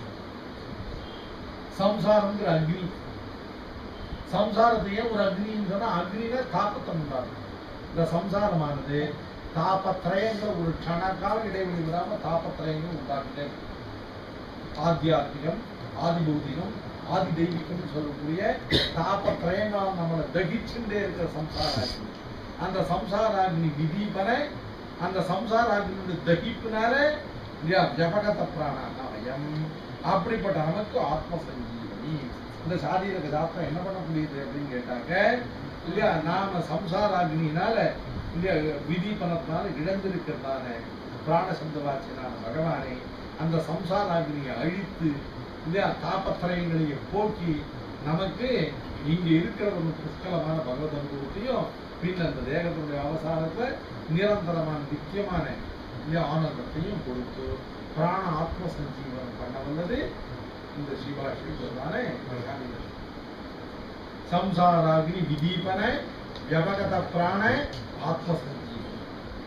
சம்சாரம்ங்கிற அக்னி சம்சாரத்தையே ஒரு அக்னின்னு சொன்னா அக்னினா தாப்பத்தம் உண்டாகும் இந்த சம்சாரமானது தாபத்திரயங்கிற ஒரு க்ஷணக்கால இடைவெளி விடாம தாபத்திரயங்கள் உண்டாகிட்டே இருக்கு. ஆத்தியாத்மிகம் ஆதிபௌதிகம் ஆதி தெய்வீகம் சொல்லக்கூடிய தாபத்திரயங்களால் நம்மளை தகிச்சுட்டே இருக்கிற சம்சாராக்னி அந்த சம்சாராக்னி விதீபனை அந்த சம்சாராக்னியுடைய தகிப்பினால இல்லையா ஜபகத பிராணாயம் அப்படிப்பட்ட நமக்கு ஆத்ம சஞ்சீவனி இந்த சாரீரக சாஸ்திரம் என்ன பண்ணக்கூடியது அப்படின்னு கேட்டாங்க இல்லையா நாம சம்சாராக்னியினால இல்லையா விதிப்பனத்தினால இழந்திருக்கிறதான பிராண சப்த வாச்சியனான பகவானை அந்த சம்சாராக்னியை அழித்து இல்லையா தாபத்திரயங்களையே போக்கி நமக்கு இங்க இருக்கிற ஒரு புஷ்கலமான பகவத் அனுபவத்தையும் பின் அந்த தேகத்தினுடைய அவசானத்துல நிரந்தரமான நித்தியமான இல்லையா ஆனந்தத்தையும் கொடுத்து பிராண ஆத்ம சஞ்சீவனம் பண்ண வல்லது இந்த சிவாஷி சொல்றானே சம்சாராகினி விதீபன வியபகத பிராண ஆத்ம சஞ்சீவனம்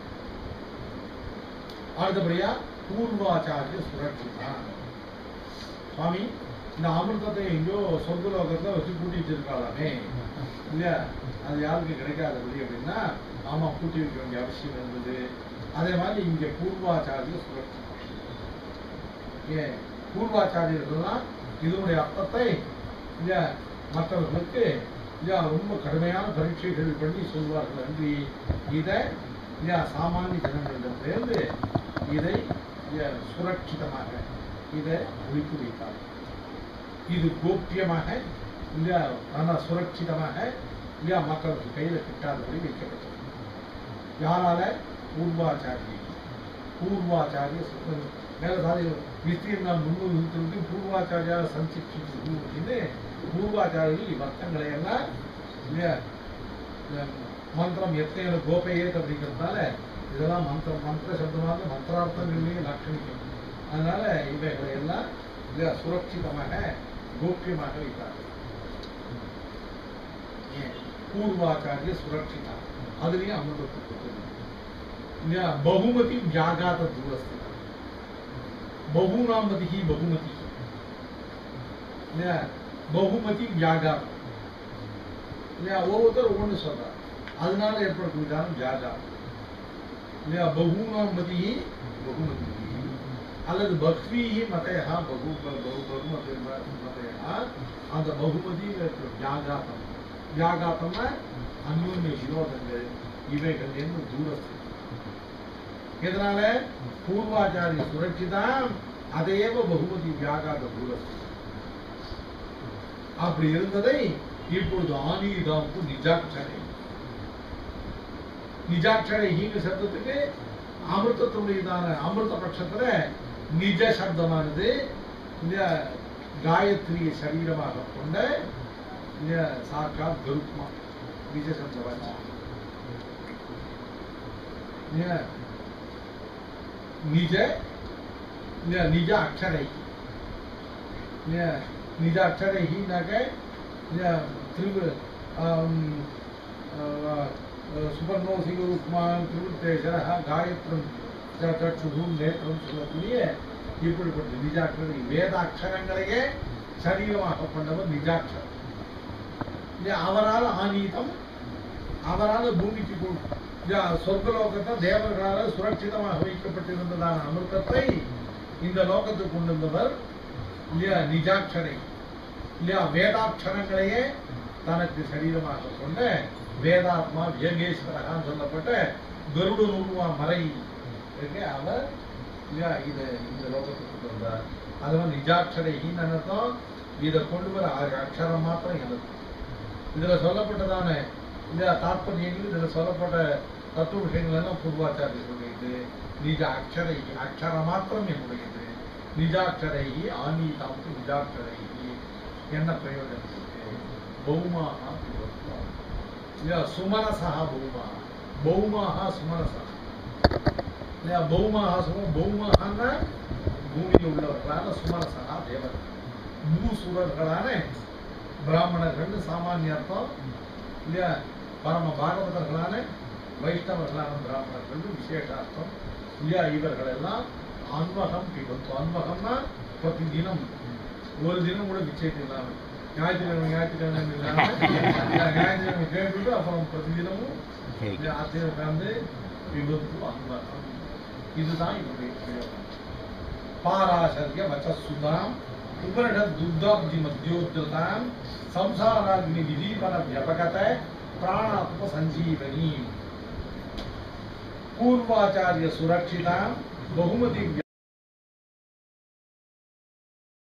அடுத்தபடியா பூர்வாச்சாரிய சுரட்சிதா சுவாமி இந்த அமிர்தத்தை எங்கேயோ சொர்க்கலோகத்துல வச்சு பூட்டி வச்சிருக்காளாமே இல்லையா அது யாருக்கு கிடைக்காதபடி அப்படின்னா ஆமா பூட்டி வைக்க வேண்டிய அவசியம் இருந்தது அதே மாதிரி இங்க பூர்வாச்சாரிய சுரட்சிதா ஏன் பூர்வாச்சாரியர்கள்லாம் இதனுடைய அர்த்தத்தை இல்லையா மற்றவர்களுக்கு இல்லையா ரொம்ப கடுமையான பரீட்சைகள் பண்ணி சொல்வார்கள் அன்றி இதை இல்லையா சாமானிய ஜனங்களிடத்திலிருந்து இதை இல்லையா, சுரட்சிதமாக இதை ஒழித்து வைத்தார் இது கோப்பியமாக இல்லையா ஆனா சுரட்சிதமாக இல்லையா மக்களுக்கு கையில கிட்டாதபடி வைக்கப்பட்டது யாரால பூர்வாச்சாரிய பூர்வாச்சாரிய சுத்தம் மேல சாதி விஸ்தீர்ணம் முன்னூறு நூற்றி பூர்வாச்சாரியா சஞ்சிக்ஷித்து அப்படின்னு பூர்வாச்சாரியர்கள் இவ்வர்த்தங்களை எல்லாம் இல்லையா இந்த மந்திரம் எத்தனை கோபையேத் அப்படிங்கிறதுனால இதெல்லாம் மந்திரம் மந்திர சப்தமாக மந்திரார்த்தங்களையும் லட்சணிக்கும் அதனால இவைகளை எல்லாம் இல்லையா சுரட்சிதமாக கோப்பியமாக வைத்தார்கள் ஏன்? பூர்வாச்சாரிய சுரட்சிதா அதுலயும் அமிர்தத்துக்கு கொடுத்தது. இல்லையா பகுமதி வியாகாத தூரஸ்திதா பகுநாமதி பகுமதி இல்லையா பகுமதி வியாகாரம் இல்லையா ஒவ்வொருத்தர் ஒவ்வொன்று சொல்றார் அதனால ஏற்படக்கூடியதான வியாகாரம் இல்லையா பகுநாமதி பகுமதி அல்லது பக்வீஹி மதையா பகு பகு பகுமதி மதையா அந்த பகுமதி வியாகாத்தம் வியாகாத்தம்னா அந்யோன்ய விரோதங்கள் இவைகள் என்று தூரஸ்து இதனால பூர்வாச்சாரிய சுரட்சிதான் அதையேவ பகுமதி வியாகாத தூரஸ்து அப்படி இருந்ததை இப்பொழுது ஆனீதாவுக்கு நிஜாட்சரை நிஜாட்சரை ஹீங்க சப்தத்துக்கு அமிர்தத்துடையதான அமிர்த பட்சத்துல நிஜ சப்தமானது இந்த காயத்ரியை சரீரமாக கொண்ட இந்த சாக்காத் கருத்மா நிஜ சப்தவாச்சி இல்லையா? நிஜ இல்லையா, நிஜ அக்ஷரை இல்லையா, நிஜ அக்ஷரைனாக்க இல்லையா, திரு ஆம், ஆஹ், சுபர்ணோ சிவருக்மான் திருவித்தேசரா காயத்ரம் ச- சற்றுகும் நேத்திரம் சொல்லக்கூடிய இப்படிப்பட்ட நிஜாட்சரை வேதாட்சரங்களையே சரீரமாக கொண்டவர் நிஜாட்சரம் இல்லையா, அவரால் ஆனீதம் அவரால் பூமிக்கு கொ- இல்லையா, சொர்க்கலோகத்தை தேவர்களால் சுரட்சிதமாக வைக்கப்பட்டிருந்ததான அமிர்தத்தை இந்த லோகத்துக்கு கொண்டு வந்தவர் இல்லையா நிஜாட்சரை இல்லையா வேதாட்சரங்களையே தனக்கு சரீரமாக கொண்ட வேதாத்மா வியங்கேஸ்வரகான்னு சொல்லப்பட்ட கருட நூறுவா மறை இருக்கு அவர் இல்லையா இதை இந்த லோகத்துக்கு கொண்டு வந்தார் அது வந்து நிஜாட்சரைகின்னு அர்த்தம் இதை கொண்டு வர ஆறு அக்ஷரம் மாத்திரம் எழுது இதுல சொல்லப்பட்டதான இந்த தாற்பயங்கள் இதுல சொல்லப்பட்ட தத்துவ விஷயங்கள் எல்லாம் பூர்வாச்சாரிய சொல்லியது நிஜ அக்ஷரை அக்ஷரம் மாத்திரம் என்னுடையது நிஜாட்சரைகி ஆனீதாவுக்கு நிஜாட்சரைகி என்ன பிரயோஜனம் இருக்கு பௌமாக இல்லையா சுமனசா பௌமா பௌமாக சுமனசா இல்லையா பௌமாக சும பௌமாகன்னா பூமியில் உள்ளவர்களான சுமனசா தேவர்கள் பூசுரர்களான பிராமணர்கள் சாமானிய அர்த்தம் இல்லையா பரம பாகவதர்களான வைஷ்ணவர்களான பிராமணர்கள் விசேஷார்த்தம் இல்லையா இவர்கள் எல்லாம் அன்வகம் பிபத்து அன்வகம்னா பிரதி தினம் ஒரு தினம் கூட விச்சேதம் இல்லாம ஞாயிற்றுக்கிழமை ஞாயிற்றுக்கிழமை இல்லாம இல்ல, ஞாயிற்றுக்கிழமை கேட்டுட்டு அப்புறம் பிரதி தினமும் சரி. ஆத்திரம் உட்கார்ந்து விபத்து அன்வகம் இதுதான் இவருடைய பிரயோகம் பாராசர்ய வச்சசுதாம் உபனிஷத் துர்காப்தி மத்தியோத்ததாம் சம்சாராக்னி விதீபன வியபகத பிராணாத்ம சஞ்சீவனி பூர்வாச்சாரிய சுரக்ஷிதாம் பகுமதி